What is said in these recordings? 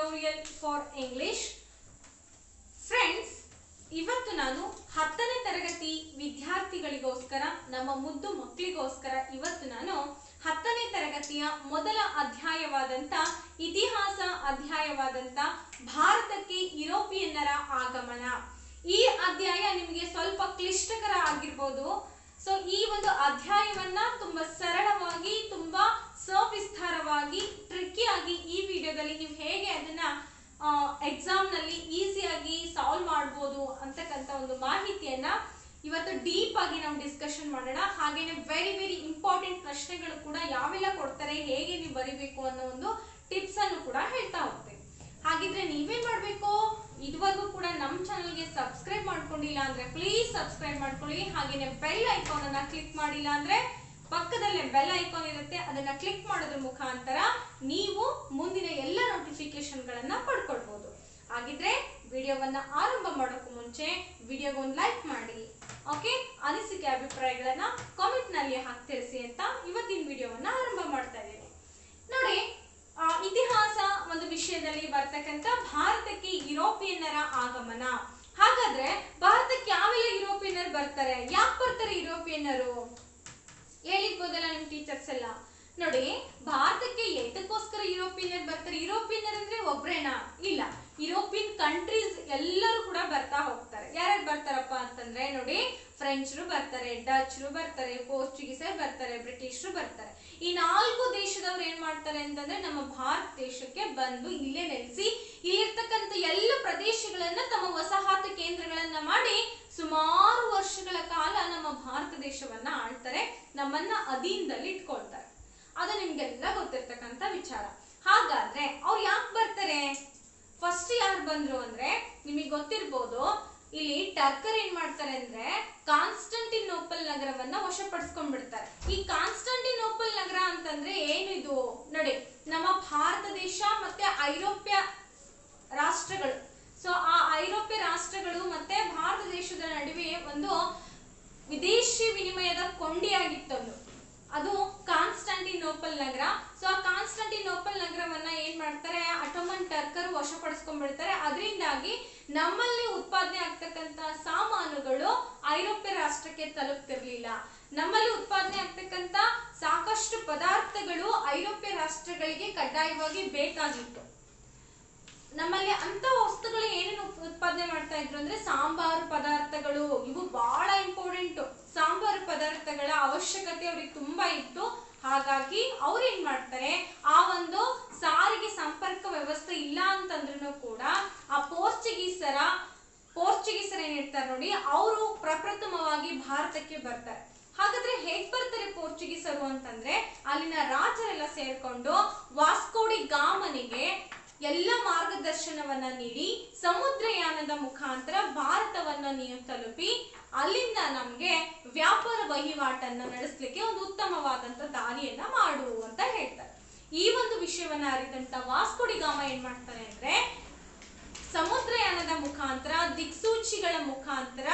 tutorial for English friends ಇವತ್ತು ನಾನು ಹತ್ತನೇ ತರಗತಿ ವಿದ್ಯಾರ್ಥಿಗಳಿಗೋಸ್ಕರ ನಮ್ಮ ಮುದ್ದು ಮಕ್ಕಳಿಗೋಸ್ಕರ ಇವತ್ತು ನಾನು ಹತ್ತನೇ ತರಗತಿಯ ಮೊದಲ ಅಧ್ಯಾಯವಾದಂಥ ಇತಿಹಾಸ ಅಧ್ಯಾಯವಾದಂಥ ಭಾರತಕ್ಕೆ ಯುರೋಪಿಯನ್ನರ ಆಗಮನ ಈ ಅಧ್ಯಾಯ ನಿಮಗೆ ಸ್ವಲ್ಪ ಕ್ಲಿಷ್ಟಕರ ಆಗಿರ್ಬೋದು ಸೊ ಈ ಒಂದು ಅಧ್ಯಾಯವನ್ನ ತುಂಬಾ ಸರಳವಾಗಿ ತುಂಬಾ ಸವಿಸ್ತಾರವಾಗಿ ಟ್ರಿಕ್ಕಿಯಾಗಿ ಈ ವಿಡಿಯೋದಲ್ಲಿ ನೀವು ಹೇಗೆ ಅದನ್ನ ಎಕ್ಸಾಮ್ ನಲ್ಲಿ ಈಸಿಯಾಗಿ ಸಾಲ್ವ್ ಮಾಡ್ಬೋದು ಅಂತಕ್ಕಂಥ ಒಂದು ಮಾಹಿತಿಯನ್ನ ಇವತ್ತು ಡೀಪ್ ಆಗಿ ನಾವು ಡಿಸ್ಕಷನ್ ಮಾಡೋಣ ಹಾಗೇನೆ ವೆರಿ ವೆರಿ ಇಂಪಾರ್ಟೆಂಟ್ ಪ್ರಶ್ನೆಗಳು ಕೂಡ ಯಾವೆಲ್ಲ ಕೊಡ್ತಾರೆ ಹೇಗೆ ನೀವು ಬರಿಬೇಕು ಅನ್ನೋ ಒಂದು ಟಿಪ್ಸ್ ಅನ್ನು ಕೂಡ ಹೇಳ್ತಾ ಹೋಗ್ತೇವೆ ಹಾಗಿದ್ರೆ ನೀವೇನ್ ಮಾಡ್ಬೇಕು ಇದುವರೆಗೂ ಕೂಡ ನಮ್ಮ ಚಾನಲ್ಗೆ ಸಬ್ಸ್ಕ್ರೈಬ್ ಮಾಡ್ಕೊಂಡಿಲ್ಲ ಅಂದ್ರೆ ಪ್ಲೀಸ್ ಸಬ್ಸ್ಕ್ರೈಬ್ ಮಾಡ್ಕೊಳ್ಳಿ ಹಾಗೇನೆ ಬೆಲ್ ಐಕಾನ್ ಅನ್ನ ಕ್ಲಿಕ್ ಮಾಡಿಲ್ಲ ಅಂದ್ರೆ ಪಕ್ಕದಲ್ಲೇ ಬೆಲ್ ಐಕಾನ್ ಇರುತ್ತೆ ಅದನ್ನ ಕ್ಲಿಕ್ ಮಾಡೋದ್ರ ಮುಖಾಂತರ ನೀವು ಮುಂದಿನ ಎಲ್ಲ ನೋಟಿಫಿಕೇಶನ್ ಗಳನ್ನ ಪಡ್ಕೊಳ್ಬಹುದು ಹಾಗಿದ್ರೆ ವಿಡಿಯೋವನ್ನ ಆರಂಭ ಮಾಡೋಕ್ಕೂ ಮುಂಚೆ ವಿಡಿಯೋಗೆ ಒಂದು ಲೈಕ್ ಮಾಡಿ ಓಕೆ ಅನಿಸಿಕೆ ಅಭಿಪ್ರಾಯಗಳನ್ನ ಕಾಮೆಂಟ್ ನಲ್ಲಿ ಹಾಕಿ ತಿಳಿಸಿ ಅಂತ ಇವತ್ತಿನ ವಿಡಿಯೋವನ್ನ ಆರಂಭ ಮಾಡ್ತಾ ಇದ್ದೀನಿ ನೋಡಿ ಆ, ಇತಿಹಾಸ ಒಂದು ವಿಷಯದಲ್ಲಿ ಬರ್ತಕ್ಕಂಥ ಭಾರತಕ್ಕೆ ಯುರೋಪಿಯನ್ನರ ಆಗಮನ ಹಾಗಾದ್ರೆ ಭಾರತಕ್ಕೆ ಯಾವೆಲ್ಲ ಯುರೋಪಿಯನ್ನರು ಬರ್ತಾರೆ ಯಾಕೆ ಬರ್ತಾರೆ ಯುರೋಪಿಯನ್ನರು ಹೇಳಿರ್ಬೋದಲ್ಲ ನಿಮ್ ಟೀಚರ್ಸ್ ಎಲ್ಲ ನೋಡಿ ಭಾರತಕ್ಕೆ ಎದಕ್ಕೋಸ್ಕರ ಯುರೋಪಿಯನ್ನರ್ ಬರ್ತಾರೆ ಯುರೋಪಿಯನ್ನರ್ ಅಂದ್ರೆ ಒಬ್ರೇನಾ ಇಲ್ಲ ಯುರೋಪಿಯನ್ ಕಂಟ್ರೀಸ್ ಎಲ್ಲರೂ ಕೂಡ ಬರ್ತಾ ಹೋಗ್ತಾರೆ ಯಾರ್ಯಾರು ಬರ್ತಾರಪ್ಪ ಅಂತಂದ್ರೆ ನೋಡಿ ಫ್ರೆಂಚ್ರು ಬರ್ತಾರೆ ಡಚ್ರು ಬರ್ತಾರೆ ಪೋರ್ಚುಗೀಸರು ಬರ್ತಾರೆ ಬ್ರಿಟಿಷರು ಬರ್ತಾರೆ ಈ ನಾಲ್ಕು ದೇಶದವ್ರು ಏನ್ ಮಾಡ್ತಾರೆ ಅಂತಂದ್ರೆ ನಮ್ಮ ಭಾರತ ದೇಶಕ್ಕೆ ಬಂದು ಇಲ್ಲೇ ನೆಲೆಸಿ ಇಲ್ಲಿರ್ತಕ್ಕಂಥ ಎಲ್ಲ ಪ್ರದೇಶಗಳನ್ನ ತಮ್ಮ ವಸಾಹತು ಕೇಂದ್ರಗಳನ್ನ ಮಾಡಿ ಸುಮಾರು ವರ್ಷಗಳ ಕಾಲ ನಮ್ಮ ಭಾರತ ದೇಶವನ್ನ ಆಳ್ತಾರೆ ನಮ್ಮನ್ನ ಅಧೀನದಲ್ಲಿ ಇಟ್ಕೊಳ್ತಾರೆ ಅದು ನಿಮ್ಗೆಲ್ಲ ಗೊತ್ತಿರ್ತಕ್ಕಂಥ ವಿಚಾರ ಹಾಗಾದ್ರೆ ಅವ್ರು ಯಾಕೆ ಬರ್ತಾರೆ ಫಸ್ಟ್ ಯಾರು ಬಂದ್ರು ಅಂದ್ರೆ ನಿಮಗೆ ಗೊತ್ತಿರ್ಬೋದು ಇಲ್ಲಿ ಟರ್ಕರ್ ಏನ್ ಮಾಡ್ತಾರೆ ಅಂದ್ರೆ ಕಾನ್ಸ್ಟಂಟಿನೋಪಲ್ ನಗರವನ್ನ ವಶಪಡಿಸ್ಕೊಂಡ್ಬಿಡ್ತಾರೆ ಈ ಕಾನ್ಸ್ಟಂಟಿನೋಪಲ್ ನಗರ ಅಂತಂದ್ರೆ ಏನಿದು ನೋಡಿ ನಮ್ಮ ಭಾರತ ದೇಶ ಮತ್ತೆ ಐರೋಪ್ಯ ರಾಷ್ಟ್ರಗಳು ಸೊ ಆ ಐರೋಪ್ಯ ರಾಷ್ಟ್ರಗಳು ಮತ್ತೆ ಭಾರತ ದೇಶದ ನಡುವೆ ಒಂದು ವಿದೇಶಿ ವಿನಿಮಯದ ಕೊಂಡಿಯಾಗಿತ್ತೊಂದು ಅದು ಕಾನ್ಸ್ಟಂಟಿನೋಪಲ್ ನಗರ ಸೊ ಆ ಕಾನ್ಸ್ಟಂಟಿನೋಪಲ್ ನಗರವನ್ನ ಏನ್ ಮಾಡ್ತಾರೆ ಅಟೋಮನ್ ಟರ್ಕರ್ ವಶಪಡಿಸ್ಕೊಂಡ್ಬಿಡ್ತಾರೆ ಅದರಿಂದಾಗಿ ನಮ್ಮಲ್ಲಿ ಉತ್ಪಾದನೆ ಆಗ್ತಕ್ಕಂತ ಸಾಮಾನುಗಳು ಐರೋಪ್ಯ ರಾಷ್ಟ್ರಕ್ಕೆ ತಲುಪ್ತಿರ್ಲಿಲ್ಲ ನಮ್ಮಲ್ಲಿ ಉತ್ಪಾದನೆ ಆಗ್ತಕ್ಕಂತ ಸಾಕಷ್ಟು ಪದಾರ್ಥಗಳು ಐರೋಪ್ಯ ರಾಷ್ಟ್ರಗಳಿಗೆ ಕಡ್ಡಾಯವಾಗಿ ಬೇಕಾಗಿತ್ತು ನಮ್ಮಲ್ಲಿ ಅಂತ ವಸ್ತುಗಳು ಏನೇನು ಉತ್- ಉತ್ಪಾದನೆ ಮಾಡ್ತಾ ಇದ್ರು ಅಂದ್ರೆ ಸಾಂಬಾರು ಪದಾರ್ಥಗಳು ಇವು ಬಹಳ ಇಂಪಾರ್ಟೆಂಟ್ ಸಾಂಬಾರು ಪದಾರ್ಥಗಳ ಅವಶ್ಯಕತೆ ಅವ್ರಿಗೆ ತುಂಬಾ ಇತ್ತು ಹಾಗಾಗಿ ಅವ್ರು ಏನ್ ಮಾಡ್ತಾರೆ ಆ ಒಂದು ಸಾರಿಗೆ ಸಂಪರ್ಕ ವ್ಯವಸ್ಥೆ ಇಲ್ಲ ಅಂತಂದ್ರೂ ಕೂಡ ಆ ಪೋರ್ಚುಗೀಸರ ಪೋರ್ಚುಗೀಸರ ಏನಿರ್ತಾರೆ ನೋಡಿ ಅವರು ಪ್ರಪ್ರಥಮವಾಗಿ ಭಾರತಕ್ಕೆ ಬರ್ತಾರೆ ಹಾಗಾದ್ರೆ ಹೇಗ್ ಬರ್ತಾರೆ ಪೋರ್ಚುಗೀಸರು ಅಂತಂದ್ರೆ ಅಲ್ಲಿನ ರಾಜರೆಲ್ಲ ಸೇರ್ಕೊಂಡು ವಾಸ್ಕೋಡಿ ಗಾಮನಿಗೆ ಎಲ್ಲ ಮಾರ್ಗದರ್ಶನವನ್ನ ನೀಡಿ ಸಮುದ್ರಯಾನದ ಮುಖಾಂತರ ಭಾರತವನ್ನ ನೀವು ತಲುಪಿ ಅಲ್ಲಿಂದ ನಮ್ಗೆ ವ್ಯಾಪಾರ ವಹಿವಾಟನ್ನ ನಡೆಸಲಿಕ್ಕೆ ಒಂದು ಉತ್ತಮವಾದಂತ ದಾರಿಯನ್ನ ಮಾಡು ಅಂತ ಹೇಳ್ತಾರೆ ಈ ಒಂದು ವಿಷಯವನ್ನ ಅರಿತಂತ ವಾಸ್ಕೋಡಿ ಗಾಮ ಏನ್ ಮಾಡ್ತಾನೆ ಅಂದ್ರೆ ಸಮುದ್ರಯಾನದ ಮುಖಾಂತರ ದಿಕ್ಸೂಚಿಗಳ ಮುಖಾಂತರ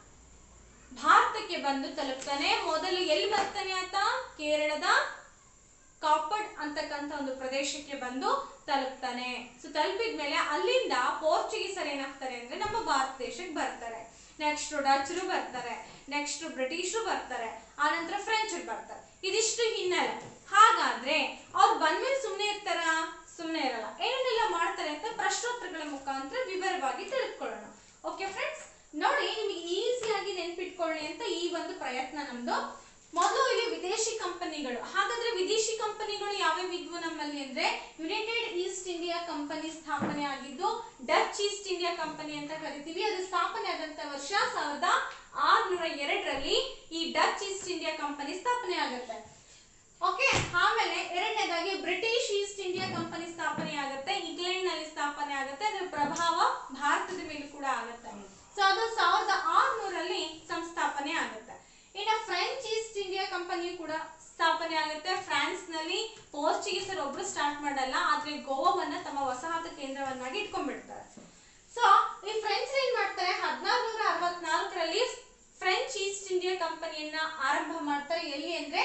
ಭಾರತಕ್ಕೆ ಬಂದು ತಲುಪ್ತಾನೆ ಮೊದಲು ಎಲ್ಲಿ ಬರ್ತಾನೆ ಆತ ಕೇರಳದ ಕಾಪಡ್ ಅಂತಕ್ಕಂಥ ಒಂದು ಪ್ರದೇಶಕ್ಕೆ ಬಂದು ತಲುಪ್ತಾನೆ ಸೊ ತಲುಪಿದ್ಮೇಲೆ ಅಲ್ಲಿಂದ ಪೋರ್ಚುಗೀಸರು ಏನಾಗ್ತಾರೆ ಅಂದ್ರೆ ನಮ್ಮ ಭಾರತ ದೇಶಕ್ಕೆ ಬರ್ತಾರೆ ನೆಕ್ಸ್ಟ್ ಡಚ್ರು ಬರ್ತಾರೆ ನೆಕ್ಸ್ಟ್ ಬ್ರಿಟಿಷರು ಬರ್ತಾರೆ ಆನಂತರ ಫ್ರೆಂಚರು ಬರ್ತಾರೆ ಇದಿಷ್ಟು ಹಿನ್ನೆಲೆ ಹಾಗಾದ್ರೆ ಅವ್ರು ಬಂದ್ಮೇಲೆ ಸುಮ್ಮನೆ ಇರ್ತಾರ ಸುಮ್ಮನೆ ಇರಲ್ಲ ಏನೇನೆಲ್ಲ ಮಾಡ್ತಾರೆ ಅಂತ ಪ್ರಶ್ನೋತ್ತರಗಳ ಮುಖಾಂತರ ವಿವರವಾಗಿ ತಿಳಿದುಕೊಳ್ಳೋಣ ಓಕೆ ಫ್ರೆಂಡ್ಸ್ ನೋಡಿ ನಿಮಗೆ ಈಸಿಯಾಗಿ ನೆನ್ಪಿಟ್ಕೊಳ್ಳಿ ಅಂತ ಈ ಒಂದು ಪ್ರಯತ್ನ ನಮ್ದು ಮೊದಲು ಇಲ್ಲಿ ವಿದೇಶಿ ಕಂಪನಿಗಳು ಹಾಗಾದ್ರೆ ವಿದೇಶಿ ಕಂಪನಿಗಳು ಯಾವ್ಯಾವ ಇದ್ವು ನಮ್ಮಲ್ಲಿ ಅಂದ್ರೆ ಯುನೈಟೆಡ್ ಈಸ್ಟ್ ಇಂಡಿಯಾ ಕಂಪನಿ ಸ್ಥಾಪನೆ ಆಗಿದ್ದು ಡಚ್ ಈಸ್ಟ್ ಇಂಡಿಯಾ ಕಂಪನಿ ಅಂತ ಕರಿತೀವಿ ಅದು ಸ್ಥಾಪನೆ ಆದಂತ ವರ್ಷ ಸಾವಿರದ ಆರ್ನೂರ ಎರಡರಲ್ಲಿ ಈ ಡಚ್ ಈಸ್ಟ್ ಇಂಡಿಯಾ ಕಂಪನಿ ಸ್ಥಾಪನೆ ಆಗುತ್ತೆ ಓಕೆ ಆಮೇಲೆ ಎರಡನೇದಾಗಿ ಬ್ರಿಟಿಷ್ ಈಸ್ಟ್ ಇಂಡಿಯಾ ಕಂಪನಿ ಸ್ಥಾಪನೆ ಆಗುತ್ತೆ ಇಂಗ್ಲೆಂಡ್ ನಲ್ಲಿ ಸ್ಥಾಪನೆ ಆಗುತ್ತೆ ಅದರ ಪ್ರಭಾವ ಭಾರತದ ಮೇಲೂ ಕೂಡ ಆಗುತ್ತೆ ಸೊ ಅದು ಸಾವಿರದ ಆರ್ನೂರಲ್ಲಿ ಸಂಸ್ಥಾಪನೆ ಆಗುತ್ತೆ ಇನ್ನು ಫ್ರೆಂಚ್ ಈಸ್ಟ್ ಇಂಡಿಯಾ ಕಂಪನಿ ಕೂಡ ಸ್ಥಾಪನೆ ಆಗುತ್ತೆ ಫ್ರಾನ್ಸ್ ನಲ್ಲಿ ಪೋರ್ಚುಗೀಸರು ಒಬ್ರು ಸ್ಟಾರ್ಟ್ ಮಾಡಲ್ಲ ಆದ್ರೆ ಗೋವಾವನ್ನ ತಮ್ಮ ವಸಾಹತು ಕೇಂದ್ರವನ್ನಾಗಿ ಇಟ್ಕೊಂಡ್ಬಿಡ್ತಾರೆ ಸೊ ಈ ಫ್ರೆಂಚ್ ಏನ್ ಮಾಡ್ತಾರೆ ಹದಿನಾರುನೂರ ಅರವತ್ನಾಲ್ಕರಲ್ಲಿ ಫ್ರೆಂಚ್ ಈಸ್ಟ್ ಇಂಡಿಯಾ ಕಂಪನಿಯನ್ನ ಆರಂಭ ಮಾಡ್ತಾರೆ ಎಲ್ಲಿ ಅಂದ್ರೆ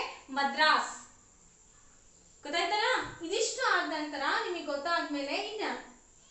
ಮದ್ರಾಸ್ ಗೊತ್ತಾಯ್ತಲ್ಲ ಇದಿಷ್ಟು ಆದ ನಂತರ ನಿಮಗೆ ಗೊತ್ತಾದ್ಮೇಲೆ ಇನ್ನ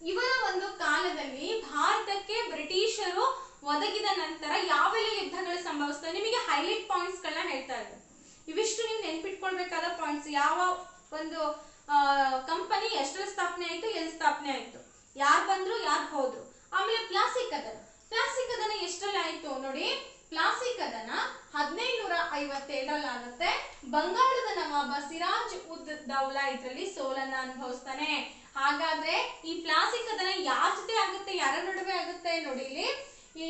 ಇವರ ಒಂದು ಕಾಲದಲ್ಲಿ ಭಾರತಕ್ಕೆ ಬ್ರಿಟಿಷರು ಒದಗಿದ ನಂತರ ಯಾವೆಲ್ಲ ಯುದ್ಧಗಳು ಸಂಭವಿಸ್ತವೆ ನಿಮಗೆ ಹೈಲೈಟ್ ಪಾಯಿಂಟ್ಸ್ ಗಳನ್ನ ಹೇಳ್ತಾ ಇದ್ದಾರೆ ಇವಿಷ್ಟು ನೀವು ನೆನ್ಪಿಟ್ಕೊಳ್ಬೇಕಾದ ಪಾಯಿಂಟ್ಸ್ ಯಾವ ಒಂದು ಕಂಪನಿ ಎಷ್ಟರ ಸ್ಥಾಪನೆ ಆಯ್ತು ಎಲ್ಲಿ ಸ್ಥಾಪನೆ ಆಯ್ತು ಯಾರು ಬಂದ್ರು ಯಾರು ಹೋದ್ರು ಆಮೇಲೆ ಪ್ಲಾಸಿ ಕದನ ಪ್ಲಾಸಿ ಕದನ ಎಷ್ಟರಲ್ಲಿ ಆಯ್ತು ನೋಡಿ ಪ್ಲಾಸಿ ಕದನ ಹದಿನೈದುನೂರ ಐವತ್ತೇಳರಲ್ಲಿ ಆಗುತ್ತೆ ಬಂಗಾಳದ ನವಾಬ ಸಿರಾಜ್ ಉದ್ ದೌಲಾ ಇದರಲ್ಲಿ ಸೋಲನ್ನ ಅನುಭವಿಸ್ತಾನೆ ಹಾಗಾದ್ರೆ ಈ ಪ್ಲಾಸಿ ಕದನ ಯಾರ ಜೊತೆ ಆಗುತ್ತೆ ಯಾರ ನಡುವೆ ಆಗುತ್ತೆ ನೋಡಿ ಇಲ್ಲಿ ಈ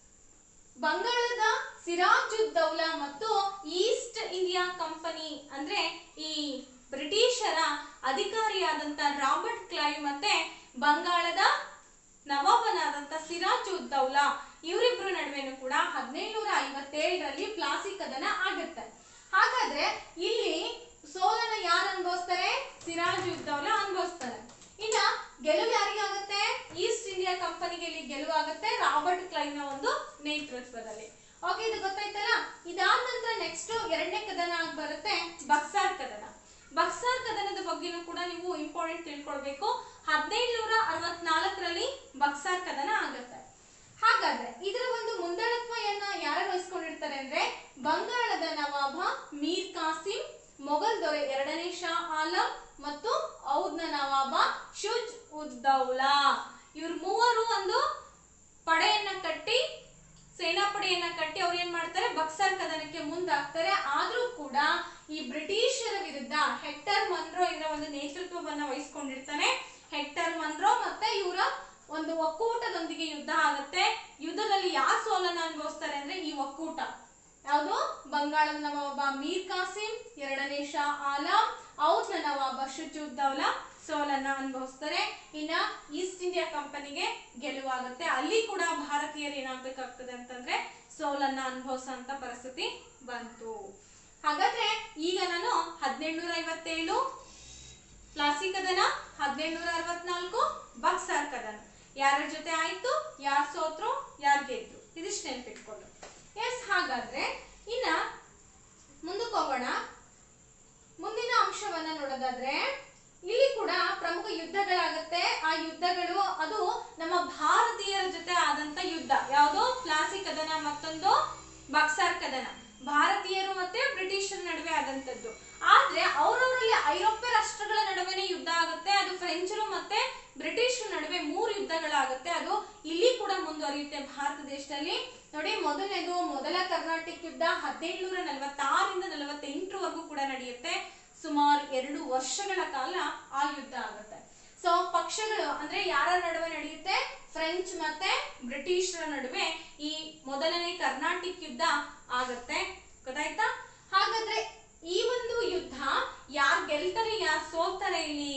ಬಂಗಾಳದ ಸಿರಾಜುದ್ ದೌಲಾ ಮತ್ತು ಈಸ್ಟ್ ಇಂಡಿಯಾ ಕಂಪನಿ ಅಂದ್ರೆ ಈ ಬ್ರಿಟಿಷರ ಅಧಿಕಾರಿಯಾದಂತ ರಾಬರ್ಟ್ ಕ್ಲೈವ್ ಮತ್ತೆ ಬಂಗಾಳದ ನವಾಬನಾದಂತ ಸಿರಾಜುದ್ ದೌಲಾ ಇವರಿಬ್ರು ನಡುವೆನೂ ಕೂಡ ಹದಿನೈದುನೂರ ಐವತ್ತೇಳರಲ್ಲಿ ಪ್ಲಾಸಿ ಕದನ ಆಗುತ್ತೆ ಹಾಗಾದ್ರೆ ಇಲ್ಲಿ ಸೋಲನ ಯಾರು ಅನುಭವಿಸ್ತಾರೆ ಸಿರಾಜುದ್ ದೌಲಾ ಅನುಭವಿಸ್ತಾರೆ ಇನ್ನ ಗೆಲುವು ಯಾರಿಗಾಗುತ್ತೆ ಈಸ್ಟ್ ಇಂಡಿಯಾ ಕಂಪನಿಗೆ ಇಲ್ಲಿ ಗೆಲುವು ಆಗುತ್ತೆ ರಾಬರ್ಟ್ ಕ್ಲೈವ್ ನ ಒಂದು ನೇತೃತ್ವದಲ್ಲಿ ಓಕೆ ಇದು ಗೊತ್ತಾಯ್ತಲ್ಲ ಇದಾದ ನಂತರ ನೆಕ್ಸ್ಟ್ ಎರಡನೇ ಕದನ ಆಗಿ ಬರುತ್ತೆ ಬಕ್ಸಾರ್ ಕದನ ಬಕ್ಸಾರ್ ಕದನದ ಬಗ್ಗೆನೂ ಕೂಡ ನೀವು ಇಂಪಾರ್ಟೆಂಟ್ ತಿಳ್ಕೊಳ್ಬೇಕು ಹದಿನೈದುನೂರ ಅರವತ್ನಾಲ್ಕರಲ್ಲಿ ಬಕ್ಸಾರ್ ಕದನ ಆಗುತ್ತೆ ಹಾಗಾದ್ರೆ ಇದರ ಒಂದು ಮುಂದಾಳತ್ವಯನ್ನ ಯಾರು ವಹಿಸ್ಕೊಂಡಿರ್ತಾರೆ ಅಂದ್ರೆ ಬಂಗಾಳದ ನವಾಬ ಮೀರ್ ಕಾಸಿಂ ಮೊಘಲ್ ದೊರೆ ಎರಡನೇ ಶಾ ಆಲಂ ಮತ್ತು ಔದ್ನ ನವಾಬ ಶುಜ್ ಉದ್ ದೌಲಾ ಇವ್ರು ಮೂವರು ಒಂದು ಪಡೆಯನ್ನ ಕಟ್ಟಿ ಸೇನಾಪಡೆಯನ್ನ ಕಟ್ಟಿ ಅವ್ರು ಏನ್ ಮಾಡ್ತಾರೆ ಬಕ್ಸರ್ ಕದನಕ್ಕೆ ಮುಂದಾಗ್ತಾರೆ ಆದ್ರೂ ಕೂಡ ಈ ಬ್ರಿಟಿಷರ ವಿರುದ್ಧ ಹೆಕ್ಟರ್ ಮನ್ರೋ ಇದರ ಒಂದು ನೇತೃತ್ವವನ್ನ ವಹಿಸ್ಕೊಂಡಿರ್ತಾನೆ ಹೆಕ್ಟರ್ ಮನ್ರೋ ಮತ್ತೆ ಇವರ ಒಂದು ಒಕ್ಕೂಟದೊಂದಿಗೆ ಯುದ್ಧ ಆಗುತ್ತೆ ಯುದ್ಧದಲ್ಲಿ ಯಾರು ಸೋಲನ್ನ ಅನುಭವಿಸ್ತಾರೆ ಅಂದ್ರೆ ಈ ಒಕ್ಕೂಟ ಯಾವುದು ಬಂಗಾಳದ ನವಾಬ ಮೀರ್ ಕಾಸಿಂ ಎರಡನೇ ಶಾ ಆಲಂ ಔದ್ನ ನವಾಬ ಶುಚುದ್ದೌಲಾ ಸೋಲನ್ನ ಅನುಭವಿಸ್ತಾರೆ ಇನ್ನ ಈಸ್ಟ್ ಇಂಡಿಯಾ ಕಂಪನಿಗೆ ಗೆಲುವಾಗುತ್ತೆ ಅಲ್ಲಿ ಕೂಡ ಭಾರತೀಯರು ಏನಾಗ್ಬೇಕಾಗ್ತದೆ ಅಂತಂದ್ರೆ ಸೋಲನ್ನ ಅನುಭವಿಸುವಂತ ಪರಿಸ್ಥಿತಿ ಬಂತು ಹಾಗಾದ್ರೆ ಈಗ ನಾನು ಹದಿನೆಂಟುನೂರ ಐವತ್ತೇಳು ಪ್ಲಾಸಿ ಕದನ ಹದಿನೆಂಟುನೂರ ಅರವತ್ನಾಲ್ಕು ಬಕ್ಸಾರ್ ಕದನ ಯಾರ ಜೊತೆ ಆಯ್ತು ಯಾರು ಸೋತ್ರು ಯಾರು ಗೆದ್ರು ಇದಿಷ್ಟು ನೆನ್ಪಿಟ್ಕೊಂಡು ಎಸ್ ಹಾಗಾದ್ರೆ ಇನ್ನ ಮುಂದಕ್ಕೆ ಹೋಗೋಣ ಮುಂದಿನ ಅಂಶವನ್ನ ನೋಡೋದಾದ್ರೆ ಇಲ್ಲಿ ಕೂಡ ಪ್ರಮುಖ ಯುದ್ಧಗಳಾಗುತ್ತೆ ಆ ಯುದ್ಧಗಳು ಅದು ನಮ್ಮ ಭಾರತೀಯರ ಜೊತೆ ಆದಂತ ಯುದ್ಧ ಯಾವುದು ಪ್ಲಾಸಿ ಕದನ ಮತ್ತೊಂದು ಬಕ್ಸಾರ್ ಕದನ ಭಾರತೀಯರು ಮತ್ತೆ ಬ್ರಿಟಿಷರ ನಡುವೆ ಆದಂತದ್ದು ಆದ್ರೆ ಅವರವರಲ್ಲಿ ಐರೋಪ್ಯ ರಾಷ್ಟ್ರಗಳ ನಡುವೆನೆ ಯುದ್ಧ ಆಗುತ್ತೆ ಅದು ಫ್ರೆಂಚರು ಮತ್ತೆ ಬ್ರಿಟಿಷರ ನಡುವೆ ಮೂರು ಯುದ್ಧಗಳಾಗುತ್ತೆ ಅದು ಇಲ್ಲಿ ಕೂಡ ಮುಂದುವರಿಯುತ್ತೆ ಭಾರತ ದೇಶದಲ್ಲಿ ನೋಡಿ ಮೊದಲನೇದು ಮೊದಲ ಕರ್ನಾಟಕ ಯುದ್ಧ ಹದಿನೇಳುನೂರ ನಲವತ್ತಾರರಿಂದ ನಲವತ್ತೆಂಟರವರೆಗೂ ಕೂಡ ನಡೆಯುತ್ತೆ ಸುಮಾರು ಎರಡು ವರ್ಷಗಳ ಕಾಲ ಆ ಯುದ್ಧ ಆಗುತ್ತೆ ಸೊ ಪಕ್ಷಗಳು ಅಂದ್ರೆ ಯಾರ ನಡುವೆ ನಡೆಯುತ್ತೆ ಫ್ರೆಂಚ್ ಮತ್ತೆ ಬ್ರಿಟಿಷರ ನಡುವೆ ಈ ಮೊದಲನೇ ಕರ್ನಾಟಕ ಯುದ್ಧ ಆಗತ್ತೆ ಗೊತ್ತಾಯ್ತಾ ಹಾಗಾದ್ರೆ ಈ ಒಂದು ಯುದ್ಧ ಯಾರು ಗೆಲ್ತಾರೆ ಯಾರು ಸೋಲ್ತಾರೆ ಇಲ್ಲಿ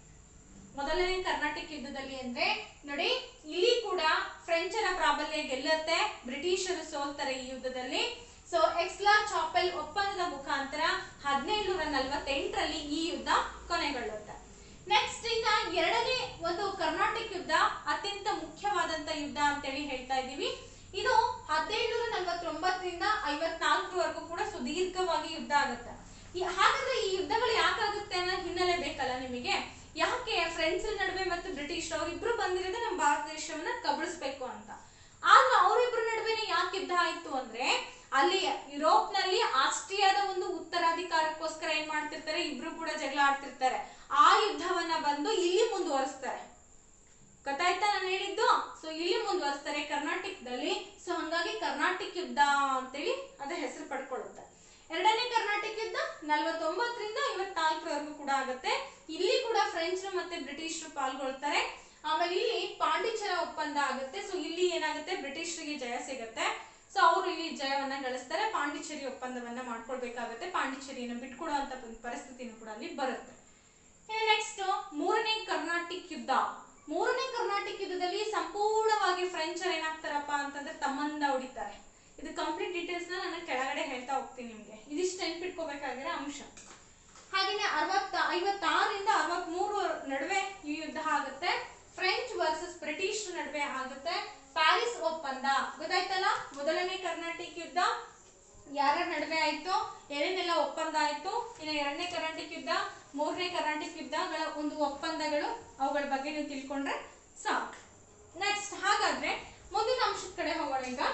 ಮೊದಲನೇ ಕರ್ನಾಟಕ ಯುದ್ಧದಲ್ಲಿ ಅಂದ್ರೆ ನೋಡಿ ಇಲ್ಲಿ ಕೂಡ ಫ್ರೆಂಚರ ಪ್ರಾಬಲ್ಯ ಗೆಲ್ಲುತ್ತೆ ಬ್ರಿಟಿಷರು ಸೋಲ್ತಾರೆ ಈ ಯುದ್ಧದಲ್ಲಿ ಸೊ ಎಕ್ಸ್ಲಾ ಚಾಪೆಲ್ ಒಪ್ಪಂದದ ಮುಖಾಂತರ ಹದಿನೇಳುನೂರ ನಲವತ್ತೆಂಟರಲ್ಲಿ ಈ ಯುದ್ಧ ಕೊನೆಗೊಳ್ಳುತ್ತೆ ನೆಕ್ಸ್ಟ್ ಇನ್ನ ಎರಡನೇ ಒಂದು ಕರ್ನಾಟಕ ಯುದ್ಧ ಅತ್ಯಂತ ಮುಖ್ಯವಾದಂತ ಯುದ್ಧ ಅಂತೇಳಿ ಹೇಳ್ತಾ ಇದೀವಿ ಇದು ಹದಿನೇಳುನೂರ ನಲವತ್ತೊಂಬತ್ತರಿಂದ ಐವತ್ನಾಲ್ಕರವರೆಗೂ ಕೂಡ ಸುದೀರ್ಘವಾಗಿ ಯುದ್ಧ ಆಗುತ್ತೆ ಈ- ಹಾಗಾದ್ರೆ ಈ ಯುದ್ಧಗಳು ಯಾಕಾಗುತ್ತೆ ಅನ್ನೋ ಹಿನ್ನೆಲೆ ಬೇಕಲ್ಲ ನಿಮಗೆ ಯಾಕೆ ಫ್ರೆಂಡ್ಸ್ ನಡುವೆ ಮತ್ತು ಬ್ರಿಟಿಷ್ ಅವರಿಬ್ರು ಬಂದಿರೋದೇ ನಮ್ಮ ಭಾರತ ದೇಶವನ್ನ ಕಬಳಿಸ್ಬೇಕು ಅಂತ ಆದ್ರೆ ಅವರಿಬ್ರು ನಡುವೆನೆ ಯಾಕೆ ಯುದ್ಧ ಆಯ್ತು ಅಂದ್ರೆ ಅಲ್ಲಿ ಯುರೋಪ್ ನಲ್ಲಿ ಆಸ್ಟ್ರಿಯಾದ ಒಂದು ಉತ್ತರಾಧಿಕಾರಕ್ಕೋಸ್ಕರ ಏನ್ ಮಾಡ್ತಿರ್ತಾರೆ ಇಬ್ರು ಕೂಡ ಜಗಳ ಆಡ್ತಿರ್ತಾರೆ ಆ ಯುದ್ಧವನ್ನ ಬಂದು ಇಲ್ಲಿ ಮುಂದುವರಿಸ್ತಾರೆ ಗೊತ್ತಾಯ್ತಾ ನಾನು ಹೇಳಿದ್ದು ಸೊ ಇಲ್ಲಿ ಮುಂದುವರಿಸ್ತಾರೆ ಕರ್ನಾಟಕದಲ್ಲಿ ಸೊ ಹಂಗಾಗಿ ಕರ್ನಾಟಕ ಯುದ್ಧ ಅಂತೇಳಿ ಅದ್ರ ಹೆಸರು ಪಡ್ಕೊಳ್ಳುತ್ತೆ ಎರಡನೇ ಕರ್ನಾಟಕ ಯುದ್ಧ ನಲವತ್ತೊಂಬತ್ತರಿಂದ ಐವತ್ನಾಲ್ಕರವರೆಗೂ ಕೂಡ ಆಗುತ್ತೆ ಇಲ್ಲಿ ಕೂಡ ಫ್ರೆಂಚ್ ಮತ್ತೆ ಬ್ರಿಟಿಷರು ಪಾಲ್ಗೊಳ್ತಾರೆ ಆಮೇಲೆ ಇಲ್ಲಿ ಪಾಂಡಿಚರ ಒಪ್ಪಂದ ಆಗುತ್ತೆ ಸೊ ಇಲ್ಲಿ ಏನಾಗುತ್ತೆ ಬ್ರಿಟಿಷರಿಗೆ ಜಯ ಸಿಗುತ್ತೆ ಸೊ ಅವರು ಇಲ್ಲಿ ಜಯವನ್ನ ಗಳಿಸ್ತಾರೆ ಪಾಂಡಿಚೇರಿ ಒಪ್ಪಂದವನ್ನ ಮಾಡ್ಕೊಳ್ಬೇಕಾಗುತ್ತೆ ಪಾಂಡಿಚೇರಿಯನ್ನು ಬಿಟ್ಕೊಡುವಂತ ಒಂದು ಪರಿಸ್ಥಿತಿನೂ ಕೂಡ ಅಲ್ಲಿ ಬರುತ್ತೆ ನೆಕ್ಸ್ಟ್ ಮೂರನೇ ಕರ್ನಾಟಕ ಯುದ್ಧ ಮೂರನೇ ಕರ್ನಾಟಕ ಯುದ್ಧದಲ್ಲಿ ಸಂಪೂರ್ಣವಾಗಿ ಫ್ರೆಂಚರ್ ಏನಾಗ್ತಾರಪ್ಪ ಅಂತಂದ್ರೆ ತಮ್ಮಂದ ಹೊಡಿತಾರೆ ಇದು ಕಂಪ್ಲೀಟ್ ಡೀಟೇಲ್ಸ್ ನ ನಾನು ಕೆಳಗಡೆ ಹೇಳ್ತಾ ಹೋಗ್ತೀನಿ ನಿಮ್ಗೆ ಇದಿಷ್ಟು ನೆನ್ಪಿಟ್ಕೋಬೇಕಾಗಿರೋ ಅಂಶ ಹಾಗೇನೆ ಅರವತ್ತ ಐವತ್ತಾರರಿಂದ ಅರವತ್ಮೂರು ನಡುವೆ ಈ ಯುದ್ಧ ಆಗುತ್ತೆ ಫ್ರೆಂಚ್ ವರ್ಸಸ್ ಬ್ರಿಟಿಷ್ ನಡುವೆ ಆಗುತ್ತೆ ಪ್ಯಾರಿಸ್ ಒಪ್ಪಂದ ಗೊತ್ತಾಯ್ತಲ್ಲ ಮೊದಲನೇ ಕರ್ನಾಟಕ ಯುದ್ಧ ಯಾರ ನಡುವೆ ಆಯ್ತು ಏನೇನೆಲ್ಲ ಒಪ್ಪಂದ ಆಯ್ತು ಇನ್ನು ಎರಡನೇ ಕರ್ನಾಟಕ ಯುದ್ಧ ಮೂರನೇ ಕರ್ನಾಟಕ ಯುದ್ಧಗಳ ಒಂದು ಒಪ್ಪಂದಗಳು ಅವುಗಳ ಬಗ್ಗೆ ನೀವು ತಿಳ್ಕೊಂಡ್ರೆ ಸಾಕು ನೆಕ್ಸ್ಟ್ ಹಾಗಾದ್ರೆ ಮುಂದಿನ ಅಂಶದ ಕಡೆ ಹೋಗೋಣ ಈಗ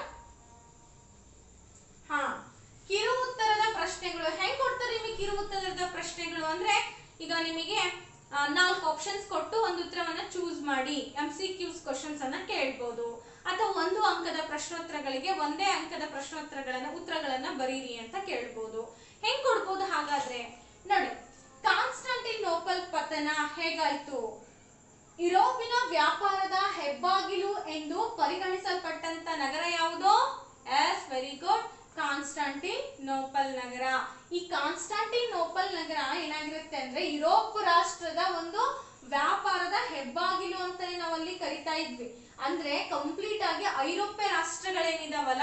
ಹಾ ಕಿರು ಉತ್ತರದ ಪ್ರಶ್ನೆಗಳು ಹೆಂಗ್ ಕೊಡ್ತಾರೆ ನಿಮಗೆ ಕಿರು ಉತ್ತರದ ಪ್ರಶ್ನೆಗಳು ಅಂದ್ರೆ ಈಗ ನಿಮಗೆ ಆ, ನಾಲ್ಕು ಆಪ್ಷನ್ಸ್ ಕೊಟ್ಟು ಒಂದು ಉತ್ತರವನ್ನ ಚೂಸ್ ಮಾಡಿ ಎಂ ಸಿ ಕ್ಯೂಸ್ ಕ್ವಶನ್ಸ್ ಅನ್ನ ಕೇಳ್ಬೋದು ಅಥವಾ ಒಂದು ಅಂಕದ ಪ್ರಶ್ನೋತ್ತರಗಳಿಗೆ ಒಂದೇ ಅಂಕದ ಪ್ರಶ್ನೋತ್ತರಗಳನ್ನ ಉತ್ತರಗಳನ್ನ ಬರೀರಿ ಅಂತ ಕೇಳ್ಬೋದು ಹೆಂಗ್ ಕೊಡ್ಬೋದು ಹಾಗಾದ್ರೆ ನೋಡಿ ಕಾನ್ಸ್ಟಾಂಟಿನೋಪಲ್ ಪತನ ಹೇಗಾಯ್ತು ಯುರೋಪಿನ ವ್ಯಾಪಾರದ ಹೆಬ್ಬಾಗಿಲು ಎಂದು ಪರಿಗಣಿಸಲ್ಪಟ್ಟಂತ ನಗರ ಯಾವುದು yes very good Constantinople ನಗರ ಈ ಕಾನ್ಸ್ಟಾಂಟಿನ್ ನೋಪಲ್ ನಗರ ಏನಾಗಿರುತ್ತೆ ಅಂದ್ರೆ ಯುರೋಪ್ ರಾಷ್ಟ್ರದ ಒಂದು ವ್ಯಾಪಾರದ ಹೆಬ್ಬಾಗಿಲು ಅಂತಾನೆ ನಾವಲ್ಲಿ ಕರಿತಾ ಇದ್ವಿ ಅಂದ್ರೆ ಕಂಪ್ಲೀಟ್ ಆಗಿ ಐರೋಪ್ಯ ರಾಷ್ಟ್ರಗಳೇನಿದಾವಲ್ಲ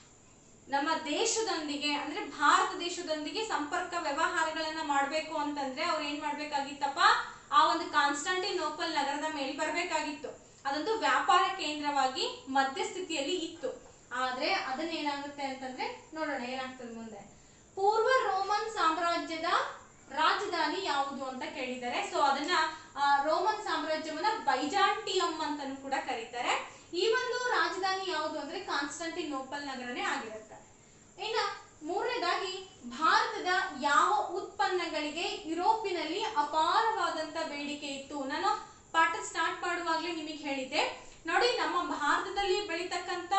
ನಮ್ಮ ದೇಶದೊಂದಿಗೆ ಅಂದ್ರೆ ಭಾರತ ದೇಶದೊಂದಿಗೆ ಸಂಪರ್ಕ ವ್ಯವಹಾರಗಳನ್ನ ಮಾಡ್ಬೇಕು ಅಂತಂದ್ರೆ ಅವ್ರು ಏನ್ ಮಾಡ್ಬೇಕಾಗಿತ್ತಪ್ಪ ಆ ಒಂದು ಕಾನ್ಸ್ಟಾಂಟಿನೋಪಲ್ ನಗರದ ಮೇಲೆ ಬರ್ಬೇಕಾಗಿತ್ತು ಅದೊಂದು ವ್ಯಾಪಾರ ಕೇಂದ್ರವಾಗಿ ಮಧ್ಯಸ್ಥಿತಿಯಲ್ಲಿ ಇತ್ತು ಆದ್ರೆ ಅದನ್ನ ಏನಾಗುತ್ತೆ ಅಂತಂದ್ರೆ ನೋಡೋಣ ಏನಾಗ್ತದೆ ಮುಂದೆ ಪೂರ್ವ ರೋಮನ್ ಸಾಮ್ರಾಜ್ಯದ ರಾಜಧಾನಿ ಯಾವುದು ಅಂತ ಕೇಳಿದ್ದಾರೆ ಸೊ ಅದನ್ನ ಆ, ರೋಮನ್ ಸಾಮ್ರಾಜ್ಯವನ್ನ ಬೈಜಾಂಟಿಯಂ ಅಂತಾನು ಕೂಡ ಕರೀತಾರೆ ಈ ಒಂದು ರಾಜಧಾನಿ ಯಾವುದು ಅಂದ್ರೆ ಕಾನ್ಸ್ಟಂಟಿನೋಪಲ್ ನಗರನೇ ಆಗಿರುತ್ತೆ ಇನ್ನ ಮೂರನೇದಾಗಿ ಭಾರತದ ಯಾವ ಉತ್ಪನ್ನಗಳಿಗೆ ಯುರೋಪಿನಲ್ಲಿ ಅಪಾರವಾದಂತ ಬೇಡಿಕೆ ಇತ್ತು ನಾನು ಪಾಠ ಸ್ಟಾರ್ಟ್ ಮಾಡುವಾಗ್ಲೇ ನಿಮಗೆ ಹೇಳಿದ್ದೆ ನೋಡಿ ನಮ್ಮ ಭಾರತದಲ್ಲಿ ಬೆಳೀತಕ್ಕಂತ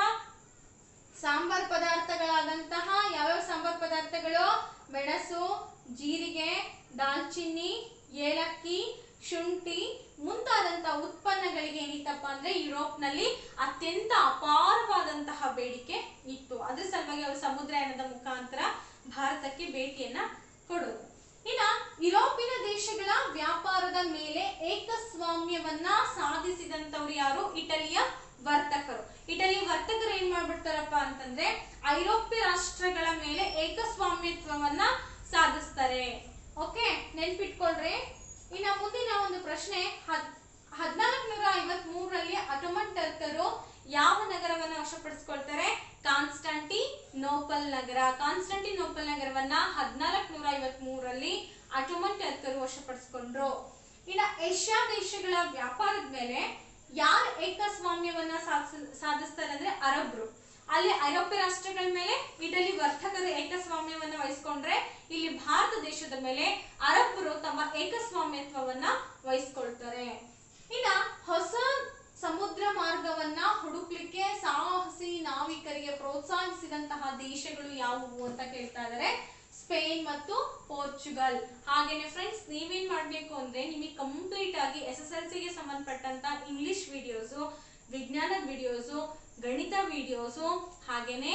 ಸಾಂಬಾರ್ ಪದಾರ್ಥಗಳಾದಂತಹ ಯಾವ್ಯಾವ ಸಾಂಬಾರ್ ಪದಾರ್ಥಗಳು ಮೆಣಸು ಜೀರಿಗೆ ದಾಲ್ಚಿನ್ನಿ ಏಲಕ್ಕಿ ಶುಂಠಿ ಮುಂತಾದಂತ ಉತ್ಪನ್ನಗಳಿಗೆ ಏನಿತ್ತಪ್ಪ ಅಂದ್ರೆ ಯುರೋಪ್ನಲ್ಲಿ ಅತ್ಯಂತ ಅಪಾರವಾದಂತಹ ಬೇಡಿಕೆ ಇತ್ತು ಅದ್ರ ಸಲುವಾಗಿ ಅವರು ಸಮುದ್ರಯಾನದ ಮುಖಾಂತರ ಭಾರತಕ್ಕೆ ಭೇಟಿಯನ್ನ ಕೊಡೋದು ಇನ್ನ ಯುರೋಪಿನ ದೇಶಗಳ ವ್ಯಾಪಾರದ ಮೇಲೆ ಏಕಸ್ವಾಮ್ಯವನ್ನ ಸಾಧಿಸಿದಂತವ್ರು ಯಾರು ಇಟಲಿಯ ವರ್ತಕರು ಇಟಲಿ ವರ್ತಕರು ಏನ್ ಮಾಡ್ಬಿಡ್ತಾರಪ್ಪ ಅಂತಂದ್ರೆ ಐರೋಪ್ಯ ರಾಷ್ಟ್ರಗಳ ಮೇಲೆ ಏಕಸ್ವಾಮ್ಯತ್ವವನ್ನ ಸಾಧಿಸ್ತಾರೆ ಓಕೆ ನೆನ್ಪಿಟ್ಕೊಳ್ರಿ ಇನ್ನ ಮುಂದಿನ ಒಂದು ಪ್ರಶ್ನೆ ಹದ್ ಹದಿನಾಲ್ಕುನೂರ ಐವತ್ ಮೂರರಲ್ಲಿ ಅಟೋಮನ್ ಟರ್ಕರು ಯಾವ ನಗರವನ್ನ ವಶಪಡಿಸ್ಕೊಳ್ತಾರೆ ಕಾನ್ಸ್ಟಂಟಿ ನೋಪಲ್ ನಗರ ಕಾನ್ಸ್ಟಂಟಿ ನೋಪಲ್ ನಗರವನ್ನ ಹದಿನಾಲ್ಕುನೂರ ಐವತ್ ಮೂರರಲ್ಲಿ ಅಟೋಮನ್ ಟರ್ಕರು ವಶಪಡಿಸ್ಕೊಂಡ್ರು ಇನ್ನ ಏಷ್ಯಾ ದೇಶಗಳ ವ್ಯಾಪಾರದ ಮೇಲೆ ಯಾರು ಏಕಸ್ವಾಮ್ಯವನ್ನ ಸಾಧಿಸ- ಸಾಧಿಸ್ತಾರೆ ಅಂದ್ರೆ ಅರಬ್ರು ಅಲ್ಲಿ ಐರೋಪ್ಯ ರಾಷ್ಟ್ರಗಳ ಮೇಲೆ ಇಟಲಿ ವರ್ತಕರು ಏಕಸ್ವಾಮ್ಯವನ್ನ ವಹಿಸ್ಕೊಂಡ್ರೆ ಇಲ್ಲಿ ಭಾರತ ದೇಶದ ಮೇಲೆ ಅರಬ್ಬರು ತಮ್ಮ ಏಕಸ್ವಾಮ್ಯತ್ವವನ್ನ ವಹಿಸ್ಕೊಳ್ತಾರೆ ಇನ್ನ ಹೊಸ ಸಮುದ್ರ ಮಾರ್ಗವನ್ನ ಹುಡುಕ್ಲಿಕ್ಕೆ ಸಾಹಸಿ ನಾವಿಕರಿಗೆ ಪ್ರೋತ್ಸಾಹಿಸಿದಂತಹ ದೇಶಗಳು ಯಾವುವು ಅಂತ ಕೇಳ್ತಾ ಇದ್ದಾರೆ ಸ್ಪೇನ್ ಮತ್ತು ಪೋರ್ಚುಗಲ್ ಹಾಗೇನೆ ಫ್ರೆಂಡ್ಸ್ ನೀವೇನ್ ಮಾಡ್ಬೇಕು ಅಂದ್ರೆ ನಿಮಗೆ ಕಂಪ್ಲೀಟ್ ಆಗಿ ಎಸ್ ಎಸ್ ಎಲ್ ಸಿಗೆ ಸಂಬಂಧಪಟ್ಟಂತ ಇಂಗ್ಲಿಷ್ ವಿಡಿಯೋಸು ವಿಜ್ಞಾನದ ವಿಡಿಯೋಸು ಗಣಿತ ವಿಡಿಯೋಸು ಹಾಗೇನೆ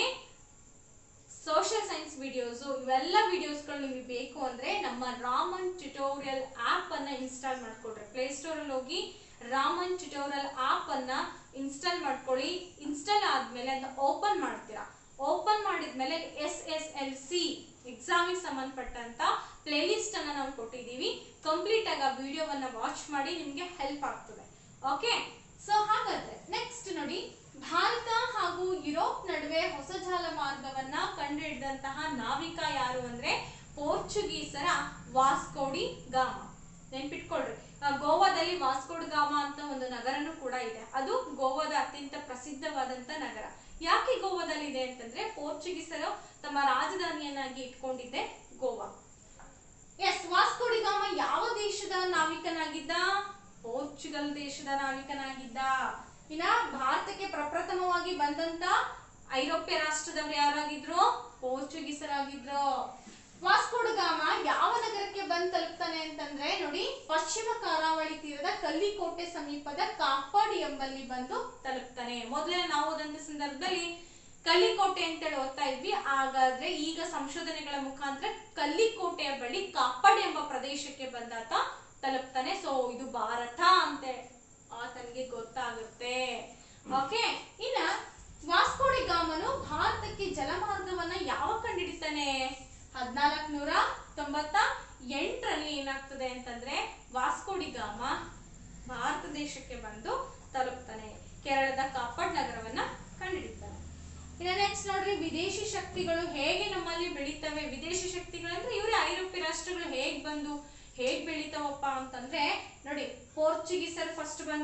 ಸೋಷಿಯಲ್ ಸೈನ್ಸ್ ವಿಡಿಯೋಸು ಇವೆಲ್ಲ ವಿಡಿಯೋಸ್ಗಳು ನಿಮಗೆ ಬೇಕು ಅಂದ್ರೆ ನಮ್ಮ ರಾಮನ್ ಟ್ಯುಟೋರಿಯಲ್ ಆಪ್ ಅನ್ನ ಇನ್ಸ್ಟಾಲ್ ಮಾಡ್ಕೊಳ್ರಿ ಪ್ಲೇಸ್ಟೋರ್ ಅಲ್ಲಿ ಹೋಗಿ ರಾಮನ್ ಟ್ಯುಟೋರಿಯಲ್ ಆಪ್ ಅನ್ನ ಇನ್ಸ್ಟಾಲ್ ಮಾಡ್ಕೊಳ್ಳಿ ಇನ್ಸ್ಟಾಲ್ ಆದ್ಮೇಲೆ ಅದನ್ನ ಓಪನ್ ಮಾಡ್ತೀರಾ ಓಪನ್ ಮಾಡಿದ್ಮೇಲೆ ಎಸ್ ಎಸ್ ಎಲ್ ಸಿ ಎಕ್ಸಾಮಿಗೆ ಸಂಬಂಧಪಟ್ಟಂತ ಪ್ಲೇಲಿಸ್ಟ್ ಅನ್ನ ನಾವು ಕೊಟ್ಟಿದ್ದೀವಿ ಕಂಪ್ಲೀಟ್ ಆಗಿ ಆ ವಿಡಿಯೋವನ್ನ ವಾಚ್ ಮಾಡಿ ನಿಮ್ಗೆ ಹೆಲ್ಪ್ ಆಗ್ತದೆ ಓಕೆ ಸೊ ಹಾಗಾದ್ರೆ ನೆಕ್ಸ್ಟ್ ನೋಡಿ ಭಾರತ ಹಾಗೂ ಯುರೋಪ್ ನಡುವೆ ಹೊಸ ಜಾಲ ಮಾರ್ಗವನ್ನ ಕಂಡುಹಿಡಿದಂತಹ ನಾವಿಕ ಯಾರು ಅಂದ್ರೆ ಪೋರ್ಚುಗೀಸರ ವಾಸ್ಕೋಡಿ ಗಾಮ ನೆನ್ಪಿಟ್ಕೊಳ್ರಿ ಆ, ಗೋವಾದಲ್ಲಿ ವಾಸ್ಕೋಡ್ ಗಾಮ ಅಂತ ಒಂದು ನಗರನೂ ಕೂಡ ಇದೆ ಅದು ಗೋವಾದ ಅತ್ಯಂತ ಪ್ರಸಿದ್ಧವಾದಂತ ನಗರ ಯಾಕೆ ಗೋವಾದಲ್ಲಿ ಇದೆ ಅಂತಂದ್ರೆ ಪೋರ್ಚುಗೀಸರು ತಮ್ಮ ರಾಜಧಾನಿಯನ್ನಾಗಿ ಇಟ್ಕೊಂಡಿದ್ದೆ ಗೋವಾ ಎಸ್ ವಾಸ್ಕೋಡಿ ಗಾಮ ಯಾವ ದೇಶದ ನಾವಿಕನಾಗಿದ್ದ ಪೋರ್ಚುಗಲ್ ದೇಶದ ನಾವಿಕನಾಗಿದ್ದ ಇನ್ನ ಭಾರತಕ್ಕೆ ಪ್ರಪ್ರಥಮವಾಗಿ ಬಂದಂತ ಐರೋಪ್ಯ ರಾಷ್ಟ್ರದವರು ಯಾರಾಗಿದ್ರು ಪೋರ್ಚುಗೀಸರಾಗಿದ್ರು ವಾಸ್ಕೋಡ ಗಾಮ ಯಾವ ನಗರಕ್ಕೆ ಬಂದು ತಲುಪ್ತಾನೆ ಅಂತಂದ್ರೆ ನೋಡಿ ಪಶ್ಚಿಮ ಕರಾವಳಿ ತೀರದ ಕಲ್ಲಿಕೋಟೆ ಸಮೀಪದ ಕಾಪಾಡಿ ಎಂಬಲ್ಲಿ ಬಂದು ತಲುಪ್ತಾನೆ ಮೊದಲೇ ನಾವು ಓದಂತ ಸಂದರ್ಭದಲ್ಲಿ ಕಲ್ಲಿಕೋಟೆ ಅಂತೇಳಿ ಓದ್ತಾ ಇದ್ವಿ ಹಾಗಾದ್ರೆ ಈಗ ಸಂಶೋಧನೆಗಳ ಮುಖಾಂತರ ಕಲ್ಲಿಕೋಟೆಯ ಬಳಿ ಕಾಪಾಡಿ ಎಂಬ ಪ್ರದೇಶಕ್ಕೆ ಬಂದಾತ ತಲುಪ್ತಾನೆ ಸೊ ಇದು ಭಾರತ ಅಂತ ಆತನಿಗೆ ಗೊತ್ತಾಗುತ್ತೆ ಓಕೆ ಇನ್ನ ವಾಸ್ಕೋಡಿ ಗಾಮನು ಭಾರತಕ್ಕೆ ಜಲಮಾರ್ಗವನ್ನ ಯಾವಾಗ ಕಂಡಿಡಿತಾನೆ ಹದಿನಾಲ್ಕು ನೂರ ತೊಂಬತ್ತ ಎಂಟರಲ್ಲಿ ಏನಾಗ್ತದೆ ಅಂತಂದ್ರೆ ವಾಸ್ಕೋಡಿ ಗಾಮ ಭಾರತ ದೇಶಕ್ಕೆ ಬಂದು ತಲುಪ್ತಾನೆ ಕೇರಳದ ಕಾಪಡ್ ನಗರವನ್ನ ಕಂಡುಹಿಡಿತಾನೆ ಇನ್ನ ನೆಕ್ಸ್ಟ್ ನೋಡ್ರಿ ವಿದೇಶಿ ಶಕ್ತಿಗಳು ಹೇಗೆ ನಮ್ಮಲ್ಲಿ ಬೆಳೀತವೆ ವಿದೇಶಿ ಶಕ್ತಿಗಳು ಅಂದ್ರೆ ಇವರೇ ಐರೋಪ್ಯ ರಾಷ್ಟ್ರಗಳು ಹೇಗ್ ಬಂದು ಹೇಗ್ ಬೆಳಿತಾವಪ್ಪ ಅಂತಂದ್ರೆ ನೋಡಿ ಪೋರ್ಚುಗೀಸರು ಫಸ್ಟ್ ಬಂದ್ರು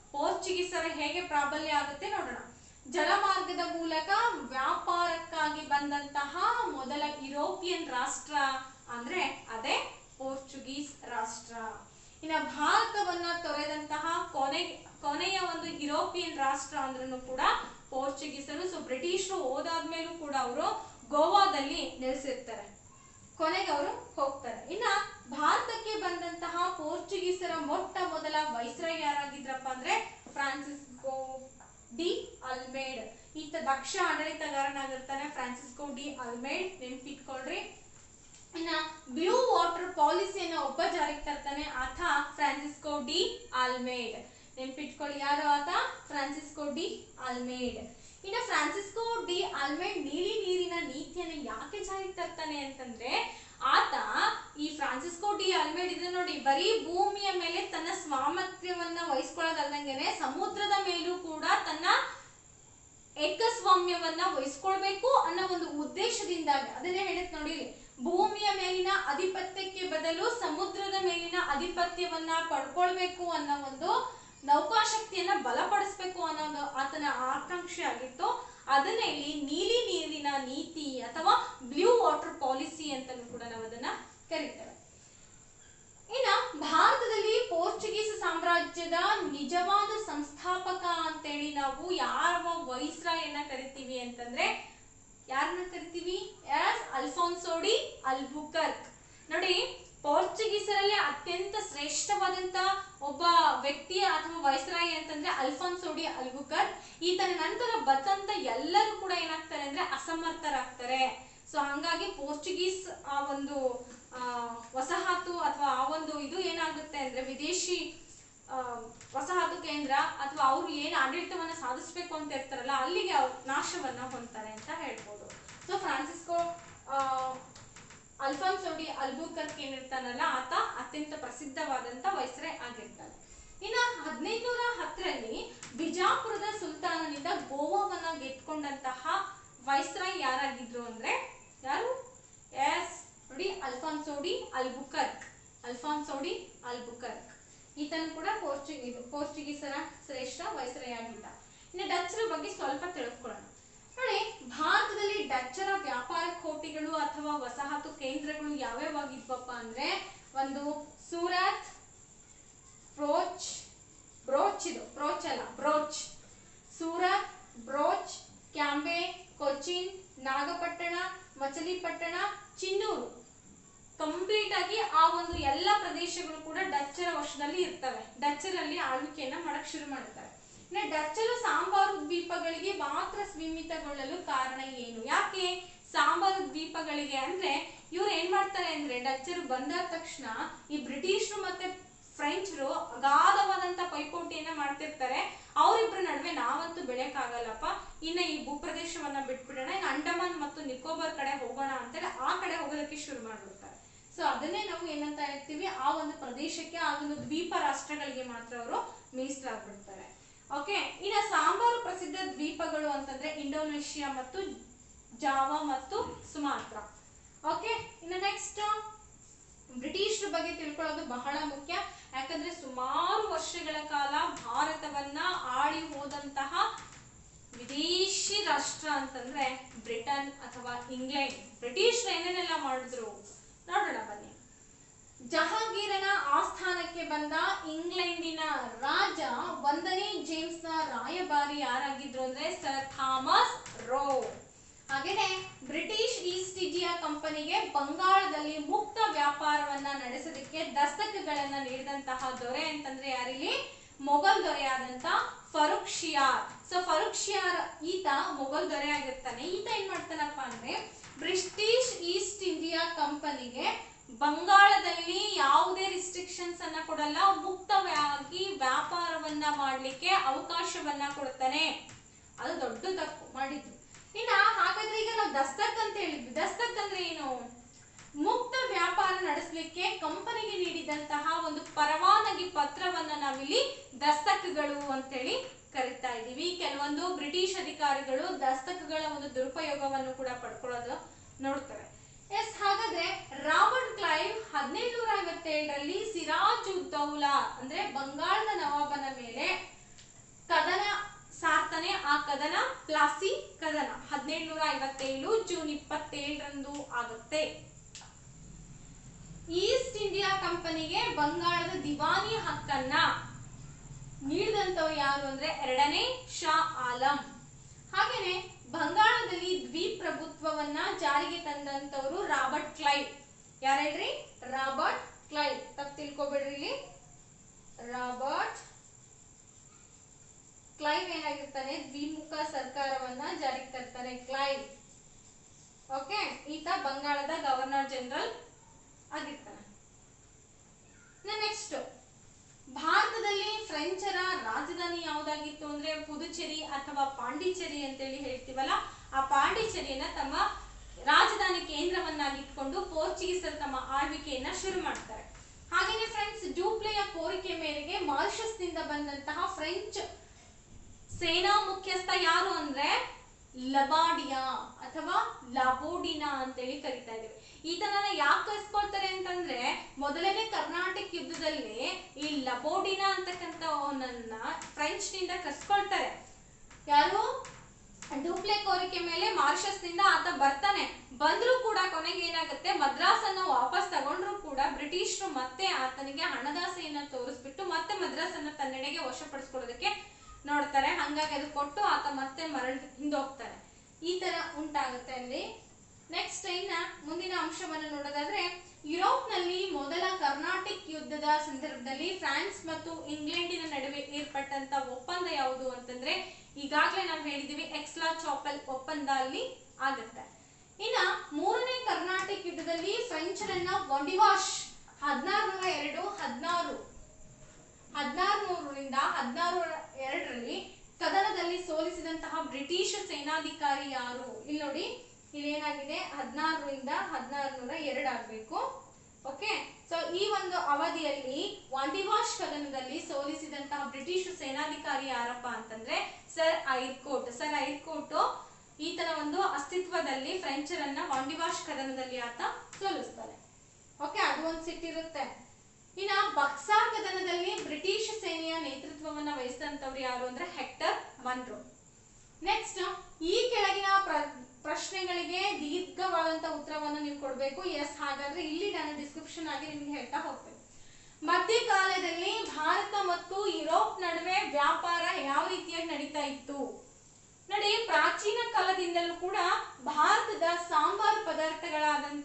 ಪೋರ್ಚುಗೀಸರ ಹೇಗೆ ಪ್ರಾಬಲ್ಯ ಆಗುತ್ತೆ ನೋಡೋಣ ಜಲಮಾರ್ಗದ ಮೂಲಕ ವ್ಯಾಪಾರಕ್ಕಾಗಿ ಬಂದಂತಹ ಮೊದಲ ಯುರೋಪಿಯನ್ ರಾಷ್ಟ್ರ ಅಂದ್ರೆ ಅದೇ ಪೋರ್ಚುಗೀಸ್ ರಾಷ್ಟ್ರ ಇನ್ನ ಭಾರತವನ್ನ ತೊರೆದಂತಹ ಕೊನೆ ಕೊನೆಯ ಒಂದು ಯುರೋಪಿಯನ್ ರಾಷ್ಟ್ರ ಅಂದ್ರೂ ಕೂಡ ಪೋರ್ಚುಗೀಸರು ಸೊ ಬ್ರಿಟಿಷರು ಹೋದಾದ್ಮೇಲೂ ಕೂಡ ಅವರು ಗೋವಾದಲ್ಲಿ ನೆಲೆಸಿರ್ತಾರೆ ಕೊನೆಗೆ ಅವರು ಹೋಗ್ತಾರೆ ಇನ್ನ ಭಾರತಕ್ಕೆ ಬಂದಂತಹ ಪೋರ್ಚುಗೀಸರ ಮೊಟ್ಟ ಮೊದಲ ವೈಸ್ರಾಯ್ ಯಾರಾಗಿದ್ರಪ್ಪ ಅಂದ್ರೆ ಫ್ರಾನ್ಸಿಸ್ಕೋ ಡಿ ಅಲ್ಮೇಡ್ ಈತ ದಕ್ಷ ಆಡಳಿತಗಾರನಾಗಿರ್ತಾನೆ ಫ್ರಾನ್ಸಿಸ್ಕೋ ಡಿ ಅಲ್ಮೇಡ್ ನೆನ್ಪಿಟ್ಕೊಳ್ರಿ ಇನ್ನ ಬ್ಲೂ ವಾಟರ್ ಪಾಲಿಸಿಯನ್ನ ಒಬ್ಬ ಜಾರಿಗೆ ತರ್ತಾನೆ ಆತ ಫ್ರಾನ್ಸಿಸ್ಕೋ ಡಿ ಆಲ್ಮೇಡ್ ನೆನ್ಪಿಟ್ಕೊಳ್ಳಿ ಯಾರು ಆತ ಫ್ರಾನ್ಸಿಸ್ಕೋ ಡಿ ಆಲ್ಮೇಡ್ ಇನ್ನ ಫ್ರಾನ್ಸಿಸ್ಕೋ ಡಿ ಆಲ್ಮೇಡ್ ನೀಲಿ ನೀರಿನ ನೀತಿಯನ್ನ ಯಾಕೆ ಜಾರಿಗೆ ತರ್ತಾನೆ ಅಂತಂದ್ರೆ ಆತ ಈ ಫ್ರಾನ್ಸಿಸ್ಕೋ ಡಿ ಆಲ್ಮೇಡ್ ಇದೆ ನೋಡಿ ಬರೀ ಭೂಮಿಯ ಮೇಲೆ ತನ್ನ ಸ್ವಾಮರ್ಥ್ಯವನ್ನ ವಹಿಸ್ಕೊಳ್ಳೋದಲ್ದಂಗೆನೆ ಸಮುದ್ರದ ಮೇಲೂ ಕೂಡ ತನ್ನ ಏಕಸ್ವಾಮ್ಯವನ್ನ ವಹಿಸ್ಕೊಳ್ಬೇಕು ಅನ್ನೋ ಒಂದು ಉದ್ದೇಶದಿಂದಾಗಿ ಅದನ್ನೇ ಹೇಳತ್ ನೋಡಿ ಭೂಮಿಯ ಮೇಲಿನ ಅಧಿಪತ್ಯಕ್ಕೆ ಬದಲು ಸಮುದ್ರದ ಮೇಲಿನ ಅಧಿಪತ್ಯವನ್ನ ಪಡ್ಕೊಳ್ಬೇಕು ಅನ್ನೋ ಒಂದು ನೌಕಾಶಕ್ತಿಯನ್ನ ಬಲಪಡಿಸ್ಬೇಕು ಅನ್ನೋದು ಆತನ ಆಕಾಂಕ್ಷೆ ಆಗಿತ್ತು ಅದನ್ನೇ ಇಲ್ಲಿ ನೀಲಿ ನೀರಿನ ನೀತಿ ಅಥವಾ ಬ್ಲೂ ವಾಟರ್ ಪಾಲಿಸಿ ಅಂತಲೂ ಕೂಡ ನಾವು ಅದನ್ನ ಕರೀತೇವೆ ಇನ್ನ ಭಾರತದಲ್ಲಿ ಪೋರ್ಚುಗೀಸ್ ಸಾಮ್ರಾಜ್ಯದ ನಿಜವಾದ ಸಂಸ್ಥಾಪಕ ಅಂತೇಳಿ ನಾವು ಯಾವ ವೈಸ್ರಾಯನ್ನ ಕರಿತೀವಿ ಅಂತಂದ್ರೆ ಯಾರನ್ನ ಕರಿತೀವಿ ಎಸ್ ಅಲ್ಫಾನ್ಸೋಡಿ ಅಲ್ಬುಕರ್ಕ್ ನೋಡಿ ಪೋರ್ಚುಗೀಸರಲ್ಲಿ ಅತ್ಯಂತ ಶ್ರೇಷ್ಠವಾದಂತ ಒಬ್ಬ ವ್ಯಕ್ತಿಯ ಅಥವಾ ವೈಸ್ರಾಯಿ ಅಂತಂದ್ರೆ ಅಲ್ಫಾನ್ಸೋಡಿ ಅಲ್ಬುಕರ್ಕ್ ಈತನ ನಂತರ ಬತ್ತಂತ ಎಲ್ಲರೂ ಕೂಡ ಏನಾಗ್ತಾರೆ ಅಂದ್ರೆ ಅಸಮರ್ಥರಾಗ್ತಾರೆ ಸೊ ಹಂಗಾಗಿ ಪೋರ್ಚುಗೀಸ್ ಆ ಒಂದು ಆ, ವಸಾಹತು ಅಥವಾ ಆ ಒಂದು ಇದು ಏನಾಗುತ್ತೆ ಅಂದ್ರೆ ವಿದೇಶಿ ಆ, ವಸಾಹತು ಕೇಂದ್ರ ಅಥವಾ ಅವರು ಏನು ಆಡಳಿತವನ್ನ ಸಾಧಿಸ್ಬೇಕು ಅಂತ ಇರ್ತಾರಲ್ಲ ಅಲ್ಲಿಗೆ ಅವ್ರು ನಾಶವನ್ನ ಹೊಂದ್ತಾರೆ ಅಂತ ಹೇಳ್ಬೋದು ಸೊ ಫ್ರಾನ್ಸಿಸ್ಕೋ ಆ, ಅಲ್ಫಾನ್ಸೋಡಿ ಅಲ್ಬುಕರ್ಕ್ ಏನಿರ್ತಾನಲ್ಲ ಆತ ಅತ್ಯಂತ ಪ್ರಸಿದ್ಧವಾದಂತ ವೈಸ್ರೆ ಆಗಿರ್ತಾನೆ ಇನ್ನ ಹದಿನೈದುನೂರ ಹತ್ತರಲ್ಲಿ ಬಿಜಾಪುರದ ಸುಲ್ತಾನನಿಂದ ಗೋವಾವನ್ನ ಗೆದ್ಕೊಂಡಂತಹ ವೈಸ್ರಾಯ್ ಯಾರಾಗಿದ್ರು ಅಂದ್ರೆ ಯಾರು ಎಸ್ ನೋಡಿ ಅಲ್ಫಾನ್ಸೋಡಿ ಅಲ್ಬುಕರ್ಕ್ ಅಲ್ಫಾನ್ಸೋಡಿ ಅಲ್ಬುಕರ್ಕ್ ಈತನು ಕೂಡ ಪೋರ್ಚುಗೀಸ್ ಪೋರ್ಚುಗೀಸರ ಶ್ರೇಷ್ಠ ವೈಸ್ರಾಯ್ ಆಗಿದ್ದ ಇನ್ನು ಡಚ್ಚರ ಬಗ್ಗೆ ಸ್ವಲ್ಪ ತಿಳ್ಕೊಳ್ಳೋಣ ನೋಡಿ ಭಾರತದಲ್ಲಿ ಡಚ್ಚರ ವ್ಯಾಪಾರ ಕೋಟೆಗಳು ಅಥವಾ ವಸಾಹತು ಕೇಂದ್ರಗಳು ಯಾವ್ಯಾವಾಗಿದ್ವಪ್ಪ ಅಂದ್ರೆ ಒಂದು ಸೂರತ್ ಬ್ರೋಚ್ ಬ್ರೋಚ್ ಇದು ಬ್ರೋಚ್ ಅಲ್ಲ ಬ್ರೋಚ್ ಸೂರತ್ ಬ್ರೋಚ್ ಕ್ಯಾಂಬೆ ಕೊಚ್ಚಿನ್ ನಾಗಪಟ್ಟಣ ಮಚಲಿಪಟ್ಟಣ ಚಿನ್ನೂರು ಕಂಪ್ಲೀಟ್ ಆಗಿ ಆ ಒಂದು ಎಲ್ಲ ಪ್ರದೇಶಗಳು ಕೂಡ ಡಚ್ಚರ ವಶದಲ್ಲಿ ಇರ್ತವೆ ಡಚ್ಚರಲ್ಲಿ ಆಳ್ವಿಕೆಯನ್ನ ಮಾಡಕ್ ಶುರು ಮಾಡ್ತಾರೆ ಇನ್ನು ಡಚ್ಚರು ಸಾಂಬಾರು ದ್ವೀಪಗಳಿಗೆ ಮಾತ್ರ ಸೀಮಿತಗೊಳ್ಳಲು ಕಾರಣ ಏನು ಯಾಕೆ ಸಾಂಬಾರು ದ್ವೀಪಗಳಿಗೆ ಅಂದ್ರೆ ಇವ್ರು ಏನ್ ಮಾಡ್ತಾರೆ ಅಂದ್ರೆ ಡಚ್ಚರು ಬಂದಾದ ತಕ್ಷಣ ಈ ಬ್ರಿಟಿಷರು ಮತ್ತೆ ಫ್ರೆಂಚರು ಅಗಾಧವಾದಂತ ಪೈಪೋಟಿಯನ್ನ ಮಾಡ್ತಿರ್ತಾರೆ ಅವರಿಬ್ಬರ ನಡುವೆ ನಾವಂತೂ ಬೆಳೆಯಕ್ಕಾಗಲ್ಲಪ್ಪ ಇನ್ನ ಈ ಭೂಪ್ರದೇಶವನ್ನ ಬಿಟ್ಬಿಡೋಣ ಇನ್ನು ಅಂಡಮಾನ್ ಮತ್ತು ನಿಕೋಬಾರ್ ಕಡೆ ಹೋಗೋಣ ಅಂತೇಳಿ ಆ ಕಡೆ ಹೋಗೋದಕ್ಕೆ ಶುರು ಮಾಡ್ಬಿಡ್ತಾರೆ ಸೊ ಅದನ್ನೇ ನಾವು ಏನಂತ ಹೇಳ್ತೀವಿ ಆ ಒಂದು ಪ್ರದೇಶಕ್ಕೆ ಆ ಒಂದು ದ್ವೀಪ ರಾಷ್ಟ್ರಗಳಿಗೆ ಮಾತ್ರ ಅವರು ಮೀಸಲಾಗ್ಬಿಡ್ತಾರೆ ಓಕೆ ಇನ್ನ ಸಾಂಬಾರು ಪ್ರಸಿದ್ಧ ದ್ವೀಪಗಳು ಅಂತಂದ್ರೆ ಇಂಡೋನೇಷಿಯಾ ಮತ್ತು ಜಾವಾ ಮತ್ತು ಸುಮಾತ್ರ ಓಕೆ ಇನ್ನು ನೆಕ್ಸ್ಟ್ ಬ್ರಿಟಿಷರ ಬಗ್ಗೆ ತಿಳ್ಕೊಳ್ಳೋದು ಬಹಳ ಮುಖ್ಯ ಯಾಕಂದ್ರೆ ಸುಮಾರು ವರ್ಷಗಳ ಕಾಲ ಭಾರತವನ್ನ ಆಳಿ ಹೋದಂತಹ ವಿದೇಶಿ ರಾಷ್ಟ್ರ ಅಂತಂದ್ರೆ ಬ್ರಿಟನ್ ಅಥವಾ ಇಂಗ್ಲೆಂಡ್ ಬ್ರಿಟಿಷರು ಏನೇನೆಲ್ಲ ಮಾಡಿದ್ರು ನೋಡೋಣ ಬನ್ನಿ ಜಹಾಂಗೀರನ ಆಸ್ಥಾನಕ್ಕೆ ಬಂದ ಇಂಗ್ಲೆಂಡಿನ ರಾಜ ಒಂದನೇ ಜೇಮ್ಸ್ ನ ರಾಯಭಾರಿ ಯಾರಾಗಿದ್ರು ಅಂದ್ರೆ ಸರ್ ಥಾಮಸ್ ರೋ ಹಾಗೇನೆ ಬ್ರಿಟಿಷ್ ಈಸ್ಟ್ ಇಂಡಿಯಾ ಕಂಪನಿಗೆ ಬಂಗಾಳದಲ್ಲಿ ಮುಕ್ತ ವ್ಯಾಪಾರವನ್ನ ನಡೆಸೋದಕ್ಕೆ ದಸ್ತಕಗಳನ್ನ ನೀಡಿದಂತಹ ದೊರೆ ಅಂತಂದ್ರೆ ಯಾರಿಲ್ಲಿ ಮೊಘಲ್ ದೊರೆಯಾದಂತ ಫರುಖ್ ಶಿಯಾರ್ ಸೊ ಫರುಖ್ ಶಿಯಾರ್ ಈತ ಮೊಘಲ್ ದೊರೆ ಆಗಿರ್ತಾನೆ ಈತ ಏನ್ ಮಾಡ್ತಾನಪ್ಪ ಅಂದ್ರೆ ಬ್ರಿಟಿಷ್ ಈಸ್ಟ್ ಇಂಡಿಯಾ ಕಂಪನಿಗೆ ಬಂಗಾಳದಲ್ಲಿ ಯಾವುದೇ ರಿಸ್ಟ್ರಿಕ್ಷನ್ಸ್ ಅನ್ನ ಕೊಡಲ್ಲ ಮುಕ್ತವಾಗಿ ವ್ಯಾಪಾರವನ್ನ ಮಾಡ್ಲಿಕ್ಕೆ ಅವಕಾಶವನ್ನ ಕೊಡ್ತಾನೆ ಅದು ದೊಡ್ಡ ತಪ್ಪು ಮಾಡಿದ್ದು ಇನ್ನ ಹಾಗಾದ್ರೆ ಈಗ ನಾವು ದಸ್ತಕ್ ಅಂತ ಹೇಳಿದ್ವಿ ದಸ್ತಕ್ ಅಂದ್ರೆ ಏನು ಮುಕ್ತ ವ್ಯಾಪಾರ ನಡೆಸಲಿಕ್ಕೆ ಕಂಪನಿಗೆ ನೀಡಿದಂತಹ ಒಂದು ಪರವಾನಗಿ ಪತ್ರವನ್ನ ನಾವಿಲ್ಲಿ ದಸ್ತಕ್ಗಳು ಅಂತೇಳಿ ಕರಿತಾ ಇದ್ದೀವಿ ಕೆಲವೊಂದು ಬ್ರಿಟಿಷ್ ಅಧಿಕಾರಿಗಳು ದಸ್ತಕ್ಗಳ ಒಂದು ದುರುಪಯೋಗವನ್ನು ಕೂಡ ಪಡ್ಕೊಳ್ಳೋದು ನೋಡ್ತಾರೆ ಎಸ್ ಹಾಗಾದ್ರೆ ರಾಬರ್ಟ್ ಕ್ಲೈವ್ ಹದಿನೈದುನೂರ ಐವತ್ತೇಳರಲ್ಲಿ ಸಿರಾಜ್ ಉದ್ ದೌಲಾ ಅಂದ್ರೆ ಬಂಗಾಳದ ನವಾಬನ ಮೇಲೆ ಕದನ ಸಾರ್ತನೆ ಆ ಕದನ ಪ್ಲಾಸಿ ಕದನ ಹದಿನೇಳುನೂರ ಐವತ್ತೇಳು ಜೂನ್ ಇಪ್ಪತ್ತೇಳರಂದು ಆಗುತ್ತೆ ಈಸ್ಟ್ ಇಂಡಿಯಾ ಕಂಪನಿಗೆ ಬಂಗಾಳದ ದಿವಾನಿ ಹಕ್ಕನ್ನ ನೀಡಿದಂತವ್ರು ಯಾರು ಅಂದ್ರೆ ಎರಡನೇ ಶಾ ಆಲಂ ಹಾಗೇನೆ ಬಂಗಾಳದಲ್ಲಿ ದ್ವಿಪ್ರಭುತ್ವವನ್ನ ಜಾರಿಗೆ ತಂದಂತವರು ರಾಬರ್ಟ್ ಕ್ಲೈವ್ ಯಾರು ಹೇಳ್ರಿ ರಾಬರ್ಟ್ ಕ್ಲೈವ್ ತಪ್ಪು ತಿಳ್ಕೊಬೇಡ್ರಿ ಇಲ್ಲಿ ರಾಬರ್ಟ್ ಕ್ಲೈವ್ ಏನಾಗಿರ್ತಾನೆ ದ್ವಿಮುಖ ಸರ್ಕಾರವನ್ನ ಜಾರಿಗೆ ತರ್ತಾನೆ ಕ್ಲೈವ್ ಓಕೆ ಈತ ಬಂಗಾಳದ ಗವರ್ನರ್ ಜನರಲ್ ಆಗಿರ್ತಾನೆ ನೆಕ್ಸ್ಟ್ ಭಾರತದಲ್ಲಿ ಫ್ರೆಂಚರ ರಾಜಧಾನಿ ಯಾವ್ದಾಗಿತ್ತು ಅಂದ್ರೆ ಪುದುಚೇರಿ ಅಥವಾ ಪಾಂಡಿಚೇರಿ ಅಂತೇಳಿ ಹೇಳ್ತೀವಲ್ಲ ಆ ಪಾಂಡಿಚೇರಿಯನ್ನ ತಮ್ಮ ರಾಜಧಾನಿ ಕೇಂದ್ರವನ್ನಾಗಿಟ್ಕೊಂಡು ಪೋರ್ಚುಗೀಸರು ತಮ್ಮ ಆಳ್ವಿಕೆಯನ್ನ ಶುರು ಮಾಡ್ತಾರೆ ಹಾಗೇನೆ ಫ್ರೆಂಡ್ಸ್ ಡೂಪ್ಲೆಯ ಕೋರಿಕೆ ಮೇರೆಗೆ ಮಾರಿಷಸ್ನಿಂದ ಬಂದಂತಹ ಫ್ರೆಂಚ್ ಸೇನಾ ಮುಖ್ಯಸ್ಥ ಯಾರು ಅಂದ್ರೆ ಲಬಾಡಿಯಾ ಅಥವಾ ಲಬೋಡಿನಾ ಅಂತೇಳಿ ಕರಿತಾ ಇದ್ದೀವಿ ಈತನನ್ನ ಯಾಕೆ ಕರ್ಸ್ಕೊಳ್ತಾರೆ ಅಂತಂದ್ರೆ ಮೊದಲನೇ ಕರ್ನಾಟಕ ಯುದ್ಧದಲ್ಲಿ ಈ ಲಬೋಡಿನಾ ಅಂತಕ್ಕಂಥವನನ್ನ ಫ್ರೆಂಚ್ ನಿಂದ ಕರ್ಸ್ಕೊಳ್ತಾರೆ ಯಾರು ಡೂಪ್ಲೆ ಕೋರಿಕೆ ಮೇಲೆ ಮಾರಿಷಸ್ ನಿಂದ ಆತ ಬರ್ತಾನೆ ಬಂದ್ರೂ ಕೂಡ ಕೊನೆಗೆ ಏನಾಗುತ್ತೆ ಮದ್ರಾಸ್ ಅನ್ನ ವಾಪಸ್ ತಗೊಂಡ್ರು ಕೂಡ ಬ್ರಿಟಿಷರು ಮತ್ತೆ ಆತನಿಗೆ ಹಣದಾಸೆಯನ್ನ ತೋರಿಸ್ಬಿಟ್ಟು ಮತ್ತೆ ಮದ್ರಾಸ್ ಅನ್ನ ತನ್ನೆಡೆಗೆ ವಶಪಡಿಸ್ಕೊಳ್ಳೋದಕ್ಕೆ ನೋಡ್ತಾರೆ ಹಂಗಾಗಿ ಅದು ಕೊಟ್ಟು ಆತ ಮತ್ತೆ ಮರಳಿ ಹಿಂದೋಗ್ತಾನೆ ಈ ತರ ಉಂಟಾಗುತ್ತೆ ಅಲ್ಲಿ ನೆಕ್ಸ್ಟ್ ಇನ್ನ ಮುಂದಿನ ಅಂಶವನ್ನು ನೋಡೋದಾದ್ರೆ ಯುರೋಪ್ನಲ್ಲಿ ಮೊದಲ ಕರ್ನಾಟಿಕ್ ಯುದ್ಧದ ಸಂದರ್ಭದಲ್ಲಿ ಫ್ರಾನ್ಸ್ ಮತ್ತು ಇಂಗ್ಲೆಂಡಿನ ನಡುವೆ ಏರ್ಪಟ್ಟಂತ ಒಪ್ಪಂದ ಯಾವುದು ಅಂತಂದ್ರೆ ಈಗಾಗಲೇ ನಾವು ಹೇಳಿದೀವಿ ಎಕ್ಸ್ಲಾ ಚಾಪಲ್ ಒಪ್ಪಂದ ಅಲ್ಲಿ ಆಗುತ್ತೆ ಇನ್ನ ಮೂರನೇ ಕರ್ನಾಟಿಕ್ ಯುದ್ಧದಲ್ಲಿ ಫ್ರೆಂಚರನ್ನ ವಂಡಿವಾಶ್ ಹದಿನಾರುನೂರ ಎರಡು ಹದಿನಾರು ಹದಿನಾರುನೂರರಿಂದ ಹದಿನಾರು ಎರಡರಲ್ಲಿ ಕದನದಲ್ಲಿ ಸೋಲಿಸಿದಂತಹ ಬ್ರಿಟಿಷ್ ಸೇನಾಧಿಕಾರಿ ಯಾರು ಇಲ್ಲಿ ನೋಡಿ ಇಲ್ಲಿ ಏನಾಗಿದೆ ಹದಿನಾರರಿಂದ ಹದಿನಾರುನೂರ ಎರಡು ಆಗ್ಬೇಕು ಓಕೆ ಸೊ ಈ ಒಂದು ಅವಧಿಯಲ್ಲಿ ವಾಂಡಿವಾಶ್ ಕದನದಲ್ಲಿ ಸೋಲಿಸಿದಂತಹ ಬ್ರಿಟಿಷ್ ಸೇನಾಧಿಕಾರಿ ಯಾರಪ್ಪ ಅಂತಂದ್ರೆ ಸರ್ ಐರ್ಕೋಟ್ ಸರ್ ಐರ್ಕೋಟ್ ಈತನ ಒಂದು ಅಸ್ತಿತ್ವದಲ್ಲಿ ಫ್ರೆಂಚರನ್ನ ವಾಂಡಿವಾಶ್ ಕದನದಲ್ಲಿ ಆತ ಸೋಲಿಸ್ತಾನೆ ಓಕೆ ಅದು ಒಂದು ಸಿಟ್ಟಿರುತ್ತೆ ಇನ್ನ ಬಕ್ಸಾರ್ ಕದನದಲ್ಲಿ ಬ್ರಿಟಿಷ್ ಸೇನೆಯ ನೇತೃತ್ವವನ್ನ ವಹಿಸಿದಂತವ್ರು ಯಾರು ಅಂದ್ರೆ ಹೆಕ್ಟರ್ ಮನ್ರೋ ನೆಕ್ಸ್ಟ್ ಈ ಕೆಳಗಿನ ಪ್ರ- ಪ್ರಶ್ನೆಗಳಿಗೆ ದೀರ್ಘವಾದಂತ ಉತ್ತರವನ್ನು ನೀವು ಕೊಡಬೇಕು ಎಸ್ ಹಾಗಾದ್ರೆ ಇಲ್ಲಿ ನಾನು ಡಿಸ್ಕ್ರಿಪ್ಷನ್ ಆಗಿ ನಿಮ್ಗೆ ಹೇಳ್ತಾ ಹೋಗ್ತೇನೆ ಮಧ್ಯಕಾಲದಲ್ಲಿ ಭಾರತ ಮತ್ತು ಯುರೋಪ್ ನಡುವೆ ವ್ಯಾಪಾರ ಯಾವ ರೀತಿಯಾಗಿ ನಡೀತಾ ಇತ್ತು ನೋಡಿ ಪ್ರಾಚೀನ ಕಾಲದಿಂದಲೂ ಕೂಡ ಭಾರತದ ಸಾಂಬಾರ್ ಪದಾರ್ಥಗಳಾದಂತ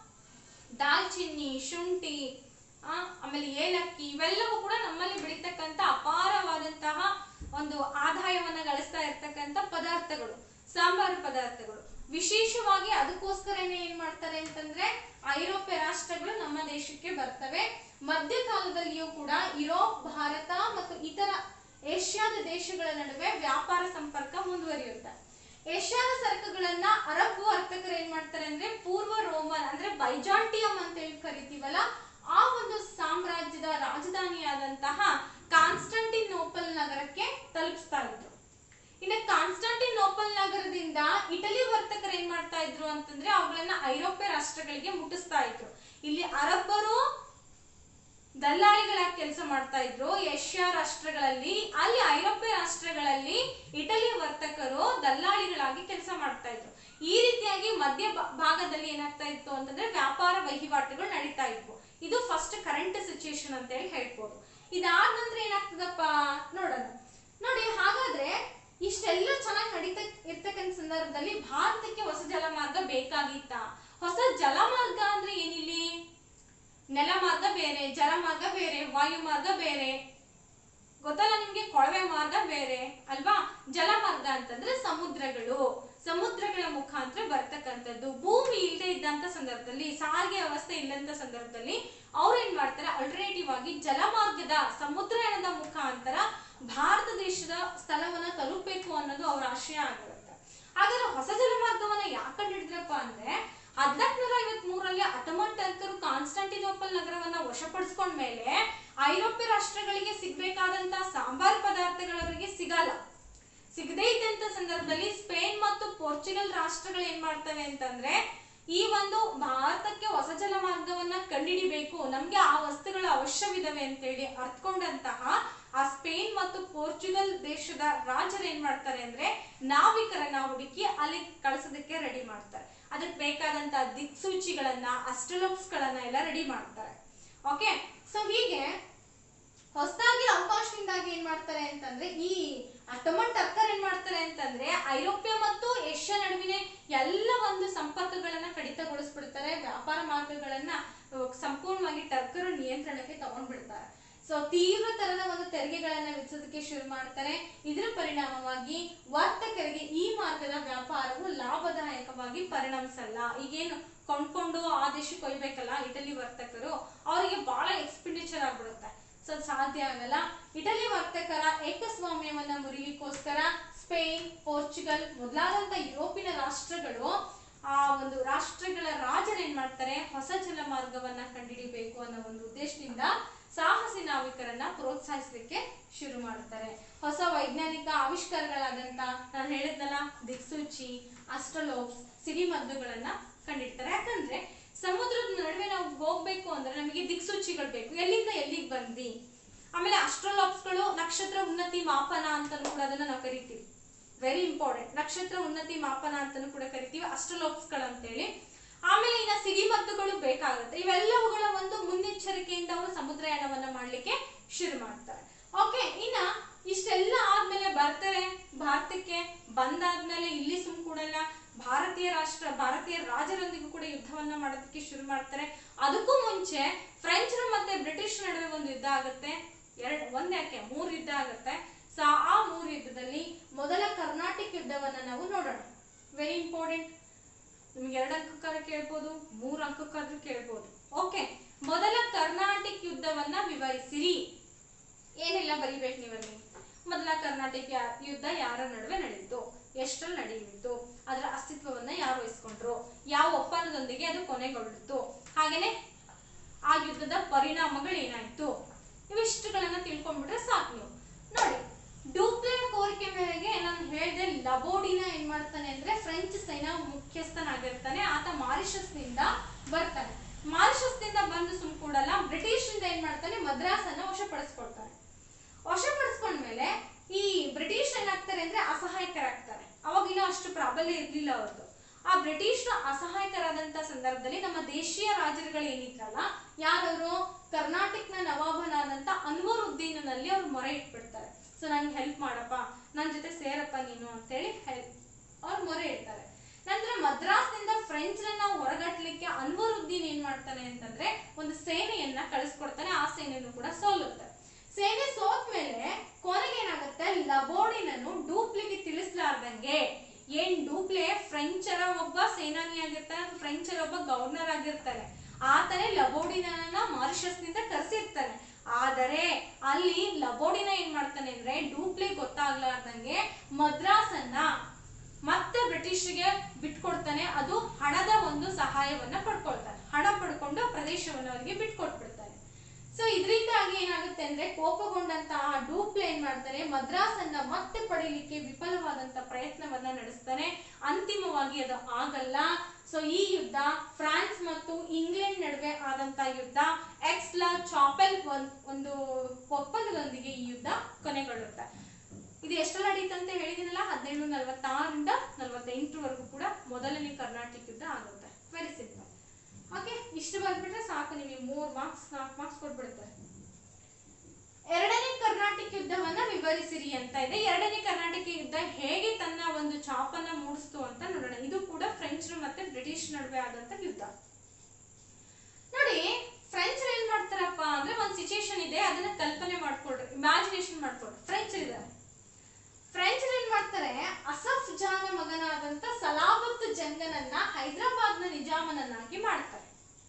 ದಾಲ್ಚಿನ್ನಿ ಶುಂಠಿ ಆ, ಆಮೇಲೆ ಏಲಕ್ಕಿ ಇವೆಲ್ಲವೂ ಕೂಡ ನಮ್ಮಲ್ಲಿ ಬೆಳೀತಕ್ಕಂತ ಅಪಾರವಾದಂತಹ ಒಂದು ಆದಾಯವನ್ನ ಗಳಿಸ್ತಾ ಇರ್ತಕ್ಕಂತ ಪದಾರ್ಥಗಳು ಸಾಂಬಾರು ಪದಾರ್ಥಗಳು ವಿಶೇಷವಾಗಿ ಅದಕ್ಕೋಸ್ಕರನೇ ಏನ್ ಮಾಡ್ತಾರೆ ಅಂತಂದ್ರೆ ಐರೋಪ್ಯ ರಾಷ್ಟ್ರಗಳು ನಮ್ಮ ದೇಶಕ್ಕೆ ಬರ್ತವೆ ಮಧ್ಯಕಾಲದಲ್ಲಿಯೂ ಕೂಡ ಯುರೋಪ್ ಭಾರತ ಮತ್ತು ಇತರ ಏಷ್ಯಾದ ದೇಶಗಳ ನಡುವೆ ವ್ಯಾಪಾರ ಸಂಪರ್ಕ ಮುಂದುವರಿಯುತ್ತೆ ಏಷ್ಯಾದ ಸರಕುಗಳನ್ನ ಅರಬ್ ವರ್ತಕರು ಏನ್ ಮಾಡ್ತಾರೆ ಅಂದ್ರೆ ಪೂರ್ವ ರೋಮನ್ ಅಂದ್ರೆ ಬೈಜಾಂಟಿಯಂ ಅಂತ ಹೇಳಿ ಕರಿತೀವಲ್ಲ ಆ ಒಂದು ಸಾಮ್ರಾಜ್ಯದ ರಾಜಧಾನಿಯಾದಂತಹ ಕಾನ್ಸ್ಟಂಟಿನೋಪಲ್ ನಗರಕ್ಕೆ ತಲುಪಿಸ್ತಾ ಇದ್ರು ಇನ್ನು ಕಾನ್ಸ್ಟಾಂಟಿನೋಪಲ್ ನಗರದಿಂದ ಇಟಲಿ ವರ್ತಕರು ಏನ್ ಮಾಡ್ತಾ ಇದ್ರು ಅಂತಂದ್ರೆ ಅವುಗಳನ್ನ ಐರೋಪ್ಯ ರಾಷ್ಟ್ರಗಳಿಗೆ ಮುಟ್ಟಿಸ್ತಾ ಇದ್ರು ಇಲ್ಲಿ ಅರಬ್ಬರು ದಲ್ಲಾಳಿಗಳಾಗಿ ಕೆಲಸ ಮಾಡ್ತಾ ಇದ್ರು ಏಷ್ಯಾ ರಾಷ್ಟ್ರಗಳಲ್ಲಿ ಅಲ್ಲಿ ಐರೋಪ್ಯ ರಾಷ್ಟ್ರಗಳಲ್ಲಿ ಇಟಲಿ ವರ್ತಕರು ದಲ್ಲಾಳಿಗಳಾಗಿ ಕೆಲಸ ಮಾಡ್ತಾ ಇದ್ರು ಈ ರೀತಿಯಾಗಿ ಮಧ್ಯ ಭಾ- ಭಾಗದಲ್ಲಿ ಏನಾಗ್ತಾ ಇತ್ತು ಅಂತಂದ್ರೆ ವ್ಯಾಪಾರ ವಹಿವಾಟುಗಳು ನಡೀತಾ ಇದ್ವು ಇದು ಫಸ್ಟ್ ಕರೆಂಟ್ ಸಿಚುಯೇಷನ್ ಅಂತ ಹೇಳಿ ಹೇಳ್ಬೋದು ಇದಾದ ನಂತರ ಏನಾಗ್ತದಪ್ಪ ನೋಡೋಣ ನೋಡಿ ಹಾಗಾದ್ರೆ ಇಷ್ಟೆಲ್ಲ ಚೆನ್ನಾಗಿ ನಡೀತಾ ಇರ್ತಕ್ಕಂಥ ಸಂದರ್ಭದಲ್ಲಿ ಭಾರತಕ್ಕೆ ಹೊಸ ಜಲಮಾರ್ಗ ಬೇಕಾಗಿತ್ತ ಹೊಸ ಜಲಮಾರ್ಗ ಅಂದ್ರೆ ಏನಿಲ್ಲಿ ನೆಲಮಾರ್ಗ ಬೇರೆ ಜಲಮಾರ್ಗ ಬೇರೆ ವಾಯುಮಾರ್ಗ ಬೇರೆ ಗೊತ್ತಲ್ಲ ನಿಮ್ಗೆ ಕೊಳವೆ ಮಾರ್ಗ ಬೇರೆ ಅಲ್ವಾ ಜಲಮಾರ್ಗ ಅಂತಂದ್ರೆ ಸಮುದ್ರಗಳು ಸಮುದ್ರಗಳ ಮುಖಾಂತರ ಬರ್ತಕ್ಕಂಥದ್ದು ಭೂಮಿ ಇಲ್ಲದೆ ಇದ್ದಂತ ಸಂದರ್ಭದಲ್ಲಿ ಸಾರಿಗೆ ವ್ಯವಸ್ಥೆ ಇಲ್ಲಂತ ಸಂದರ್ಭದಲ್ಲಿ ಅವ್ರು ಏನ್ ಮಾಡ್ತಾರೆ ಅಲ್ಟರ್ನೇಟಿವ್ ಆಗಿ ಜಲಮಾರ್ಗದ ಸಮುದ್ರಯಾನದ ಮುಖಾಂತರ ಭಾರತ ದೇಶದ ಸ್ಥಳವನ್ನ ತಲುಪಬೇಕು ಅನ್ನೋದು ಅವರ ಆಶಯ ಆಗಿರುತ್ತೆ ಹಾಗಾದ್ರೆ ಹೊಸ ಜಲಮಾರ್ಗವನ್ನ ಯಾಕೆ ಕಂಡಿಡಿದ್ರಪ್ಪ ಅಂದ್ರೆ ಹದಿನಾಲ್ಕುನೂರ ಐವತ್ ಮೂರರಲ್ಲಿ ಅಟಮನ್ ಟರ್ಕರು ಕಾನ್ಸ್ಟಾಂಟಿನೋಪಲ್ ನಗರವನ್ನ ವಶಪಡಿಸ್ಕೊಂಡ್ಮೇಲೆ ಐರೋಪ್ಯ ರಾಷ್ಟ್ರಗಳಿಗೆ ಸಿಗ್ಬೇಕಾದಂತ ಸಾಂಬಾರ್ ಪದಾರ್ಥಗಳು ಅವರಿಗೆ ಸಿಗಲ್ಲ ಸಿಗದೇ ಇದ್ದಂತ ಸಂದರ್ಭದಲ್ಲಿ ಸ್ಪೇನ್ ಮತ್ತು ಪೋರ್ಚುಗಲ್ ರಾಷ್ಟ್ರಗಳು ಏನ್ ಮಾಡ್ತವೆ ಅಂತಂದ್ರೆ ಈ ಒಂದು ಭಾರತಕ್ಕೆ ಹೊಸ ಜಲಮಾರ್ಗವನ್ನ ಕಂಡುಹಿಡಿಬೇಕು ನಮ್ಗೆ ಆ ವಸ್ತುಗಳ ಅವಶ್ಯವಿದಾವೆ ಅಂತೇಳಿ ಅರ್ಥಕೊಂಡಂತಹ ಆ ಸ್ಪೇನ್ ಮತ್ತು ಪೋರ್ಚುಗಲ್ ದೇಶದ ರಾಜರು ಏನ್ ಮಾಡ್ತಾರೆ ಅಂದ್ರೆ ನಾವಿಕರನ್ನ ಹುಡುಕಿ ಅಲ್ಲಿ ಕಳಿಸೋದಕ್ಕೆ ರೆಡಿ ಮಾಡ್ತಾರೆ ಅದಕ್ಕೆ ಬೇಕಾದಂತ ದಿಕ್ಸೂಚಿಗಳನ್ನ ಅಸ್ಟ್ರಲೋಪ್ಸ್ ಗಳನ್ನ ಎಲ್ಲ ರೆಡಿ ಮಾಡ್ತಾರೆ ಓಕೆ ಸೊ ಹೀಗೆ ಹೊಸದಾಗಿ ಅವಕಾಶದಿಂದಾಗಿ ಏನ್ ಮಾಡ್ತಾರೆ ಅಂತಂದ್ರೆ ಈ ಟೊಮನ್ ಟಕ್ಕರ್ ಏನ್ ಮಾಡ್ತಾರೆ ಅಂತಂದ್ರೆ ಐರೋಪ್ಯ ಮತ್ತು ಏಷ್ಯಾ ನಡುವಿನ ಎಲ್ಲ ಒಂದು ಸಂಪರ್ಕಗಳನ್ನ ಕಡಿತಗೊಳಿಸ್ಬಿಡ್ತಾರೆ ವ್ಯಾಪಾರ ಮಾರ್ಗಗಳನ್ನ ಅಹ್, ಸಂಪೂರ್ಣವಾಗಿ ಟರ್ಕರ್ ನಿಯಂತ್ರಣಕ್ಕೆ ತಗೊಂಡ್ಬಿಡ್ತಾರೆ ಸೊ ತೀವ್ರ ತರದ ಒಂದು ತೆರಿಗೆಗಳನ್ನ ವಿಧಿಸೋದಕ್ಕೆ ಶುರು ಮಾಡ್ತಾರೆ ಇದರ ಪರಿಣಾಮವಾಗಿ ವರ್ತಕರಿಗೆ ಈ ಮಾರ್ಗದ ವ್ಯಾಪಾರವು ಲಾಭದಾಯಕವಾಗಿ ಪರಿಣಮಿಸಲ್ಲ ಈಗೇನು ಕೊಂಡ್ಕೊಂಡು ಆ ದೇಶಕ್ಕೆ ಒಯ್ಬೇಕಲ್ಲ ಇಟಲಿ ವರ್ತಕರು ಅವರಿಗೆ ಬಹಳ ಎಕ್ಸ್ಪೆಂಡಿಚರ್ ಆಗ್ಬಿಡುತ್ತೆ ಸೊ ಅದ್ ಸಾಧ್ಯ ಆಗಲ್ಲ ಇಟಲಿ ವರ್ತಕರ ಏಕಸ್ವಾಮ್ಯವನ್ನ ಮುರಿಲಿಕ್ಕೋಸ್ಕರ ಸ್ಪೇನ್ ಪೋರ್ಚುಗಲ್ ಮೊದಲಾದಂತ ಯುರೋಪಿನ ರಾಷ್ಟ್ರಗಳು ಆ ಒಂದು ರಾಷ್ಟ್ರಗಳ ರಾಜರು ಏನ್ ಮಾಡ್ತಾರೆ ಹೊಸ ಜಲಮಾರ್ಗವನ್ನ ಕಂಡುಹಿಡಿಬೇಕು ಅನ್ನೋ ಒಂದು ಉದ್ದೇಶದಿಂದ ಸಾಹಸಿ ನಾವಿಕರನ್ನ ಪ್ರೋತ್ಸಾಹಿಸಲಿಕ್ಕೆ ಶುರು ಮಾಡ್ತಾರೆ ಹೊಸ ವೈಜ್ಞಾನಿಕ ಆವಿಷ್ಕಾರಗಳಾದಂತ ನಾನು ಹೇಳಿದ್ನಲ್ಲ ದಿಕ್ಸೂಚಿ ಅಸ್ಟ್ರಲೋಬ್ಸ್ ಸಿಡಿಮದ್ದುಗಳನ್ನ ಕಂಡಿಡ್ತಾರೆ ಯಾಕಂದ್ರೆ ಸಮುದ್ರದ ನಡುವೆ ನಾವು ಹೋಗ್ಬೇಕು ಅಂದ್ರೆ ನಮಗೆ ದಿಕ್ಸೂಚಿಗಳು ಬೇಕು ಎಲ್ಲಿಂದ ಎಲ್ಲಿಗೆ ಬಂದ್ವಿ ಆಮೇಲೆ ಅಸ್ಟ್ರೋಲಾಬ್ಸ್ಗಳು ನಕ್ಷತ್ರ ಉನ್ನತಿ ಮಾಪನ ಅಂತಲೂ ಕೂಡ ಅದನ್ನ ನಾವು ಕರಿತೀವಿ ವೆರಿ ಇಂಪಾರ್ಟೆಂಟ್ ನಕ್ಷತ್ರ ಉನ್ನತಿ ಮಾಪನ ಅಂತಾನೂ ಕೂಡ ಕರಿತೀವಿ ಅಸ್ಟ್ರೋಲಾಬ್ಸ್ಗಳು ಅಂತೇಳಿ ಆಮೇಲೆ ಇನ್ನ ಸಿಡಿಮದ್ದುಗಳು ಬೇಕಾಗುತ್ತೆ ಇವೆಲ್ಲವುಗಳ ಒಂದು ಮುನ್ನೆಚ್ಚರಿಕೆಯಿಂದ ಅವರು ಸಮುದ್ರಯಾನವನ್ನ ಮಾಡ್ಲಿಕ್ಕೆ ಶುರು ಮಾಡ್ತಾರೆ ಓಕೆ ಇನ್ನ ಇಷ್ಟೆಲ್ಲ ಆದ್ಮೇಲೆ ಬರ್ತಾರೆ ಭಾರತಕ್ಕೆ ಬಂದಾದ್ಮೇಲೆ ಇಲ್ಲಿ ಸುಮ್ ಕೂಡಲ್ಲ ಭಾರತೀಯ ರಾಷ್ಟ್ರ ಭಾರತೀಯ ರಾಜರೊಂದಿಗೂ ಕೂಡ ಯುದ್ಧವನ್ನ ಮಾಡೋದಕ್ಕೆ ಶುರು ಮಾಡ್ತಾರೆ ಅದಕ್ಕೂ ಮುಂಚೆ ಫ್ರೆಂಚರು ಮತ್ತೆ ಬ್ರಿಟಿಷ್ ನಡುವೆ ಒಂದು ಯುದ್ಧ ಆಗುತ್ತೆ ಎರಡ್ ಒಂದ್ ಯಾಕೆ ಮೂರ್ ಯುದ್ಧ ಆಗುತ್ತೆ ಸೊ ಆ ಮೂರು ಯುದ್ಧದಲ್ಲಿ ಮೊದಲ ಕರ್ನಾಟಿಕ್ ಯುದ್ಧವನ್ನ ನಾವು ನೋಡೋಣ ವೆರಿ ಇಂಪಾರ್ಟೆಂಟ್ ನಿಮ್ಗೆ ಎರಡು ಅಂಕಕ್ಕಾದ್ರೂ ಕೇಳ್ಬೋದು ಮೂರು ಅಂಕಕ್ಕಾದ್ರೂ ಕೇಳ್ಬೋದು ಓಕೆ ಮೊದಲ ಕರ್ನಾಟಿಕ್ ಯುದ್ಧವನ್ನ ವಿವರಿಸಿರಿ ಏನೆಲ್ಲ ಬರಿಬೇಕು ನೀವಲ್ಲಿ ಮೊದಲ ಕರ್ನಾಟಕ ಯಾ- ಯುದ್ಧ ಯಾರ ನಡುವೆ ನಡೆಯಿತು ಎಷ್ಟರಲ್ಲಿ ನಡೆಯಿತು ಅದರ ಅಸ್ತಿತ್ವವನ್ನ ಯಾರು ವಹಿಸ್ಕೊಂಡ್ರು ಯಾವ ಒಪ್ಪಂದದೊಂದಿಗೆ ಅದು ಕೊನೆಗೊಳ್ಳಿತು ಹಾಗೇನೆ ಆ ಯುದ್ಧದ ಪರಿಣಾಮಗಳು ಏನಾಯ್ತು ಇವಿಷ್ಟುಗಳನ್ನ ತಿಳ್ಕೊಂಡ್ಬಿಟ್ರೆ ಸಾಕು ನೀವು ನೋಡಿ ಡೂಪ್ಲೆಯ ಕೋರಿಕೆ ಮೇರೆಗೆ ನಾನು ಹೇಳಿದೆ ಲಬೋಡಿನ ಏನ್ ಮಾಡ್ತಾನೆ ಅಂದ್ರೆ ಫ್ರೆಂಚ್ ಸೇನಾ ಮುಖ್ಯಸ್ಥನಾಗಿರ್ತಾನೆ ಆತ ಮಾರಿಷಸ್ ನಿಂದ ಬರ್ತಾನೆ ಮಾರಿಷಸ್ ನಿಂದ ಬಂದು ಸುಮ್ ಕೂಡಲ್ಲ ಬ್ರಿಟಿಷ್ ಇಂದ ಏನ್ ಮಾಡ್ತಾನೆ ಮದ್ರಾಸನ್ನ ವಶಪಡಿಸ್ಕೊಳ್ತಾನೆ ವಶಪಡಿಸ್ಕೊಂಡ್ಮೇಲೆ ಈ ಬ್ರಿಟಿಷ್ ಏನಾಗ್ತಾರೆ ಅಂದ್ರೆ ಅಸಹಾಯಕರಾಗ್ತಾರೆ ಅವಾಗಿನ ಅಷ್ಟು ಪ್ರಾಬಲ್ಯ ಇರ್ಲಿಲ್ಲ ಅವ್ರದ್ದು ಆ ಬ್ರಿಟಿಷ್ ಅಸಹಾಯಕರಾದಂತ ಸಂದರ್ಭದಲ್ಲಿ ನಮ್ಮ ದೇಶೀಯ ರಾಜರುಗಳು ಏನಿದ್ರಲ್ಲ ಯಾರವರು ಕರ್ನಾಟಕನ ನವಾಬನಾದಂತ ಅನ್ವರುದ್ದೀನಲ್ಲಿ ಅವ್ರು ಮೊರೆ ಇಟ್ಬಿಡ್ತಾರೆ ಸೊ ನಂಗೆ ಹೆಲ್ಪ್ ಮಾಡಪ್ಪ ನನ್ನ ಜೊತೆ ಸೇರಪ್ಪ ನೀನು ಅಂತೇಳಿ ಹೆಲ್ಪ್ ಅವ್ರು ಮೊರೆ ಇಡ್ತಾರೆ ನಂತರ ಮದ್ರಾಸ್ನಿಂದ ಫ್ರೆಂಚ್ರನ್ನ ಹೊರಗಟ್ಲಿಕ್ಕೆ ಅನ್ವರುದ್ದೀನ್ ಏನ್ ಮಾಡ್ತಾನೆ ಅಂತಂದ್ರೆ ಒಂದು ಸೇನೆಯನ್ನ ಕಳಿಸ್ಕೊಡ್ತಾನೆ ಆ ಸೇನೆಯನ್ನು ಕೂಡ ಸೋಲುತ್ತೆ ಸೇನೆ ಸೋತ್ ಮೇಲೆ ಕೊನೆಗೆ ಏನಾಗುತ್ತೆ ಲಬೋಡಿನನ್ನು ಡೂಪ್ಲಿಗೆ ತಿಳಿಸ್ಲಾರ್ದಂಗೆ ಏನ್ ಡೂಪ್ಲೆ ಫ್ರೆಂಚರ ಒಬ್ಬ ಸೇನಾನಿಯಾಗಿರ್ತಾನೆ ಅಥವಾ ಫ್ರೆಂಚರ ಒಬ್ಬ ಗವರ್ನರ್ ಆಗಿರ್ತಾನೆ ಆತನೇ ಲಬೋಡಿನನ್ನ ಮಾರಿಷಸ್ ನಿಂದ ಕರೆಸಿರ್ತಾನೆ ಆದರೆ ಅಲ್ಲಿ ಲಬೋಡಿನ ಏನ್ ಮಾಡ್ತಾನೆ ಅಂದ್ರೆ ಡೂಪ್ಲೆ ಗೊತ್ತಾಗ್ಲಾರ್ದಂಗೆ ಮದ್ರಾಸನ್ನ ಮತ್ತೆ ಬ್ರಿಟಿಷರಿಗೆ ಬಿಟ್ಕೊಡ್ತಾನೆ ಅದು ಹಣದ ಒಂದು ಸಹಾಯವನ್ನ ಪಡ್ಕೊಳ್ತಾನೆ ಹಣ ಪಡ್ಕೊಂಡು ಆ ಪ್ರದೇಶವನ್ನು ಅವರಿಗೆ ಬಿಟ್ಕೊಟ್ಬಿಡ್ತಾನೆ ಸೊ ಇದರಿಂದಾಗಿ ಏನಾಗುತ್ತೆ ಅಂದ್ರೆ ಕೋಪಗೊಂಡಂತಹ ಡೂಪ್ಲೆ ಏನ್ ಮಾಡ್ತಾನೆ ಮದ್ರಾಸನ್ನ ಮತ್ತೆ ಪಡೀಲಿಕ್ಕೆ ವಿಫಲವಾದಂತ ಪ್ರಯತ್ನವನ್ನ ನಡೆಸ್ತಾನೆ ಅಂತಿಮವಾಗಿ ಅದು ಆಗಲ್ಲ ಸೊ ಈ ಯುದ್ಧ ಫ್ರಾನ್ಸ್ ಮತ್ತು ಇಂಗ್ಲೆಂಡ್ ನಡುವೆ ಆದಂತ ಯುದ್ಧ ಎಕ್ಸ್ಲಾ ಚಾಪೆಲ್ ಒಂದ್- ಒಂದು ಒಪ್ಪಂದದೊಂದಿಗೆ ಈ ಯುದ್ಧ ಕೊನೆಗೊಳ್ಳುತ್ತೆ ಇದು ಎಷ್ಟೆಲ್ಲ ನಡೀತು ಅಂತ ಹೇಳಿದಿನಲ್ಲ ಹದಿನೇಳು ನಲವತ್ತಾರರಿಂದ ನಲವತ್ತೆಂಟರವರೆಗೂ ಕೂಡ ಮೊದಲನೇ ಕರ್ನಾಟಕ ಯುದ್ಧ ಆಗುತ್ತೆ ವೆರಿ ಸಿಂಪಲ್ ಓಕೆ ಇಷ್ಟು ಬಂದ್ಬಿಟ್ರೆ ಸಾಕು ನಿಮಗೆ ಮೂರ್ ಮಾರ್ಕ್ಸ್ ನಾಲ್ಕು ಮಾರ್ಕ್ಸ್ ಕೊಟ್ಬಿಡ್ತಾರೆ ಎರಡನೇ ಕರ್ನಾಟಕ ಯುದ್ಧವನ್ನ ವಿವರಿಸಿರಿ ಅಂತ ಇದೆ ಎರಡನೇ ಕರ್ನಾಟಕ ಯುದ್ಧ ಹೇಗೆ ತನ್ನ ಒಂದು ಚಾಪನ್ನ ಮೂಡಿಸ್ತು ಅಂತ ನೋಡೋಣ ಇದು ಕೂಡ ಫ್ರೆಂಚ್ ಮತ್ತೆ ಬ್ರಿಟಿಷ್ ನಡುವೆ ಆದಂತ ಯುದ್ಧ ನೋಡಿ ಫ್ರೆಂಚ್ ಏನ್ ಮಾಡ್ತಾರಪ್ಪ ಅಂದ್ರೆ ಒಂದ್ ಸಿಚುಯೇಷನ್ ಇದೆ ಅದನ್ನ ಕಲ್ಪನೆ ಮಾಡ್ಕೊಳ್ರಿ ಇಮ್ಯಾಜಿನೇಷನ್ ಮಾಡ್ಕೊಳ್ರಿ ಫ್ರೆಂಚ್ ಇದ್ದಾರೆ ಫ್ರೆಂಚ್ ಏನ್ ಮಾಡ್ತಾರೆ ಅಸಫ್ ಜಾನ ಮಗನಾದಂತ ಸಲಾಬತ್ ಜಂಗನನ್ನ ಹೈದರಾಬಾದ್ನ ನಿಜಾಮನನ್ನಾಗಿ ಮಾಡ್ತಾರೆ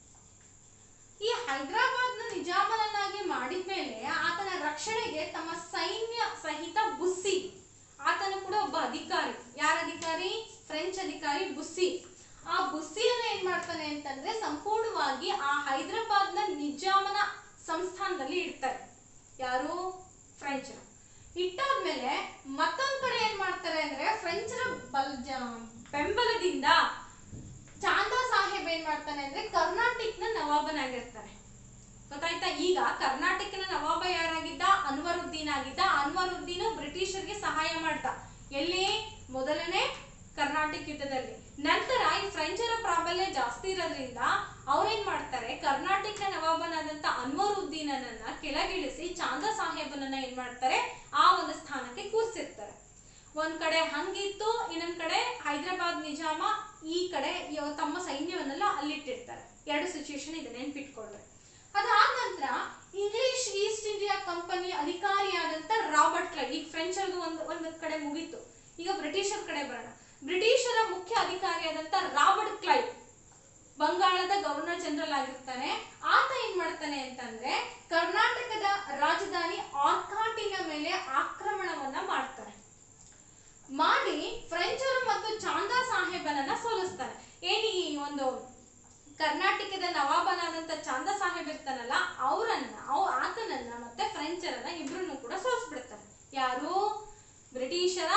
ಈ ಹೈದರಾಬಾದ್ನ ನಿಜಾಮನನ್ನಾಗಿ ಮಾಡಿದ್ಮೇಲೆ ಆತನ ರಕ್ಷಣೆಗೆ ತಮ್ಮ ಸೈನ್ಯ ಸಹಿತ ಬುಸ್ಸಿ ಆತನು ಕೂಡ ಒಬ್ಬ ಅಧಿಕಾರಿ ಯಾರ ಅಧಿಕಾರಿ ಫ್ರೆಂಚ್ ಅಧಿಕಾರಿ ಬುಸ್ಸಿ ಆ ಬುಸ್ಸಿಯನ್ನ ಏನ್ ಮಾಡ್ತಾನೆ ಅಂತಂದ್ರೆ ಸಂಪೂರ್ಣವಾಗಿ ಆ ಹೈದರಾಬಾದ್ನ ನಿಜಾಮನ ಸಂಸ್ಥಾನದಲ್ಲಿ ಇಡ್ತಾರೆ ಯಾರು ಫ್ರೆಂಚ್ ಇಟ್ಟಾದ್ಮೇಲೆ ಮತ್ತೊಂದ್ ಕಡೆ ಏನ್ ಮಾಡ್ತಾರೆ ಅಂದ್ರೆ ಫ್ರೆಂಚರ ಬಲ್ ಜ- ಬೆಂಬಲದಿಂದ ಚಾಂದಾ ಸಾಹೇಬ್ ಸಾಹೇಬ್ ಏನ್ ಮಾಡ್ತಾನೆ ಅಂದ್ರೆ ಕರ್ನಾಟಕನ ನವಾಬನಾಗಿರ್ತಾನೆ ಗೊತ್ತಾಯ್ತಾ ಈಗ ಕರ್ನಾಟಕನ ನವಾಬ ಯಾರಾಗಿದ್ದ ಅನ್ವರುದ್ದೀನ್ ಆಗಿದ್ದ ಅನ್ವರುದ್ದೀನ್ ಬ್ರಿಟಿಷರಿಗೆ ಸಹಾಯ ಮಾಡ್ದ ಎಲ್ಲಿ ಮೊದಲನೇ ಕರ್ನಾಟಕ ಯುದ್ಧದಲ್ಲಿ ನಂತರ ಈ ಫ್ರೆಂಚರ ಪ್ರಾಬಲ್ಯ ಜಾಸ್ತಿ ಇರೋದ್ರಿಂದ ಅವ್ರೇನ್ ಮಾಡ್ತಾರೆ ಕರ್ನಾಟಕ ನವಾಬನಾದಂತ ಅನ್ವರುದ್ದೀನನ್ನ ಕೆಳಗಿಳಿಸಿ ಚಾಂದ ಸಾಹೇಬನನ್ನ ಏನ್ ಮಾಡ್ತಾರೆ ಆ ಒಂದು ಸ್ಥಾನಕ್ಕೆ ಕೂರ್ಸಿರ್ತಾರೆ ಒಂದ್ ಕಡೆ ಹಂಗಿತ್ತು ಇನ್ನೊಂದ್ ಕಡೆ ಹೈದರಾಬಾದ್ ನಿಜಾಮ ಈ ಕಡೆ ಇವ- ತಮ್ಮ ಸೈನ್ಯವನ್ನೆಲ್ಲ ಅಲ್ಲಿಟ್ಟಿರ್ತಾರೆ ಎರಡು ಸಿಚುವೇಶನ್ ಇದೆ ನೆನ್ಪಿಟ್ಕೊಳ್ರಿ ಅದಾದ ನಂತರ ಇಂಗ್ಲಿಷ್ ಈಸ್ಟ್ ಇಂಡಿಯಾ ಕಂಪನಿ ಅಧಿಕಾರಿಯಾದಂತ ರಾಬರ್ಟ್ ಕ್ಲೈವ್ ಈಗ ಫ್ರೆಂಚರ್ದು ಒಂದು ಒಂದು ಕಡೆ ಮುಗೀತು ಈಗ ಬ್ರಿಟಿಷರ್ ಕಡೆ ಬರೋಣ ಬ್ರಿಟಿಷರ ಮುಖ್ಯ ಅಧಿಕಾರಿಯಾದಂತ ರಾಬರ್ಟ್ ಕ್ಲೈವ್ ಬಂಗಾಳದ ಗವರ್ನರ್ ಜನರಲ್ ಆಗಿರ್ತಾನೆ ಆತ ಏನ್ ಮಾಡ್ತಾನೆ ಅಂತಂದ್ರೆ ಕರ್ನಾಟಕದ ರಾಜಧಾನಿ ಆರ್ಕಾಟಿನ ಮೇಲೆ ಆಕ್ರಮಣವನ್ನ ಮಾಡ್ತಾನೆ ಮಾಡಿ ಫ್ರೆಂಚರು ಮತ್ತು ಚಾಂದಾ ಸಾಹೇಬನನ್ನ ಸೋಲಿಸ್ತಾನೆ ಏನ್ ಈ ಒಂದು ಕರ್ನಾಟಕದ ನವಾಬನಾದಂತ ಚಾಂದ ಸಾಹೇಬ್ ಇರ್ತಾನಲ್ಲ ಅವರನ್ನ ಅವ್ ಆತನನ್ನ ಮತ್ತೆ ಫ್ರೆಂಚರನ್ನ ಇಬ್ರನ್ನು ಕೂಡ ಸೋಲಿಸ್ಬಿಡ್ತಾನೆ ಯಾರು ಬ್ರಿಟಿಷರ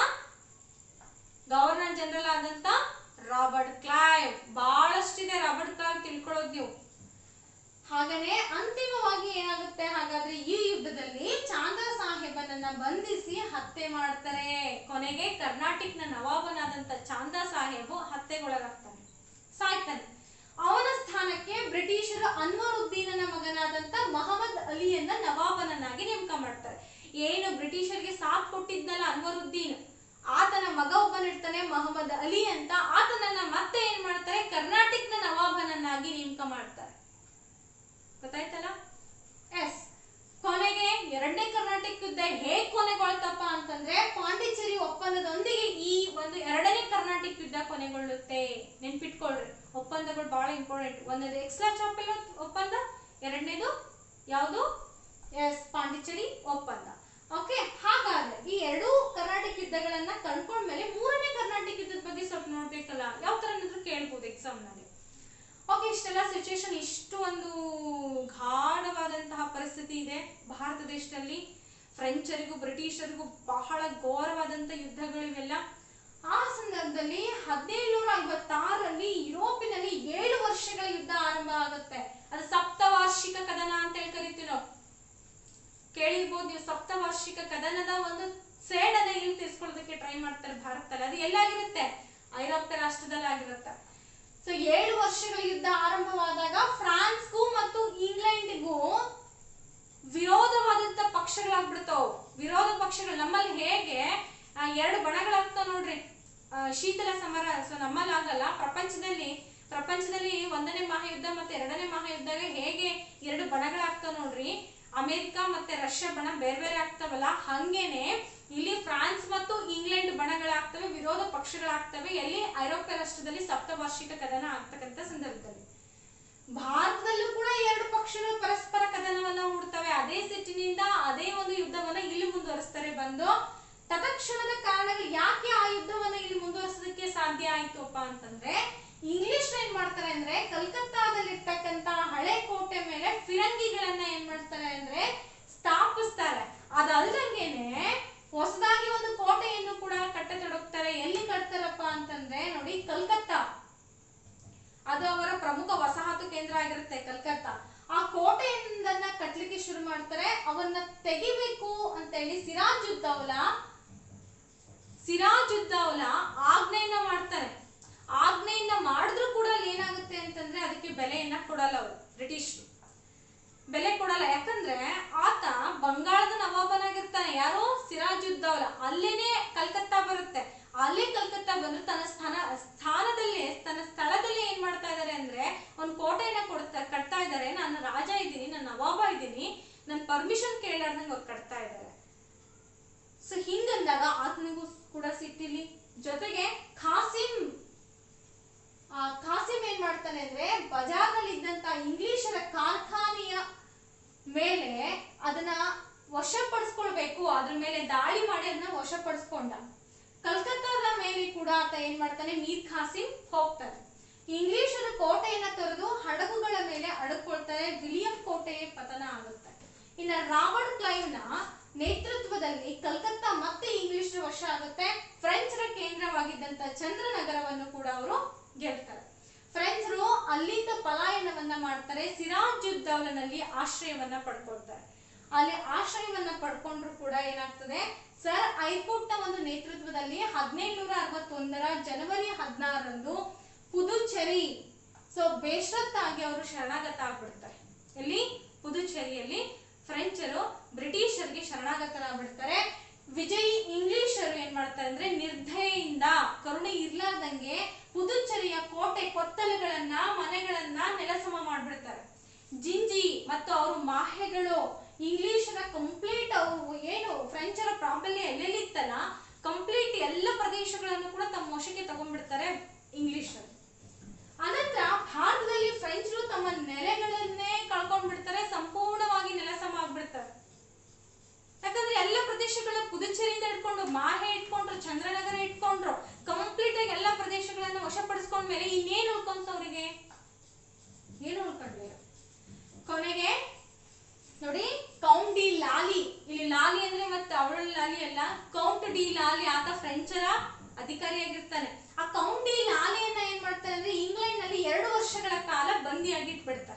ಗವರ್ನರ್ ಜನರಲ್ ಆದಂತ ರಾಬರ್ಟ್ ಕ್ಲೈವ್ ಬಹಳಷ್ಟಿದೆ ರಾಬರ್ಟ್ ಕ್ಲೈವ್ ತಿಳ್ಕೊಳ್ಳೋದು ನೀವು ಹಾಗನೇ ಅಂತಿಮವಾಗಿ ಏನಾಗುತ್ತೆ ಹಾಗಾದ್ರೆ ಈ ಯುದ್ಧದಲ್ಲಿ ಚಾಂದ ಸಾಹೇಬನನ್ನ ಬಂಧಿಸಿ ಹತ್ಯೆ ಮಾಡ್ತಾರೆ ಕೊನೆಗೆ ಕರ್ನಾಟಕನ ನವಾಬನಾದಂತ ಚಾಂದ ಸಾಹೇಬು ಹತ್ಯೆಗೊಳಗಾಗ್ತಾನೆ ಸಾಯ್ತಾನೆ ಅವನ ಸ್ಥಾನಕ್ಕೆ ಬ್ರಿಟಿಷರು ಅನ್ವರುದ್ದೀನನ ಮಗನಾದಂತ ಮಹಮ್ಮದ್ ಅಲಿಯನ್ನ ನವಾಬನನ್ನಾಗಿ ನೇಮಕ ಮಾಡ್ತಾರೆ ಏನು ಬ್ರಿಟಿಷರಿಗೆ ಸಾಥ್ ಕೊಟ್ಟಿದ್ನಲ್ಲ ಅನ್ವರುದ್ದೀನ್ ಆತನ ಮಗ ಒಬ್ಬನಿರ್ತಾನೆ ಮಹಮ್ಮದ್ ಅಲಿ ಅಂತ ಆತನನ್ನ ಮತ್ತೆ ಏನ್ ಮಾಡ್ತಾರೆ ಕರ್ನಾಟಕದ ನವಾಬನನ್ನಾಗಿ ನೇಮಕ ಮಾಡ್ತಾರೆ ಗೊತ್ತಾಯ್ತಲ್ಲ ಎಸ್ ಕೊನೆಗೆ ಎರಡನೇ ಕರ್ನಾಟಕ ಯುದ್ಧ ಹೇಗ್ ಕೊನೆಗೊಳ್ತಪ್ಪ ಅಂತಂದ್ರೆ ಪಾಂಡಿಚೇರಿ ಒಪ್ಪಂದದೊಂದಿಗೆ ಈ ಒಂದು ಎರಡನೇ ಕರ್ನಾಟಕ ಯುದ್ಧ ಕೊನೆಗೊಳ್ಳುತ್ತೆ ನೆನ್ಪಿಟ್ಕೊಳ್ರಿ ಒಪ್ಪಂದಗಳು ಬಹಳ ಇಂಪಾರ್ಟೆಂಟ್ ಒಂದನೇದು ಎಕ್ಸ್ಟ್ರಾ ಚಾಪೆಲ್ ಒಪ್ಪಂದ ಎರಡನೇದು ಯಾವುದು ಎಸ್ ಪಾಂಡಿಚೇರಿ ಒಪ್ಪಂದ ಓಕೆ ಹಾಗಾದ್ರೆ ಈ ಎರಡೂ ಕರ್ನಾಟಕ ಯುದ್ಧಗಳನ್ನ ಕಂಡ್ಕೊಂಡ್ಮೇಲೆ ಮೂರನೇ ಕರ್ನಾಟಕ ಯುದ್ಧದ ಬಗ್ಗೆ ಸ್ವಲ್ಪ ನೋಡ್ಬೇಕಲ್ಲ ಯಾವ ತರ ಏನಾದ್ರು ಕೇಳ್ಬೋದು ಎಕ್ಸಾಮ್ ನಲ್ಲಿ ಓಕೆ ಇಷ್ಟೆಲ್ಲ ಸಿಚುವೇಶನ್ ಇಷ್ಟು ಒಂದು ಗಾಢವಾದಂತಹ ಪರಿಸ್ಥಿತಿ ಇದೆ ಭಾರತ ದೇಶದಲ್ಲಿ ಫ್ರೆಂಚರಿಗೂ ಬ್ರಿಟಿಷರಿಗೂ ಬಹಳ ಘೋರವಾದಂತ ಯುದ್ಧಗಳಿವೆಲ್ಲ ಆ ಸಂದರ್ಭದಲ್ಲಿ ಹದಿನೇಳುನೂರ ಐವತ್ತಾರರಲ್ಲಿ ಯುರೋಪಿನಲ್ಲಿ ಏಳು ವರ್ಷಗಳ ಯುದ್ಧ ಆರಂಭ ಆಗುತ್ತೆ ಅದು ಸಪ್ತವಾರ್ಷಿಕ ಕದನ ಅಂತ ಹೇಳಿ ಕರಿತೀವಿ ನಾವು ಕೇಳಿರ್ಬೋದು ನೀವು ಸಪ್ತವಾರ್ಷಿಕ ಕದನದ ಒಂದು ಸೇಡನ್ನ ಇಲ್ಲಿ ತಿಳಿಸ್ಕೊಳ್ಳೋದಕ್ಕೆ ಟ್ರೈ ಮಾಡ್ತಾರೆ ಭಾರತದಲ್ಲಿ ಅದು ಎಲ್ಲಾಗಿರುತ್ತೆ ಐರೋಪ್ಯ ರಾಷ್ಟ್ರದಲ್ಲಿ ಆಗಿರುತ್ತೆ ಸೊ ಏಳು ವರ್ಷಗಳ ಯುದ್ಧ ಆರಂಭವಾದಾಗ ಫ್ರಾನ್ಸ್ಗೂ ಮತ್ತು ಇಂಗ್ಲೆಂಡ್ಗೂ ವಿರೋಧವಾದಂತ ಪಕ್ಷಗಳಾಗ್ಬಿಡ್ತಾವ್ ವಿರೋಧ ಪಕ್ಷಗಳು ನಮ್ಮಲ್ಲಿ ಹೇಗೆ ಆ, ಎರಡು ಬಣಗಳಾಗ್ತಾವ ನೋಡ್ರಿ ಆ, ಶೀತಲ ಸಮರ ಸೊ ನಮ್ಮಲ್ಲಿ ಆಗಲ್ಲ ಪ್ರಪಂಚದಲ್ಲಿ ಪ್ರಪಂಚದಲ್ಲಿ ಒಂದನೇ ಮಹಾಯುದ್ಧ ಮತ್ತೆ ಎರಡನೇ ಮಹಾಯುದ್ಧಗ ಹೇಗೆ ಎರಡು ಬಣಗಳಾಗ್ತಾವ ನೋಡ್ರಿ ಅಮೆರಿಕ ಮತ್ತೆ ರಷ್ಯಾ ಬಣ ಬೇರೆ ಬೇರೆ ಆಗ್ತಾವಲ್ಲ ಹಂಗೇನೆ ಇಲ್ಲಿ ಫ್ರಾನ್ಸ್ ಮತ್ತು ಇಂಗ್ಲೆಂಡ್ ಬಣಗಳಾಗ್ತವೆ ವಿರೋಧ ಪಕ್ಷಗಳಾಗ್ತವೆ ಎಲ್ಲಿ ಐರೋಪ್ಯ ರಾಷ್ಟ್ರದಲ್ಲಿ ಸಪ್ತವಾರ್ಷಿಕ ಕದನ ಆಗ್ತಕ್ಕಂಥ ಸಂದರ್ಭದಲ್ಲಿ ಭಾರತದಲ್ಲೂ ಕೂಡ ಎರಡು ಪಕ್ಷಗಳು ಪರಸ್ಪರ ಕದನವನ್ನ ಹೂಡ್ತವೆ ಅದೇ ಸಿಟ್ಟಿನಿಂದ ಅದೇ ಒಂದು ಯುದ್ಧವನ್ನ ಇಲ್ಲಿ ಮುಂದುವರಿಸ್ತಾರೆ ಬಂದು ತತ್ಕ್ಷಣದ ಕಾರಣಗಳು ಯಾಕೆ ಆ ಯುದ್ಧವನ್ನ ಇಲ್ಲಿ ಮುಂದುವರಿಸೋದಕ್ಕೆ ಸಾಧ್ಯ ಆಯ್ತುಪ್ಪ ಅಂತಂದ್ರೆ ಇಂಗ್ಲಿಷ್ ಏನ್ ಮಾಡ್ತಾರೆ ಅಂದ್ರೆ ಕಲ್ಕತ್ತಾದಲ್ಲಿರ್ತಕ್ಕಂತ ಹಳೆ ಕೋಟೆ ಮೇಲೆ ಫಿರಂಗಿಗಳನ್ನ ಏನ್ ಮಾಡ್ತಾರೆ ಅಂದ್ರೆ ಸ್ಥಾಪಿಸ್ತಾರೆ ಅದಲ್ದಂಗೆನೆ ಹೊಸದಾಗಿ ಒಂದು ಕೋಟೆಯನ್ನು ಕೂಡ ಕಟ್ಟತೊಡಗ್ತಾರೆ ಎಲ್ಲಿ ಕಟ್ತಾರಪ್ಪ ಅಂತಂದ್ರೆ ನೋಡಿ ಕಲ್ಕತ್ತಾ ಅದು ಅವರ ಪ್ರಮುಖ ವಸಾಹತು ಕೇಂದ್ರ ಆಗಿರುತ್ತೆ ಕಲ್ಕತ್ತಾ ಆ ಕೋಟೆಯನ್ನ ಕಟ್ಲಿಕ್ಕೆ ಶುರು ಮಾಡ್ತಾರೆ ಅವನ್ನ ತೆಗಿಬೇಕು ಅಂತ ಹೇಳಿ ಸಿರಾಜುದ್ದೌಲಾ ಸಿರಾಜುದ್ದೌಲಾ ಆಜ್ಞೆಯನ್ನ ಮಾಡ್ತಾರೆ ಆಜ್ಞೆಯನ್ನ ಮಾಡಿದ್ರು ಕೂಡ ಅಲ್ಲಿ ಏನಾಗುತ್ತೆ ಅಂತಂದ್ರೆ ಅದಕ್ಕೆ ಬೆಲೆಯನ್ನ ಕೊಡಲ್ಲ ಅವರು ಬ್ರಿಟಿಷರು ಬೆಲೆ ಕೊಡಲ್ಲ ಯಾಕಂದ್ರೆ ಆತ ಬಂಗಾಳದ ನವಾಬನಾಗಿರ್ತಾನೆ ಯಾರು ಸಿರಾಜುದ್ದೌಲಾ ಅಲ್ಲೇನೆ ಕಲ್ಕತ್ತಾ ಬರುತ್ತೆ ಅಲ್ಲೇ ಕಲ್ಕತ್ತಾ ಬಂದ್ರೆ ತನ್ನ ಸ್ಥಾನ ಸ್ಥಾನದಲ್ಲಿ ತನ್ನ ಸ್ಥಳದಲ್ಲಿ ಏನ್ ಮಾಡ್ತಾ ಇದಾರೆ ಅಂದ್ರೆ ಒಂದು ಕೋಟೆಯನ್ನ ಕೊಡ್ತಾ ಕಟ್ತಾ ಇದಾರೆ ನಾನು ರಾಜ ಇದ್ದೀನಿ ನಾನು ನವಾಬ ಇದ್ದೀನಿ ನನ್ ಪರ್ಮಿಷನ್ ಕೇಳಾರ್ದಂಗೆ ಅವ್ರು ಕಟ್ತಾ ಇದ್ದಾರೆ ಸೊ ಹಿಂಗಂದಾಗ ಆತನಿಗೂ ಕೂಡ ಸಿಟ್ಟಿಲಿ ಜೊತೆಗೆ ಖಾಸಿಂ ಆ ಖಾಸಿಂ ಏನ್ ಮಾಡ್ತಾನೆ ಅಂದ್ರೆ ಬಜಾರ್ನಲ್ಲಿ ಇದ್ದಂತ ಇಂಗ್ಲಿಷರ ಕಾರ್ಖಾನೆಯ ಮೇಲೆ ಅದನ್ನ ವಶಪಡಿಸ್ಕೊಳ್ಬೇಕು ಅದ್ರ ಮೇಲೆ ದಾಳಿ ಮಾಡಿ ಅದನ್ನ ವಶಪಡಿಸ್ಕೊಂಡ ಕಲ್ಕತ್ತಾದ ಮೇಲೆ ಕೂಡ ಆತ ಏನ್ ಮಾಡ್ತಾನೆ ಮೀರ್ ಖಾಸಿಂ ಹೋಗ್ತಾನೆ ಇಂಗ್ಲಿಷರ ಕೋಟೆಯನ್ನ ತೊರೆದು ಹಡಗುಗಳ ಮೇಲೆ ಅಡಕೊಳ್ತಾರೆ ವಿಲಿಯಂ ಕೋಟೆಯ ಪತನ ಆಗುತ್ತೆ ಇನ್ನ ರಾಬರ್ಟ್ ಕ್ಲೈವ್ನ ನೇತೃತ್ವದಲ್ಲಿ ಕಲ್ಕತ್ತಾ ಮತ್ತೆ ಇಂಗ್ಲಿಷರ ವಶ ಆಗುತ್ತೆ ಫ್ರೆಂಚರ ಕೇಂದ್ರವಾಗಿದ್ದಂತ ಚಂದ್ರನಗರವನ್ನು ಕೂಡ ಅವರು ಗೆಲ್ತಾರೆ ಫ್ರೆಂಚರು ಅಲ್ಲಿಂದ ಪಲಾಯನವನ್ನ ಮಾಡ್ತಾರೆ ಸಿರಾಜ್ ಉದ್ದೌಲನಲ್ಲಿ ಆಶ್ರಯವನ್ನ ಪಡ್ಕೊಳ್ತಾರೆ ಅಲ್ಲಿ ಆಶ್ರಯವನ್ನ ಪಡ್ಕೊಂಡ್ರು ಕೂಡ ಏನಾಗ್ತದೆ ಸರ್ ಐಕೋಟ್ ನ ಒಂದು ನೇತೃತ್ವದಲ್ಲಿ ಹದಿನೇಳುನೂರ ಅರವತ್ತೊಂದರ ಜನವರಿ ಹದಿನಾರರಂದು ಪುದುಚೇರಿ ಸೊ ಬೇಷರತ್ತಾಗಿ ಅವರು ಶರಣಾಗತ ಆಗ್ಬಿಡ್ತಾರೆ ಎಲ್ಲಿ ಪುದುಚೇರಿಯಲ್ಲಿ ಫ್ರೆಂಚರು ಬ್ರಿಟಿಷರಿಗೆ ಶರಣಾಗತರಾಗ್ಬಿಡ್ತಾರೆ ವಿಜಯಿ ಇಂಗ್ಲಿಷರು ಏನ್ ಮಾಡ್ತಾರೆ ಅಂದ್ರೆ ನಿರ್ದಯೆಯಿಂದ ಕರುಣೆ ಇರ್ಲಾರ್ದಂಗೆ ಪುದುಚೇರಿಯ ಕೋಟೆ ಕೊತ್ತಲುಗಳನ್ನ ಮನೆಗಳನ್ನ ನೆಲಸಮ ಮಾಡ್ಬಿಡ್ತಾರೆ ಜಿಂಜಿ ಮತ್ತು ಅವರು ಮಾಹೆಗಳು ಇಂಗ್ಲಿಷರ ಕಂಪ್ಲೀಟ್ ಅವರು ಏನು ಫ್ರೆಂಚರ ಪ್ರಾಬಲ್ಯ ಎಲ್ಲೆಲ್ಲಿ ಇತ್ತಲ್ಲ ಕಂಪ್ಲೀಟ್ ಎಲ್ಲ ಪ್ರದೇಶಗಳನ್ನು ಕೂಡ ತಮ್ಮ ವಶಕ್ಕೆ ತಗೊಂಡ್ಬಿಡ್ತಾರೆ ಇಂಗ್ಲಿಷರು ಅನಂತರ ಭಾರತದಲ್ಲಿ ಫ್ರೆಂಚರು ತಮ್ಮ ನೆಲೆಗಳನ್ನೇ ಕಳ್ಕೊಂಡ್ಬಿಡ್ತಾರೆ ಸಂಪೂರ್ಣವಾಗಿ ನೆಲಸಮ ಆಗ್ಬಿಡ್ತಾರೆ ಯಾಕಂದ್ರೆ ಎಲ್ಲ ಪ್ರದೇಶಗಳ ಪುದುಚೇರಿಯಿಂದ ಇಟ್ಕೊಂಡು ಮಾಹೆ ಇಟ್ಕೊಂಡ್ರು ಚಂದ್ರನಗರ ಇಟ್ಕೊಂಡ್ರು ಕಂಪ್ಲೀಟ್ ಆಗಿ ಎಲ್ಲ ಪ್ರದೇಶಗಳನ್ನ ವಶಪಡಿಸ್ಕೊಂಡ್ಮೇಲೆ ಇನ್ನೇನು ಉಳ್ಕೊಂತ ಅವರಿಗೆ ಏನು ಉಳ್ಕೊಂಡ್ಲಿಲ್ಲ ಕೊನೆಗೆ ನೋಡಿ ಕೌಂಟ್ ಡಿ ಲಾಲಿ ಇಲ್ಲಿ ಲಾಲಿ ಅಂದ್ರೆ ಮತ್ತೆ ಅವಳ ಲಾಲಿ ಅಲ್ಲ ಕೌಂಟ್ ಡಿ ಲಾಲಿ ಆತ ಫ್ರೆಂಚರ ಅಧಿಕಾರಿಯಾಗಿರ್ತಾನೆ ಆ ಕೌಂಟ್ ಡಿ ಲಾಲಿಯನ್ನ ಏನ್ ಮಾಡ್ತಾರೆ ಅಂದ್ರೆ ಇಂಗ್ಲೆಂಡ್ ನಲ್ಲಿ ಎರಡು ವರ್ಷಗಳ ಕಾಲ ಬಂದಿಯಾಗಿ ಇಟ್ಬಿಡ್ತಾರೆ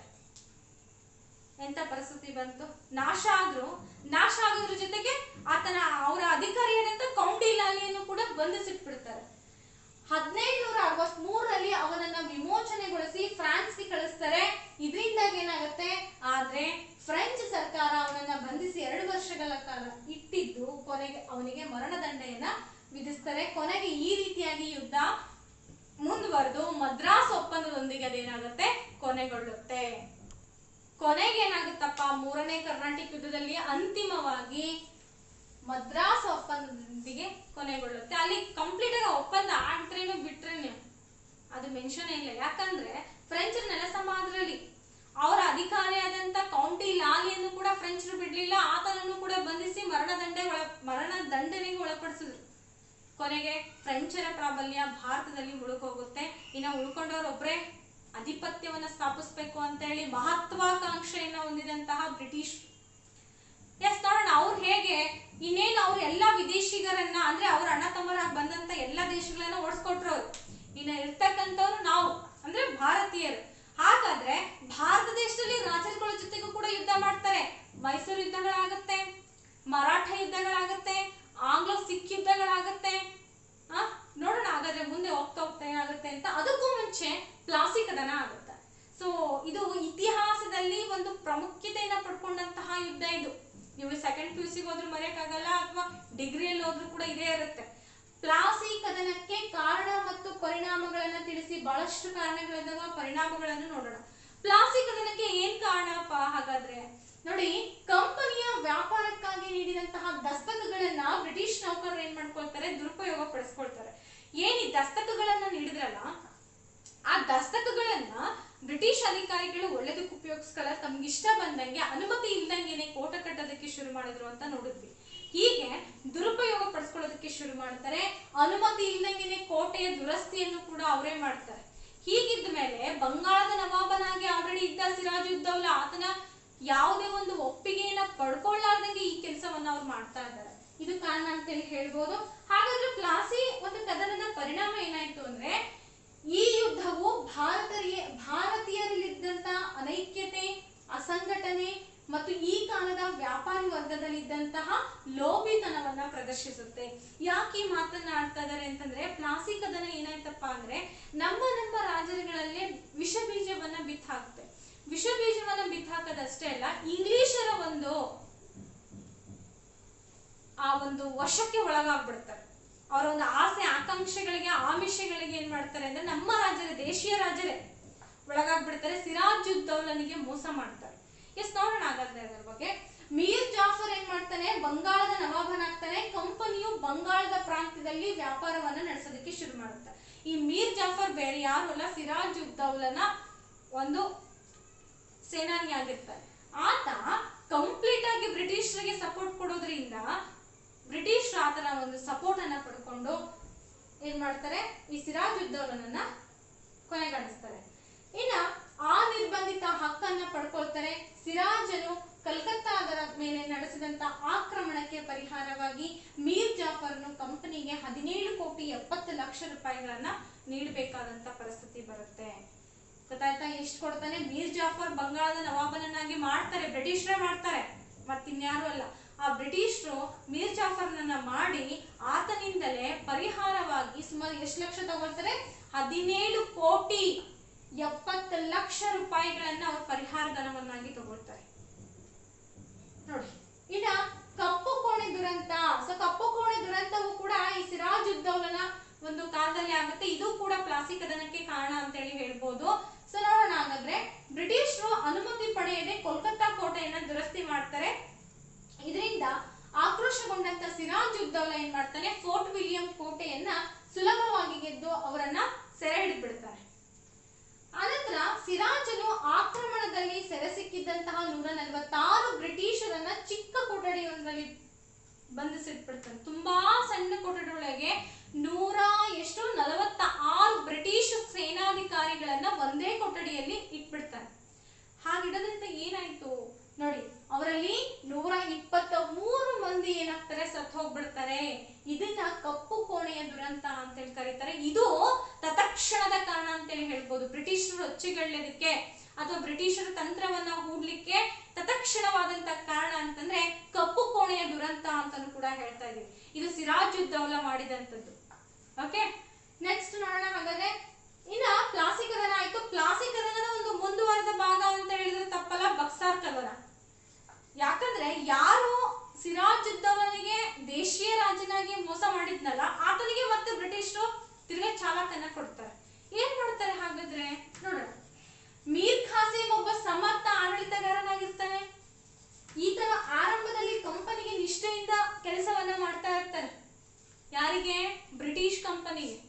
ಎಂತ ಪರಿಸ್ಥಿತಿ ಬಂತು ನಾಶ ಆದ್ರು ನಾಶ ಆಗೋದ್ರ ಜೊತೆಗೆ ಆತನ ಅವರ ಅಧಿಕಾರಿಯಾದಂತ ಕೌಂಟಿ ಲಾಲಿಯನ್ನು ಕೂಡ ಬಂಧಿಸಿಟ್ಬಿಡ್ತಾರೆ ಹದಿನೈದುನೂರ ಅರವತ್ತ್ ಮೂರರಲ್ಲಿ ಅವನನ್ನ ವಿಮೋಚನೆಗೊಳಿಸಿ ಫ್ರಾನ್ಸ್ಗೆ ಕಳಿಸ್ತಾರೆ ಇದರಿಂದಾಗಿ ಏನಾಗುತ್ತೆ ಆದ್ರೆ ಫ್ರೆಂಚ್ ಸರ್ಕಾರ ಅವನನ್ನ ಬಂಧಿಸಿ ಎರಡು ವರ್ಷಗಳ ಕಾಲ ಇಟ್ಟಿದ್ದು ಕೊನೆಗೆ ಅವನಿಗೆ ಮರಣದಂಡೆಯನ್ನ ವಿಧಿಸ್ತಾರೆ ಕೊನೆಗೆ ಈ ರೀತಿಯಾಗಿ ಯುದ್ಧ ಮುಂದುವರೆದು ಮದ್ರಾಸ್ ಒಪ್ಪಂದದೊಂದಿಗೆ ಅದೇನಾಗುತ್ತೆ ಕೊನೆಗೊಳ್ಳುತ್ತೆ ಕೊನೆಗೆ ಏನಾಗುತ್ತಪ್ಪ ಮೂರನೇ ಕರ್ನಾಟಕ ಯುದ್ಧದಲ್ಲಿ ಅಂತಿಮವಾಗಿ ಮದ್ರಾಸ್ ಒಪ್ಪಂದದೊಂದಿಗೆ ಕೊನೆಗೊಳ್ಳುತ್ತೆ ಅಲ್ಲಿ ಕಂಪ್ಲೀಟ್ ಆಗಿ ಒಪ್ಪಂದ ಆಗ್ತ್ರೇನು ಬಿಟ್ರೇನು ಅದು ಮೆನ್ಷನ್ ಇಲ್ಲ ಯಾಕಂದ್ರೆ ಫ್ರೆಂಚ್ ನೆಲಸಮ ಅದ್ರಲ್ಲಿ ಅವರ ಅಧಿಕಾರಿಯಾದಂತ ಕೌಂಟಿ ಲಾಲಿಯನ್ನು ಕೂಡ ಫ್ರೆಂಚರು ಬಿಡ್ಲಿಲ್ಲ ಆತನನ್ನು ಕೂಡ ಬಂಧಿಸಿ ಮರಣದಂಡೆ ಒಳ ಮರಣ ದಂಡನೆಗೆ ಒಳಪಡಿಸಿದ್ರು ಕೊನೆಗೆ ಫ್ರೆಂಚರ ಪ್ರಾಬಲ್ಯ ಭಾರತದಲ್ಲಿ ಉಳ್ಕೋಗುತ್ತೆ ಇನ್ನು ಉಳ್ಕೊಂಡವ್ರೊಬ್ರೆ ಅಧಿಪತ್ಯವನ್ನ ಸ್ಥಾಪಿಸ್ಬೇಕು ಅಂತ ಹೇಳಿ ಮಹತ್ವಾಕಾಂಕ್ಷೆಯನ್ನ ಹೊಂದಿದಂತಹ ಬ್ರಿಟಿಷ್ ಎಸ್ ನೋಡೋಣ ಅವ್ರು ಹೇಗೆ ಇನ್ನೇನು ಅವ್ರು ಎಲ್ಲ ವಿದೇಶಿಗರನ್ನ ಅಂದ್ರೆ ಅವ್ರ ಅಣ್ಣ ತಮ್ಮರಾಗಿ ಬಂದಂತ ಎಲ್ಲ ದೇಶಗಳನ್ನ ಓಡಿಸ್ಕೊಟ್ರು ಅವ್ರು ಇನ್ನ ಇರ್ತಕ್ಕಂಥವ್ರು ನಾವು ಅಂದ್ರೆ ಭಾರತೀಯರು ಹಾಗಾದ್ರೆ ಭಾರತ ದೇಶದಲ್ಲಿ ರಾಜರುಗಳ ಜೊತೆಗೂ ಕೂಡ ಯುದ್ಧ ಮಾಡ್ತಾರೆ ಮೈಸೂರು ಯುದ್ಧಗಳಾಗುತ್ತೆ ಮರಾಠ ಯುದ್ಧಗಳಾಗುತ್ತೆ ಆಂಗ್ಲೋ ಸಿಖ್ ಯುದ್ಧಗಳಾಗುತ್ತೆ ಆ ನೋಡೋಣ ಹಾಗಾದ್ರೆ ಮುಂದೆ ಹೋಗ್ತಾ ಹೋಗ್ತಾ ಏನಾಗುತ್ತೆ ಅಂತ ಅದಕ್ಕೂ ಮುಂಚೆ ಪ್ಲಾಸಿ ಕದನ ಆಗುತ್ತೆ ಸೊ ಇದು ಇತಿಹಾಸದಲ್ಲಿ ಒಂದು ಪ್ರಾಮುಖ್ಯತೆಯನ್ನ ಪಡ್ಕೊಂಡಂತಹ ಯುದ್ಧ ಇದು ನೀವು ಸೆಕೆಂಡ್ ಪಿ ಯು ಸಿಗೆ ಹೋದ್ರೂ ಮರೆಯಕ್ಕಾಗಲ್ಲ ಅಥವಾ ಡಿಗ್ರಿಯಲ್ಲಿ ಹೋದ್ರೂ ಕೂಡ ಇದೇ ಇರುತ್ತೆ ಪ್ಲಾಸಿ ಕದನಕ್ಕೆ ಕಾರಣ ಮತ್ತು ಪರಿಣಾಮಗಳನ್ನ ತಿಳಿಸಿ ಬಹಳಷ್ಟು ಕಾರಣಗಳಿದ್ದಾವ ಪರಿಣಾಮಗಳನ್ನು ನೋಡೋಣ ಪ್ಲಾಸಿ ಕದನಕ್ಕೆ ಏನ್ ಕಾರಣಪ್ಪ ಹಾಗಾದ್ರೆ ನೋಡಿ ಕಂಪನಿಯ ವ್ಯಾಪಾರಕ್ಕಾಗಿ ನೀಡಿದಂತಹ ದಸ್ತಕಗಳನ್ನ ಬ್ರಿಟಿಷ್ ನೌಕರರು ಏನ್ ಮಾಡ್ಕೊಳ್ತಾರೆ ದುರುಪಯೋಗ ಪಡಿಸ್ಕೊಳ್ತಾರೆ ಏನ್ ಈ ದಸ್ತಕಗಳನ್ನ ನೀಡಿದ್ರಲ್ಲ ಆ ದಸ್ತಕಗಳನ್ನ ಬ್ರಿಟಿಷ್ ಅಧಿಕಾರಿಗಳು ಒಳ್ಳೇದಕ್ಕೆ ಉಪಯೋಗಿಸ್ಕಲ್ಲ ತಮ್ಗೆ ಇಷ್ಟ ಬಂದಂಗೆ ಅನುಮತಿ ಇಲ್ದಂಗೆನೆ ಕೋಟ ಕಟ್ಟೋದಕ್ಕೆ ಶುರು ಮಾಡಿದ್ರು ಅಂತ ನೋಡಿದ್ವಿ ಹೀಗೆ ದುರುಪಯೋಗ ಪಡಿಸ್ಕೊಳ್ಳೋದಕ್ಕೆ ಶುರು ಮಾಡ್ತಾರೆ ಅನುಮತಿ ಇಲ್ದಂಗೆನೆ ಕೋಟೆಯ ದುರಸ್ತಿಯನ್ನು ಕೂಡ ಅವರೇ ಮಾಡ್ತಾರೆ ಹೀಗಿದ್ದ ಮೇಲೆ ಬಂಗಾಳದ ನವಾಬನಾಗಿ ಆಲ್ರೆಡಿ ಇದ್ದ ಸಿರಾಜ್ ಉದ್ದೌಲ ಆತನ ಯಾವುದೇ ಒಂದು ಒಪ್ಪಿಗೆಯನ್ನ ಪಡ್ಕೊಳ್ಳಾರ್ದಂಗೆ ಈ ಕೆಲಸವನ್ನ ಅವ್ರು ಮಾಡ್ತಾ ಇದ್ದಾರೆ ಇದು ಕಾರಣ ಅಂತೇಳಿ ಹೇಳ್ಬೋದು ಹಾಗಾದ್ರೆ ಪ್ಲಾಸಿ ಒಂದು ಕದನದ ಪರಿಣಾಮ ಏನಾಯ್ತು ಅಂದ್ರೆ ಈ ಯುದ್ಧವು ಭಾರತೀಯ ಭಾರತೀಯರಲ್ಲಿದ್ದಂತ ಅನೈಕ್ಯತೆ ಅಸಂಘಟನೆ ಮತ್ತು ಈ ಕಾಲದ ವ್ಯಾಪಾರಿ ವರ್ಗದಲ್ಲಿದ್ದಂತಹ ಲೋಭಿತನವನ್ನ ಪ್ರದರ್ಶಿಸುತ್ತೆ ಯಾಕೆ ಈ ಮಾತನ್ನ ಆಡ್ತಾ ಇದಾರೆ ಅಂತಂದ್ರೆ ಪ್ಲಾಸಿ ಕದನ ಏನಾಯ್ತಪ್ಪ ಅಂದ್ರೆ ನಮ್ಮ ನಮ್ಮ ರಾಜರುಗಳಲ್ಲೇ ವಿಷ ಬೀಜವನ್ನ ಬಿತ್ತಾಕ್ತೆ ವಿಷ ಬೀಜವನ್ನ ಬಿತ್ತಾಕದಷ್ಟೇ ಅಲ್ಲ ಇಂಗ್ಲಿಷರ ಒಂದು ಆ ಒಂದು ವಶಕ್ಕೆ ಒಳಗಾಗ್ಬಿಡ್ತಾರೆ ಅವರ ಒಂದು ಆಸೆ ಆಕಾಂಕ್ಷೆಗಳಿಗೆ ಆಮಿಷಗಳಿಗೆ ಏನ್ ಮಾಡ್ತಾರೆ ಅಂದ್ರೆ ನಮ್ಮ ರಾಜರೇ ದೇಶೀಯ ರಾಜರೇ ಒಳಗಾಗ್ಬಿಡ್ತಾರೆ ಸಿರಾಜ್ ಉದ್ದೌಲನಿಗೆ ಮೋಸ ಮಾಡ್ತಾರೆ ಎಸ್ ನೋಡೋಣ ಹಾಗಾದ್ರೆ ಅದರ ಬಗ್ಗೆ ಮೀರ್ ಜಾಫರ್ ಏನ್ ಮಾಡ್ತಾನೆ ಬಂಗಾಳದ ನವಾಬನಾಗ್ತಾನೆ ಕಂಪನಿಯು ಬಂಗಾಳದ ಪ್ರಾಂತ್ಯದಲ್ಲಿ ವ್ಯಾಪಾರವನ್ನ ನಡೆಸೋದಕ್ಕೆ ಶುರು ಮಾಡುತ್ತೆ ಈ ಮೀರ್ ಜಾಫರ್ ಬೇರೆ ಯಾರು ಅಲ್ಲ ಸಿರಾಜ್ ಉದ್ದೌಲನ ಒಂದು ಸೇನಾನಿ ಆಗಿರ್ತಾರೆ ಆತ ಕಂಪ್ಲೀಟ್ ಆಗಿ ಬ್ರಿಟಿಷರಿಗೆ ಸಪೋರ್ಟ್ ಕೊಡೋದ್ರಿಂದ ಬ್ರಿಟಿಷ್ ಆತನ ಒಂದು ಸಪೋರ್ಟ್ ಅನ್ನ ಪಡ್ಕೊಂಡು ಏನ್ ಮಾಡ್ತಾರೆ ಈ ಸಿರಾಜ್ ಉದ್ದೌಲನನ್ನ ಕೊನೆಗಾಣಿಸ್ತಾರೆ ಇನ್ನ ಆ ನಿರ್ಬಂಧಿತ ಹಕ್ಕನ್ನ ಪಡ್ಕೊಳ್ತಾರೆ ಸಿರಾಜನು ಕಲ್ಕತ್ತಾದರ ಮೇಲೆ ನಡೆಸಿದಂತ ಆಕ್ರಮಣಕ್ಕೆ ಪರಿಹಾರವಾಗಿ ಮೀರ್ ಜಾಫರ್ನು ಕಂಪನಿಗೆ ಹದಿನೇಳು ಕೋಟಿ ಎಪ್ಪತ್ತು ಲಕ್ಷ ರೂಪಾಯಿಗಳನ್ನ ನೀಡಬೇಕಾದಂತ ಪರಿಸ್ಥಿತಿ ಬರುತ್ತೆ ಗೊತ್ತಾಯ್ತಾ ಎಷ್ಟು ಕೊಡ್ತಾನೆ ಮೀರ್ ಜಾಫರ್ ಬಂಗಾಳದ ನವಾಬನನ್ನಾಗಿ ಮಾಡ್ತಾರೆ ಬ್ರಿಟಿಷರೇ ಮಾಡ್ತಾರೆ ಮತ್ತಿನ್ಯಾರು ಅಲ್ಲ ಆ ಬ್ರಿಟಿಷರು ಮೀರ್ ಜಾಫರ್ನನ್ನ ಮಾಡಿ ಆತನಿಂದಲೇ ಪರಿಹಾರವಾಗಿ ಸುಮಾರು ಎಷ್ಟು ಲಕ್ಷ ತಗೊಳ್ತಾರೆ ಹದಿನೇಳು ಕೋಟಿ ಎಪ್ಪತ್ತು ಲಕ್ಷ ರೂಪಾಯಿಗಳನ್ನ ಅವ್ರು ಪರಿಹಾರ ಧನವನ್ನಾಗಿ ತಗೊಳ್ತಾರೆ ನೋಡಿ ಇನ್ನ ಕಪ್ಪು ಕೋಣೆ ದುರಂತ ಸೊ ಕಪ್ಪು ಕೋಣೆ ದುರಂತವು ಕೂಡ ಈ ಸಿರಾಜ್ ಉದ್ದೌಲನ ಒಂದು ಕಾಲದಲ್ಲಿ ಆಗುತ್ತೆ ಇದು ಕೂಡ ಪ್ಲಾಸ್ಟಿಕ್ ಕದನಕ್ಕೆ ಕಾರಣ ಅಂತ ಹೇಳಿ ಹೇಳ್ಬೋದು ಸೊ ನೋಡೋಣ ಹಾಗಾದ್ರೆ ಬ್ರಿಟಿಷರು ಅನುಮತಿ ಪಡೆಯದೆ ಕೋಲ್ಕತ್ತಾ ಕೋಟೆಯನ್ನ ದುರಸ್ತಿ ಮಾಡ್ತಾರೆ ಇದರಿಂದ ಆಕ್ರೋಶಗೊಂಡಂತ ಸಿರಾಜ್ ಉದ್ದೌಲ ಏನ್ ಮಾಡ್ತಾನೆ ಫೋರ್ಟ್ ವಿಲಿಯಂ ಕೋಟೆಯನ್ನ ಸುಲಭವಾಗಿ ಗೆದ್ದು ಅವರನ್ನ ಸೆರೆ ಹಿಡಿದ್ಬಿಡ್ತಾರೆ ಅನಂತರ ಸಿರಾಜನು ಆಕ್ರಮಣದಲ್ಲಿ ಸೆರೆ ಸಿಕ್ಕಿದ್ದಂತಹ ನೂರ ನಲವತ್ತಾರು ಬ್ರಿಟಿಷರನ್ನ ಚಿಕ್ಕ ಕೊಠಡಿಯೊಂದರಲ್ಲಿ ಬಂಧಿಸಿಟ್ಬಿಡ್ತಾನೆ ತುಂಬಾ ಸಣ್ಣ ಕೊಠಡಿಯೊಳಗೆ ನೂರ ಎಷ್ಟು ನಲವತ್ತ ಆರು ಬ್ರಿಟಿಷ್ ಸೇನಾಧಿಕಾರಿಗಳನ್ನ ಒಂದೇ ಕೊಠಡಿಯಲ್ಲಿ ಇಟ್ಬಿಡ್ತಾನೆ ಹಾಗಿಡೋದ್ರಿಂದ ಏನಾಯ್ತು ನೋಡಿ ಅವರಲ್ಲಿ ನೂರ ಇಪ್ಪತ್ತ ಮೂರು ಮಂದಿ ಏನಾಗ್ತಾರೆ ಸತ್ ಹೋಗ್ಬಿಡ್ತಾರೆ ಇದನ್ನ ಕಪ್ಪು ಕೋಣೆಯ ದುರಂತ ಅಂತ ಹೇಳಿ ಕರೀತಾರೆ ಇದು ತತ್ಕ್ಷಣದ ಕಾರಣ ಅಂತ ಹೇಳಿ ಹೇಳ್ಬೋದು ಬ್ರಿಟಿಷರು ರೊಚ್ಚಿಗೆಳ್ಳೋದಕ್ಕೆ ಅಥವಾ ಬ್ರಿಟಿಷರ ತಂತ್ರವನ್ನ ಹೂಡ್ಲಿಕ್ಕೆ ತತ್ಕ್ಷಣವಾದಂತ ಕಾರಣ ಅಂತಂದ್ರೆ ಕಪ್ಪು ಕೋಣೆಯ ದುರಂತ ಅಂತಾನು ಕೂಡ ಹೇಳ್ತಾ ಇದೀವಿ ಇದು ಸಿರಾಜ್ ಉದ್ದೌಲ ಮಾಡಿದಂಥದ್ದು ಓಕೆ ನೆಕ್ಸ್ಟ್ ನೋಡೋಣ ಹಾಗಾದ್ರೆ ಇನ್ನ ಪ್ಲಾಸಿ ಕದನ ಆಯ್ತು ಪ್ಲಾಸಿ ಕದನದ ಒಂದು ಮುಂದುವರೆದ ಭಾಗ ಅಂತ ಹೇಳಿದ್ರೆ ತಪ್ಪಲ್ಲ ಬಕ್ಸಾರ್ ಕದನ ಯಾಕಂದ್ರೆ ಯಾರು ಸಿರಾಜ್ ಉದ್ದೌಲನಿಗೆ ದೇಶೀಯ ರಾಜನಾಗಿ ಮೋಸ ಮಾಡಿದ್ನಲ್ಲ ಆತನಿಗೆ ಮತ್ತೆ ಬ್ರಿಟಿಷರು ತಿರ್ಗಾ ಚಾಲಕನ್ನ ಕೊಡ್ತಾರೆ ಏನ್ ಮಾಡ್ತಾರೆ ಹಾಗಾದ್ರೆ ನೋಡೋಣ ಮೀರ್ ಖಾಸಿಂ ಒಬ್ಬ ಸಮರ್ಥ ಆಡಳಿತಗಾರನಾಗಿರ್ತಾನೆ ಈತನ ಆರಂಭದಲ್ಲಿ ಕಂಪನಿಗೆ ನಿಷ್ಠೆಯಿಂದ ಕೆಲಸವನ್ನ ಮಾಡ್ತಾ ಇರ್ತಾನೆ ಯಾರಿಗೆ ಬ್ರಿಟಿಷ್ ಕಂಪನಿಗೆ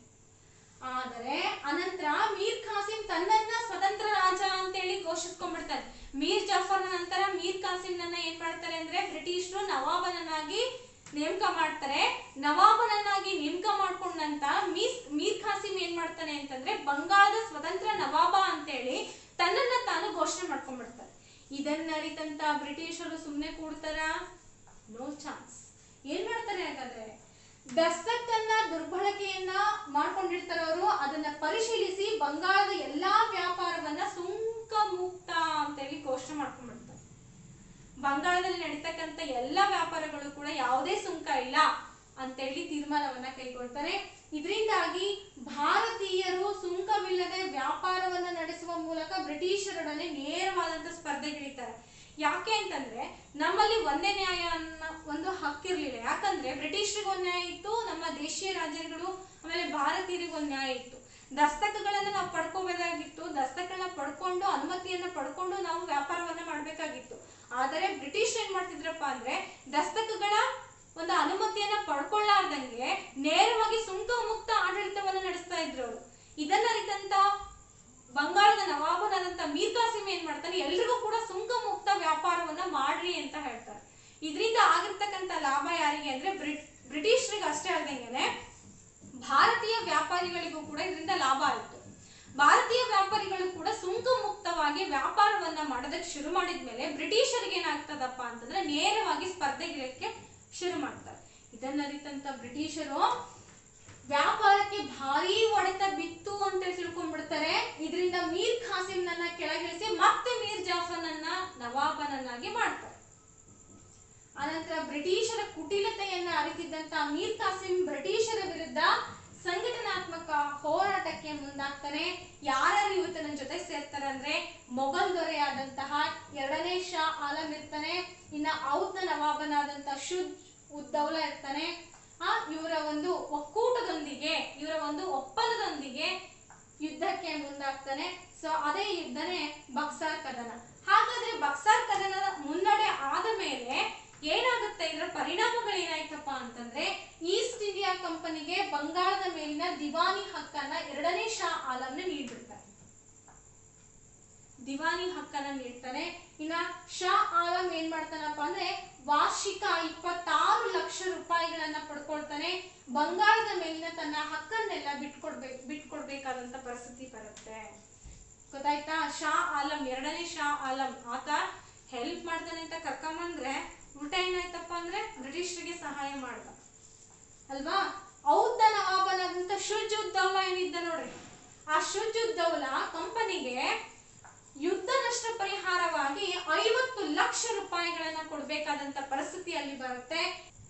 ಆದರೆ ಅನಂತರ ಮೀರ್ ಖಾಸಿಂ ತನ್ನನ್ನ ಸ್ವತಂತ್ರ ರಾಜ ಅಂತೇಳಿ ಘೋಷಿಸ್ಕೊಂಡ್ಬಿಡ್ತಾನೆ ಮೀರ್ ಜಾಫರ್ ನಂತರ ಮೀರ್ ಖಾಸಿಂನನ್ನ ಏನ್ ಮಾಡ್ತಾರೆ ಅಂದ್ರೆ ಬ್ರಿಟಿಷರು ನವಾಬನನ್ನಾಗಿ ನೇಮಕ ಮಾಡ್ತಾರೆ ನವಾಬನನ್ನಾಗಿ ನೇಮಕ ಮಾಡ್ಕೊಂಡಂತ ಮೀಸ್ ಮೀರ್ ಖಾಸಿಂ ಏನ್ ಮಾಡ್ತಾನೆ ಅಂತಂದ್ರೆ ಬಂಗಾಳದ ಸ್ವತಂತ್ರ ನವಾಬ ಅಂತೇಳಿ ತನ್ನನ್ನ ತಾನು ಘೋಷಣೆ ಮಾಡ್ಕೊಂಡ್ಬಿಡ್ತಾರೆ ಇದನ್ನ ಅರಿತಂತ ಬ್ರಿಟಿಷರು ಸುಮ್ನೆ ಕೂಡ್ತಾರ ನೋ ಚಾನ್ಸ್ ಏನ್ ಮಾಡ್ತಾರೆ ಯಾಕಂದ್ರೆ ದಸ್ತಕ್ಕನ್ನ ದುರ್ಬಳಕೆಯನ್ನ ಮಾಡ್ಕೊಂಡಿರ್ತಾರೆ ಅವರು ಅದನ್ನ ಪರಿಶೀಲಿಸಿ ಬಂಗಾಳದ ಎಲ್ಲಾ ವ್ಯಾಪಾರವನ್ನ ಸುಂಕ ಮುಕ್ತ ಅಂತೇಳಿ ಘೋಷಣೆ ಮಾಡ್ಕೊಂಡ್ಬಿಡ್ತಾರೆ ಬಂಗಾಳದಲ್ಲಿ ನಡೀತಕ್ಕಂತ ಎಲ್ಲಾ ವ್ಯಾಪಾರಗಳು ಕೂಡ ಯಾವುದೇ ಸುಂಕ ಇಲ್ಲ ಅಂತೇಳಿ ತೀರ್ಮಾನವನ್ನ ಕೈಗೊಳ್ತಾರೆ ಇದರಿಂದಾಗಿ ಭಾರತೀಯರು ಸುಂಕವಿಲ್ಲದೆ ವ್ಯಾಪಾರವನ್ನ ನಡೆಸುವ ಮೂಲಕ ಬ್ರಿಟಿಷರೊಡನೆ ನೇರವಾದಂತ ಸ್ಪರ್ಧೆಗಿಳಿತಾರೆ ಯಾಕೆ ಅಂತಂದ್ರೆ ನಮ್ಮಲ್ಲಿ ಒಂದೇ ನ್ಯಾಯ ಅನ್ನೋ ಒಂದು ಹಕ್ಕಿರ್ಲಿಲ್ಲ ಯಾಕಂದ್ರೆ ಬ್ರಿಟಿಷರಿಗೆ ಒಂದ್ ನ್ಯಾಯ ಇತ್ತು ನಮ್ಮ ದೇಶೀಯ ರಾಜ್ಯಗಳು ಆಮೇಲೆ ಭಾರತೀಯರಿಗೆ ಒಂದ್ ನ್ಯಾಯ ಇತ್ತು ದಸ್ತಕಗಳನ್ನ ನಾವು ಪಡ್ಕೋಬೇಕಾಗಿತ್ತು ದಸ್ತಕಗಳನ್ನ ಪಡ್ಕೊಂಡು ಅನುಮತಿಯನ್ನ ಪಡ್ಕೊಂಡು ನಾವು ವ್ಯಾಪಾರವನ್ನ ಮಾಡ್ಬೇಕಾಗಿತ್ತು ಆದರೆ ಬ್ರಿಟಿಷ್ ಏನ್ ಮಾಡ್ತಿದ್ರಪ್ಪ ಅಂದ್ರೆ ದಸ್ತಕಗಳ ಒಂದು ಅನುಮತಿಯನ್ನ ಪಡ್ಕೊಳ್ಳಾರ್ದಂಗೆ ನೇರವಾಗಿ ಸುಂಕ ಮುಕ್ತ ಆಡಳಿತವನ್ನ ನಡೆಸ್ತಾ ಇದ್ರು ಅವರು ಇದನ್ನ ಅರಿತಂತ ಬಂಗಾಳದ ನವಾಬನಾದಂತ ಮೀರ್ ಕಾಸಿಂ ಏನ್ ಮಾಡ್ತಾನೆ ಎಲ್ರಿಗೂ ಕೂಡ ಸುಂಕ ಮುಕ್ತ ವ್ಯಾಪಾರವನ್ನ ಮಾಡ್ರಿ ಅಂತ ಹೇಳ್ತಾರೆ ಇದರಿಂದ ಆಗಿರ್ತಕ್ಕಂಥ ಲಾಭ ಯಾರಿಗೆ ಅಂದ್ರೆ ಬ್ರಿಟ್ ಬ್ರಿಟಿಷರಿಗೆ ಅಷ್ಟೇ ಅಲ್ದಂಗೆನೆ ಭಾರತೀಯ ವ್ಯಾಪಾರಿಗಳಿಗೂ ಕೂಡ ಇದರಿಂದ ಲಾಭ ಆಯಿತು ಭಾರತೀಯ ವ್ಯಾಪಾರಿಗಳು ಕೂಡ ಸುಂಕ ಮುಕ್ತವಾಗಿ ವ್ಯಾಪಾರವನ್ನ ಮಾಡೋದಕ್ಕೆ ಶುರು ಮಾಡಿದ್ಮೇಲೆ ಬ್ರಿಟಿಷರಿಗೆ ಏನಾಗ್ತದಪ್ಪ ಅಂತಂದ್ರೆ ನೇರವಾಗಿ ಸ್ಪರ್ಧೆಗಿಳಕ್ಕೆ ಶುರು ಮಾಡ್ತಾರೆ ಇದನ್ನ ಅರಿತಂತ ಬ್ರಿಟಿಷರು ವ್ಯಾಪಾರಕ್ಕೆ ಭಾರಿ ಹೊಡೆತ ಬಿತ್ತು ಅಂತ ತಿಳ್ಕೊಂಡ್ಬಿಡ್ತಾರೆ ಇದರಿಂದ ಮೀರ್ ಖಾಸಿಂನನ್ನ ಕೆಳಗಿಳಿಸಿ ಮತ್ತೆ ಮೀರ್ ಜಾಫರ್ನನ್ನ ನವಾಬನನ್ನಾಗಿ ಮಾಡ್ತಾರೆ ಅನಂತರ ಬ್ರಿಟಿಷರ ಕುಟಿಲತೆಯನ್ನ ಅರಿತಿದ್ದಂತ ಮೀರ್ ಕಾಸಿಂ ಬ್ರಿಟಿಷರ ವಿರುದ್ಧ ಸಂಘಟನಾತ್ಮಕ ಹೋರಾಟಕ್ಕೆ ಮುಂದಾಗ್ತಾನೆ ಯಾರ್ಯಾರು ಇವತ್ತು ನನ್ನ ಜೊತೆ ಸೇರ್ತಾರೆ ಅಂದ್ರೆ ಮೊಘಲ್ ದೊರೆಯಾದಂತಹ ಎರಡನೇ ಶಾ ಆಲಂ ಇರ್ತಾನೆ ಇನ್ನ ಔದ್ನ ನವಾಬನಾದಂತಹ ಶುದ್ ಉದ್ದೌಲ ಇರ್ತಾನೆ ಆ ಇವರ ಒಂದು ಒಕ್ಕೂಟದೊಂದಿಗೆ ಇವರ ಒಂದು ಒಪ್ಪಂದದೊಂದಿಗೆ ಯುದ್ಧಕ್ಕೆ ಮುಂದಾಗ್ತಾನೆ ಸೊ ಅದೇ ಯುದ್ಧನೇ ಬಕ್ಸಾರ್ ಕದನ ಹಾಗಾದ್ರೆ ಬಕ್ಸಾರ್ ಕದನದ ಮುನ್ನಡೆ ಆದ ಮೇಲೆ ಏನಾಗುತ್ತೆ ಇದರ ಪರಿಣಾಮಗಳು ಏನಾಯ್ತಪ್ಪ ಅಂತಂದ್ರೆ ಈಸ್ಟ್ ಇಂಡಿಯಾ ಕಂಪನಿಗೆ ಬಂಗಾಳದ ಮೇಲಿನ ದಿವಾನಿ ಹಕ್ಕನ್ನ ಎರಡನೇ ಶಾ ಆಲಂನ ನೀಡ್ಬಿಡ್ತಾರೆ ದಿವಾನಿ ಹಕ್ಕನ್ನ ನೀಡ್ತಾನೆ ಇನ್ನ ಶಾ ಆಲಂ ಏನ್ ಮಾಡ್ತಾನಪ್ಪ ಅಂದ್ರೆ ವಾರ್ಷಿಕ ಇಪ್ಪತ್ತಾರು ಲಕ್ಷ ರೂಪಾಯಿಗಳನ್ನ ಪಡ್ಕೊಳ್ತಾನೆ ಬಂಗಾಳದ ಮೇಲಿನ ತನ್ನ ಹಕ್ಕನ್ನೆಲ್ಲ ಬಿಟ್ಕೊಡ್ಬೇಕು ಬಿಟ್ಕೊಡ್ಬೇಕಾದಂತ ಪರಿಸ್ಥಿತಿ ಬರುತ್ತೆ ಗೊತ್ತಾಯ್ತಾ ಶಾ ಆಲಂ ಎರಡನೇ ಶಾ ಆಲಂ ಆತ ಹೆಲ್ಪ್ ಮಾಡ್ತಾನೆ ಅಂತ ಕರ್ಕೊಂಬಂದ್ರೆ ಉಲ್ಟಾ ಏನಾಯ್ತಪ್ಪ ಅಂದ್ರೆ ಬ್ರಿಟಿಷರಿಗೆ ಸಹಾಯ ಮಾಡ್ದ ಅಲ್ವಾ ಔದ್ದ ನವಾಬನಾದಂತ ಶುಜ್ ಉದ್ದೌಲ ಏನಿದ್ದ ನೋಡ್ರಿ ಆ ಶುಜುದ್ದೌಲಾ ಕಂಪನಿಗೆ ಯುದ್ಧ ನಷ್ಟ ಪರಿಹಾರವಾಗಿ ಐವತ್ತು ಲಕ್ಷ ರೂಪಾಯಿಗಳನ್ನ ಕೊಡ್ಬೇಕಾದಂತ ಪರಿಸ್ಥಿತಿ ಅಲ್ಲಿ ಬರುತ್ತೆ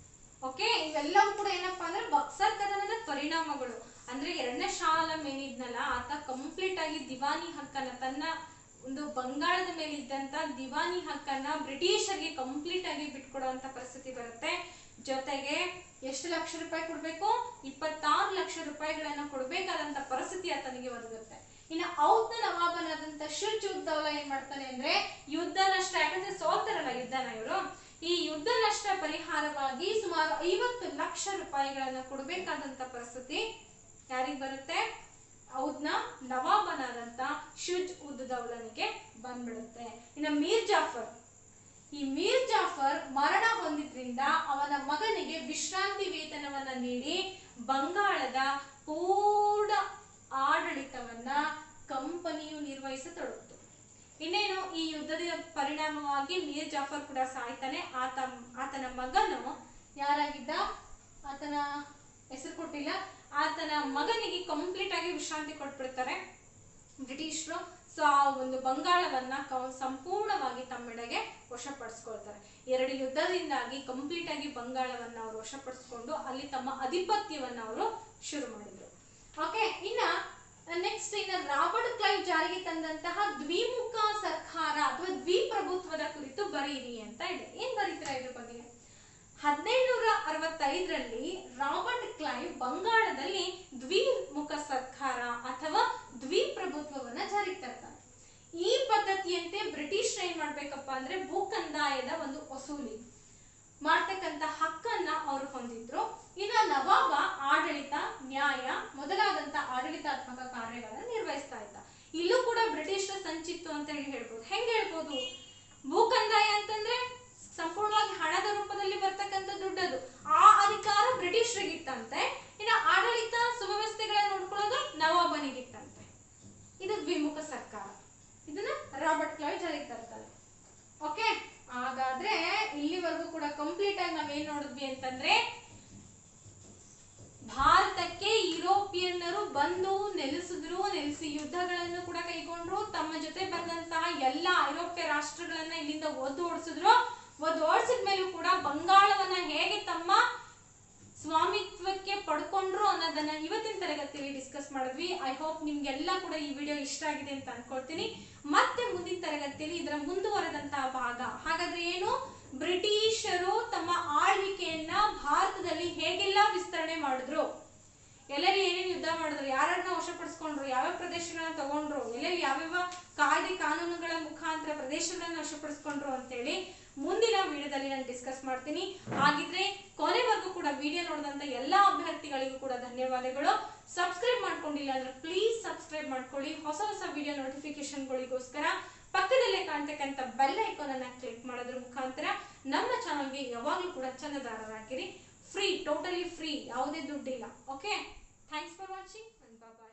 ಓಕೆ ಇವೆಲ್ಲವೂ ಕೂಡ ಏನಪ್ಪಾ ಅಂದ್ರೆ ಬಕ್ಸರ್ ಕದನದ ಪರಿಣಾಮಗಳು ಅಂದ್ರೆ ಎರಡನೇ ಶಾ ಆಲಂ ಏನಿದ್ನಲ್ಲ ಆತ ಕಂಪ್ಲೀಟ್ ಆಗಿ ದಿವಾನಿ ಹಕ್ಕನ್ನ ತನ್ನ ಒಂದು ಬಂಗಾಳದ ಮೇಲೆ ಇದ್ದಂತ ದಿವಾನಿ ಹಕ್ಕನ್ನ ಬ್ರಿಟಿಷರಿಗೆ ಕಂಪ್ಲೀಟ್ ಆಗಿ ಬಿಟ್ಕೊಡುವಂತ ಪರಿಸ್ಥಿತಿ ಬರುತ್ತೆ ಜೊತೆಗೆ ಎಷ್ಟು ಲಕ್ಷ ರೂಪಾಯಿ ಕೊಡ್ಬೇಕು ಇಪ್ಪತ್ತಾರು ಲಕ್ಷ ರೂಪಾಯಿಗಳನ್ನ ಕೊಡ್ಬೇಕಾದಂತ ಪರಿಸ್ಥಿತಿ ಆತನಿಗೆ ಒದಗುತ್ತೆ ಇನ್ನು ಔದ್ನ ನವಾಬನಾದಂತ ಶಿರ್ಜ್ ಉದ್ದೌಲ ಏನ್ ಮಾಡ್ತಾನೆ ಅಂದ್ರೆ ಯುದ್ಧ ನಷ್ಟ ಯಾಕಂದ್ರೆ ಸೋಲ್ತಾರಲ್ಲ ಯುದ್ಧನ ಇವರು ಈ ಯುದ್ಧ ನಷ್ಟ ಪರಿಹಾರವಾಗಿ ಸುಮಾರು ಐವತ್ತು ಲಕ್ಷ ರೂಪಾಯಿಗಳನ್ನ ಕೊಡ್ಬೇಕಾದಂತ ಪರಿಸ್ಥಿತಿ ಯಾರಿಗ್ ಬರುತ್ತೆ ಔದ್ನ ನವಾಬನಾದಂತ ಶುಜ್ ಉದ್ ದೌಲನಿಗೆ ಬಂದ್ಬಿಡುತ್ತೆ ಇನ್ನು ಮೀರ್ ಜಾಫರ್ ಈ ಮೀರ್ ಜಾಫರ್ ಮರಣ ಹೊಂದಿದ್ರಿಂದ ಅವನ ಮಗನಿಗೆ ವಿಶ್ರಾಂತಿ ವೇತನವನ್ನ ನೀಡಿ ಬಂಗಾಳದ ಪೂರ್ಣ ಆಡಳಿತವನ್ನ ಕಂಪನಿಯು ನಿರ್ವಹಿಸತೊಡಗಿತು ಇನ್ನೇನು ಈ ಯುದ್ಧದ ಪರಿಣಾಮವಾಗಿ ಮೀರ್ ಜಾಫರ್ ಕೂಡ ಸಾಯ್ತಾನೆ ಆತ ಆತನ ಮಗನು ಯಾರಾಗಿದ್ದ ಆತನ ಹೆಸರು ಕೊಟ್ಟಿಲ್ಲ ಆತನ ಮಗನಿಗೆ ಕಂಪ್ಲೀಟ್ ಆಗಿ ವಿಶ್ರಾಂತಿ ಕೊಟ್ಬಿಡ್ತಾರೆ ಬ್ರಿಟಿಷರು ಸೊ ಆ ಒಂದು ಬಂಗಾಳವನ್ನ ಕ- ಸಂಪೂರ್ಣವಾಗಿ ತಮ್ಮೆಡೆಗೆ ವಶಪಡಿಸ್ಕೊಳ್ತಾರೆ ಎರಡು ಯುದ್ಧದಿಂದಾಗಿ ಕಂಪ್ಲೀಟ್ ಆಗಿ ಬಂಗಾಳವನ್ನ ಅವರು ವಶಪಡಿಸ್ಕೊಂಡು ಅಲ್ಲಿ ತಮ್ಮ ಆಧಿಪತ್ಯವನ್ನ ಅವರು ಶುರು ಮಾಡಿದ್ರು ಓಕೆ ಇನ್ನ ನೆಕ್ಸ್ಟ್ ಇನ್ನ ರಾಬರ್ಟ್ ಕ್ಲೈವ್ ಜಾರಿಗೆ ತಂದಂತಹ ದ್ವಿಮುಖ ಸರ್ಕಾರ ಅಥವಾ ದ್ವಿಪ್ರಭುತ್ವದ ಕುರಿತು ಬರೀರಿ ಅಂತ ಇದೆ ಏನ್ ಬರೀತೀರಾ ಇದ್ರ ಬಗ್ಗೆ ಹದಿನೈದುನೂರ ಅರವತ್ತೈದರಲ್ಲಿ ರಾಬರ್ಟ್ ಕ್ಲೈವ್ ಬಂಗಾಳದಲ್ಲಿ ದ್ವಿಮುಖ ಸರ್ಕಾರ ಅಥವಾ ದ್ವಿಪ್ರಭುತ್ವವನ್ನ ಜಾರಿಗೆ ತರ್ತಾನೆ ಈ ಪದ್ಧತಿಯಂತೆ ಬ್ರಿಟಿಷ್ ಏನ್ ಮಾಡ್ಬೇಕಪ್ಪ ಅಂದ್ರೆ ಭೂಕಂದಾಯದ ಒಂದು ವಸೂಲಿ ಮಾಡ್ತಕ್ಕಂತ ಹಕ್ಕನ್ನ ಅವರು ಹೊಂದಿದ್ರು ಇನ್ನ ನವಾಬ ಆಡಳಿತ ನ್ಯಾಯ ಮೊದಲಾದಂತ ಆಡಳಿತಾತ್ಮಕ ಕಾರ್ಯಗಳನ್ನ ನಿರ್ವಹಿಸ್ತಾ ಇದ್ದ ಇಲ್ಲೂ ಕೂಡ ಬ್ರಿಟಿಷರ ಸಂಚಿತ್ತು ಅಂತ ಹೇಳಿ ಹೇಳ್ಬೋದು ಹೆಂಗ್ ಹೇಳ್ಬೋದು ಭೂಕಂದಾಯ ಅಂತಂದ್ರೆ ಸಂಪೂರ್ಣವಾಗಿ ಹಣದ ರೂಪದಲ್ಲಿ ಬರ್ತಕ್ಕಂಥ ದುಡ್ಡದು ಆ ಅಧಿಕಾರ ಬ್ರಿಟಿಷರಿಗಿತ್ತಂತೆ ಇನ್ನು ಆಡಳಿತ ಸುವ್ಯವಸ್ಥೆಗಳನ್ನ ನೋಡ್ಕೊಳ್ಳೋದು ನವಾಬನಿಗಿತ್ತಂತೆ ಇದು ದ್ವಿಮುಖ ಸರ್ಕಾರ ಇದನ್ನ ರಾಬರ್ಟ್ ಕ್ಲೈವ್ ಜಾರಿಗೆ ತರ್ತಾರೆ ಓಕೆ ಹಾಗಾದ್ರೆ ಇಲ್ಲಿವರೆಗೂ ಕೂಡ ಕಂಪ್ಲೀಟ್ ಆಗಿ ನಾವೇನ್ ನೋಡಿದ್ವಿ ಅಂತಂದ್ರೆ ಭಾರತಕ್ಕೆ ಯುರೋಪಿಯನ್ನರು ಬಂದು ನೆಲೆಸಿದ್ರು ನೆಲೆಸಿ ಯುದ್ಧಗಳನ್ನು ಕೂಡ ಕೈಗೊಂಡ್ರು ತಮ್ಮ ಜೊತೆ ಬಂದಂತಹ ಎಲ್ಲಾ ಐರೋಪ್ಯ ರಾಷ್ಟ್ರಗಳನ್ನ ಇಲ್ಲಿಂದ ಒದ್ದು ಓಡಿಸಿದ್ರು ಒದ್ದು ಓಡಿಸಿದ ಮೇಲೂ ಕೂಡ ಬಂಗಾಳವನ್ನ ಹೇಗೆ ತಮ್ಮ ಸ್ವಾಮಿತ್ವಕ್ಕೆ ಪಡ್ಕೊಂಡ್ರು ಅನ್ನೋದನ್ನ ಇವತ್ತಿನ ತರಗತಿಯಲ್ಲಿ ಡಿಸ್ಕಸ್ ಮಾಡಿದ್ವಿ ಐ ಹೋಪ್ ನಿಮ್ಗೆಲ್ಲ ಕೂಡ ಈ ವಿಡಿಯೋ ಇಷ್ಟ ಆಗಿದೆ ಅಂತ ಅನ್ಕೊಳ್ತೀನಿ ಮತ್ತೆ ಮುಂದಿನ ತರಗತಿಯಲ್ಲಿ ಇದರ ಮುಂದುವರೆದಂತಹ ಭಾಗ ಹಾಗಾದ್ರೆ ಏನು ಬ್ರಿಟಿಷರು ತಮ್ಮ ಆಳ್ವಿಕೆಯನ್ನ ಭಾರತದಲ್ಲಿ ಹೇಗೆಲ್ಲ ವಿಸ್ತರಣೆ ಮಾಡಿದ್ರು ಎಲ್ಲೆಲ್ಲಿ ಏನೇನು ಯುದ್ಧ ಮಾಡಿದ್ರು ಯಾರನ್ನ ವಶಪಡಿಸ್ಕೊಂಡ್ರು ಯಾವ್ಯಾವ ಪ್ರದೇಶಗಳನ್ನ ತಗೊಂಡ್ರು ಎಲ್ಲೆಲ್ಲಿ ಯಾವ್ಯಾವ ಕಾಯ್ದೆ ಕಾನೂನುಗಳ ಮುಖಾಂತರ ಪ್ರದೇಶಗಳನ್ನ ವಶಪಡಿಸ್ಕೊಂಡ್ರು ಅಂತೇಳಿ ಮುಂದಿನ ವಿಡಿಯೋದಲ್ಲಿ ನಾನು ಡಿಸ್ಕಸ್ ಮಾಡ್ತೀನಿ ಹಾಗಿದ್ರೆ ಕೊನೆವರೆಗೂ ಕೂಡ ವಿಡಿಯೋ ನೋಡಿದಂತ ಎಲ್ಲಾ ಅಭ್ಯರ್ಥಿಗಳಿಗೂ ಕೂಡ ಧನ್ಯವಾದಗಳು ಸಬ್ಸ್ಕ್ರೈಬ್ ಮಾಡ್ಕೊಂಡಿಲ್ಲ ಅಂದ್ರೆ ಪ್ಲೀಸ್ ಸಬ್ಸ್ಕ್ರೈಬ್ ಮಾಡ್ಕೊಳ್ಳಿ ಹೊಸ ಹೊಸ ವಿಡಿಯೋ ನೋಟಿಫಿಕೇಶನ್ಗಳಿಗೋಸ್ಕರ ಪಕ್ಕದಲ್ಲೇ ಕಾಣ್ತಕ್ಕಂಥ ಬೆಲ್ ಐಕಾನ್ ಅನ್ನ ಕ್ಲಿಕ್ ಮಾಡೋದ್ರ ಮುಖಾಂತರ ನಮ್ಮ ಚಾನಲ್ಗೆ ಯಾವಾಗಲೂ ಕೂಡ ಚಂದದಾರರಾಗಿರಿ ಫ್ರೀ ಟೋಟಲಿ ಫ್ರೀ ಯಾವುದೇ ದುಡ್ಡಿಲ್ಲ okay thanks for watching bye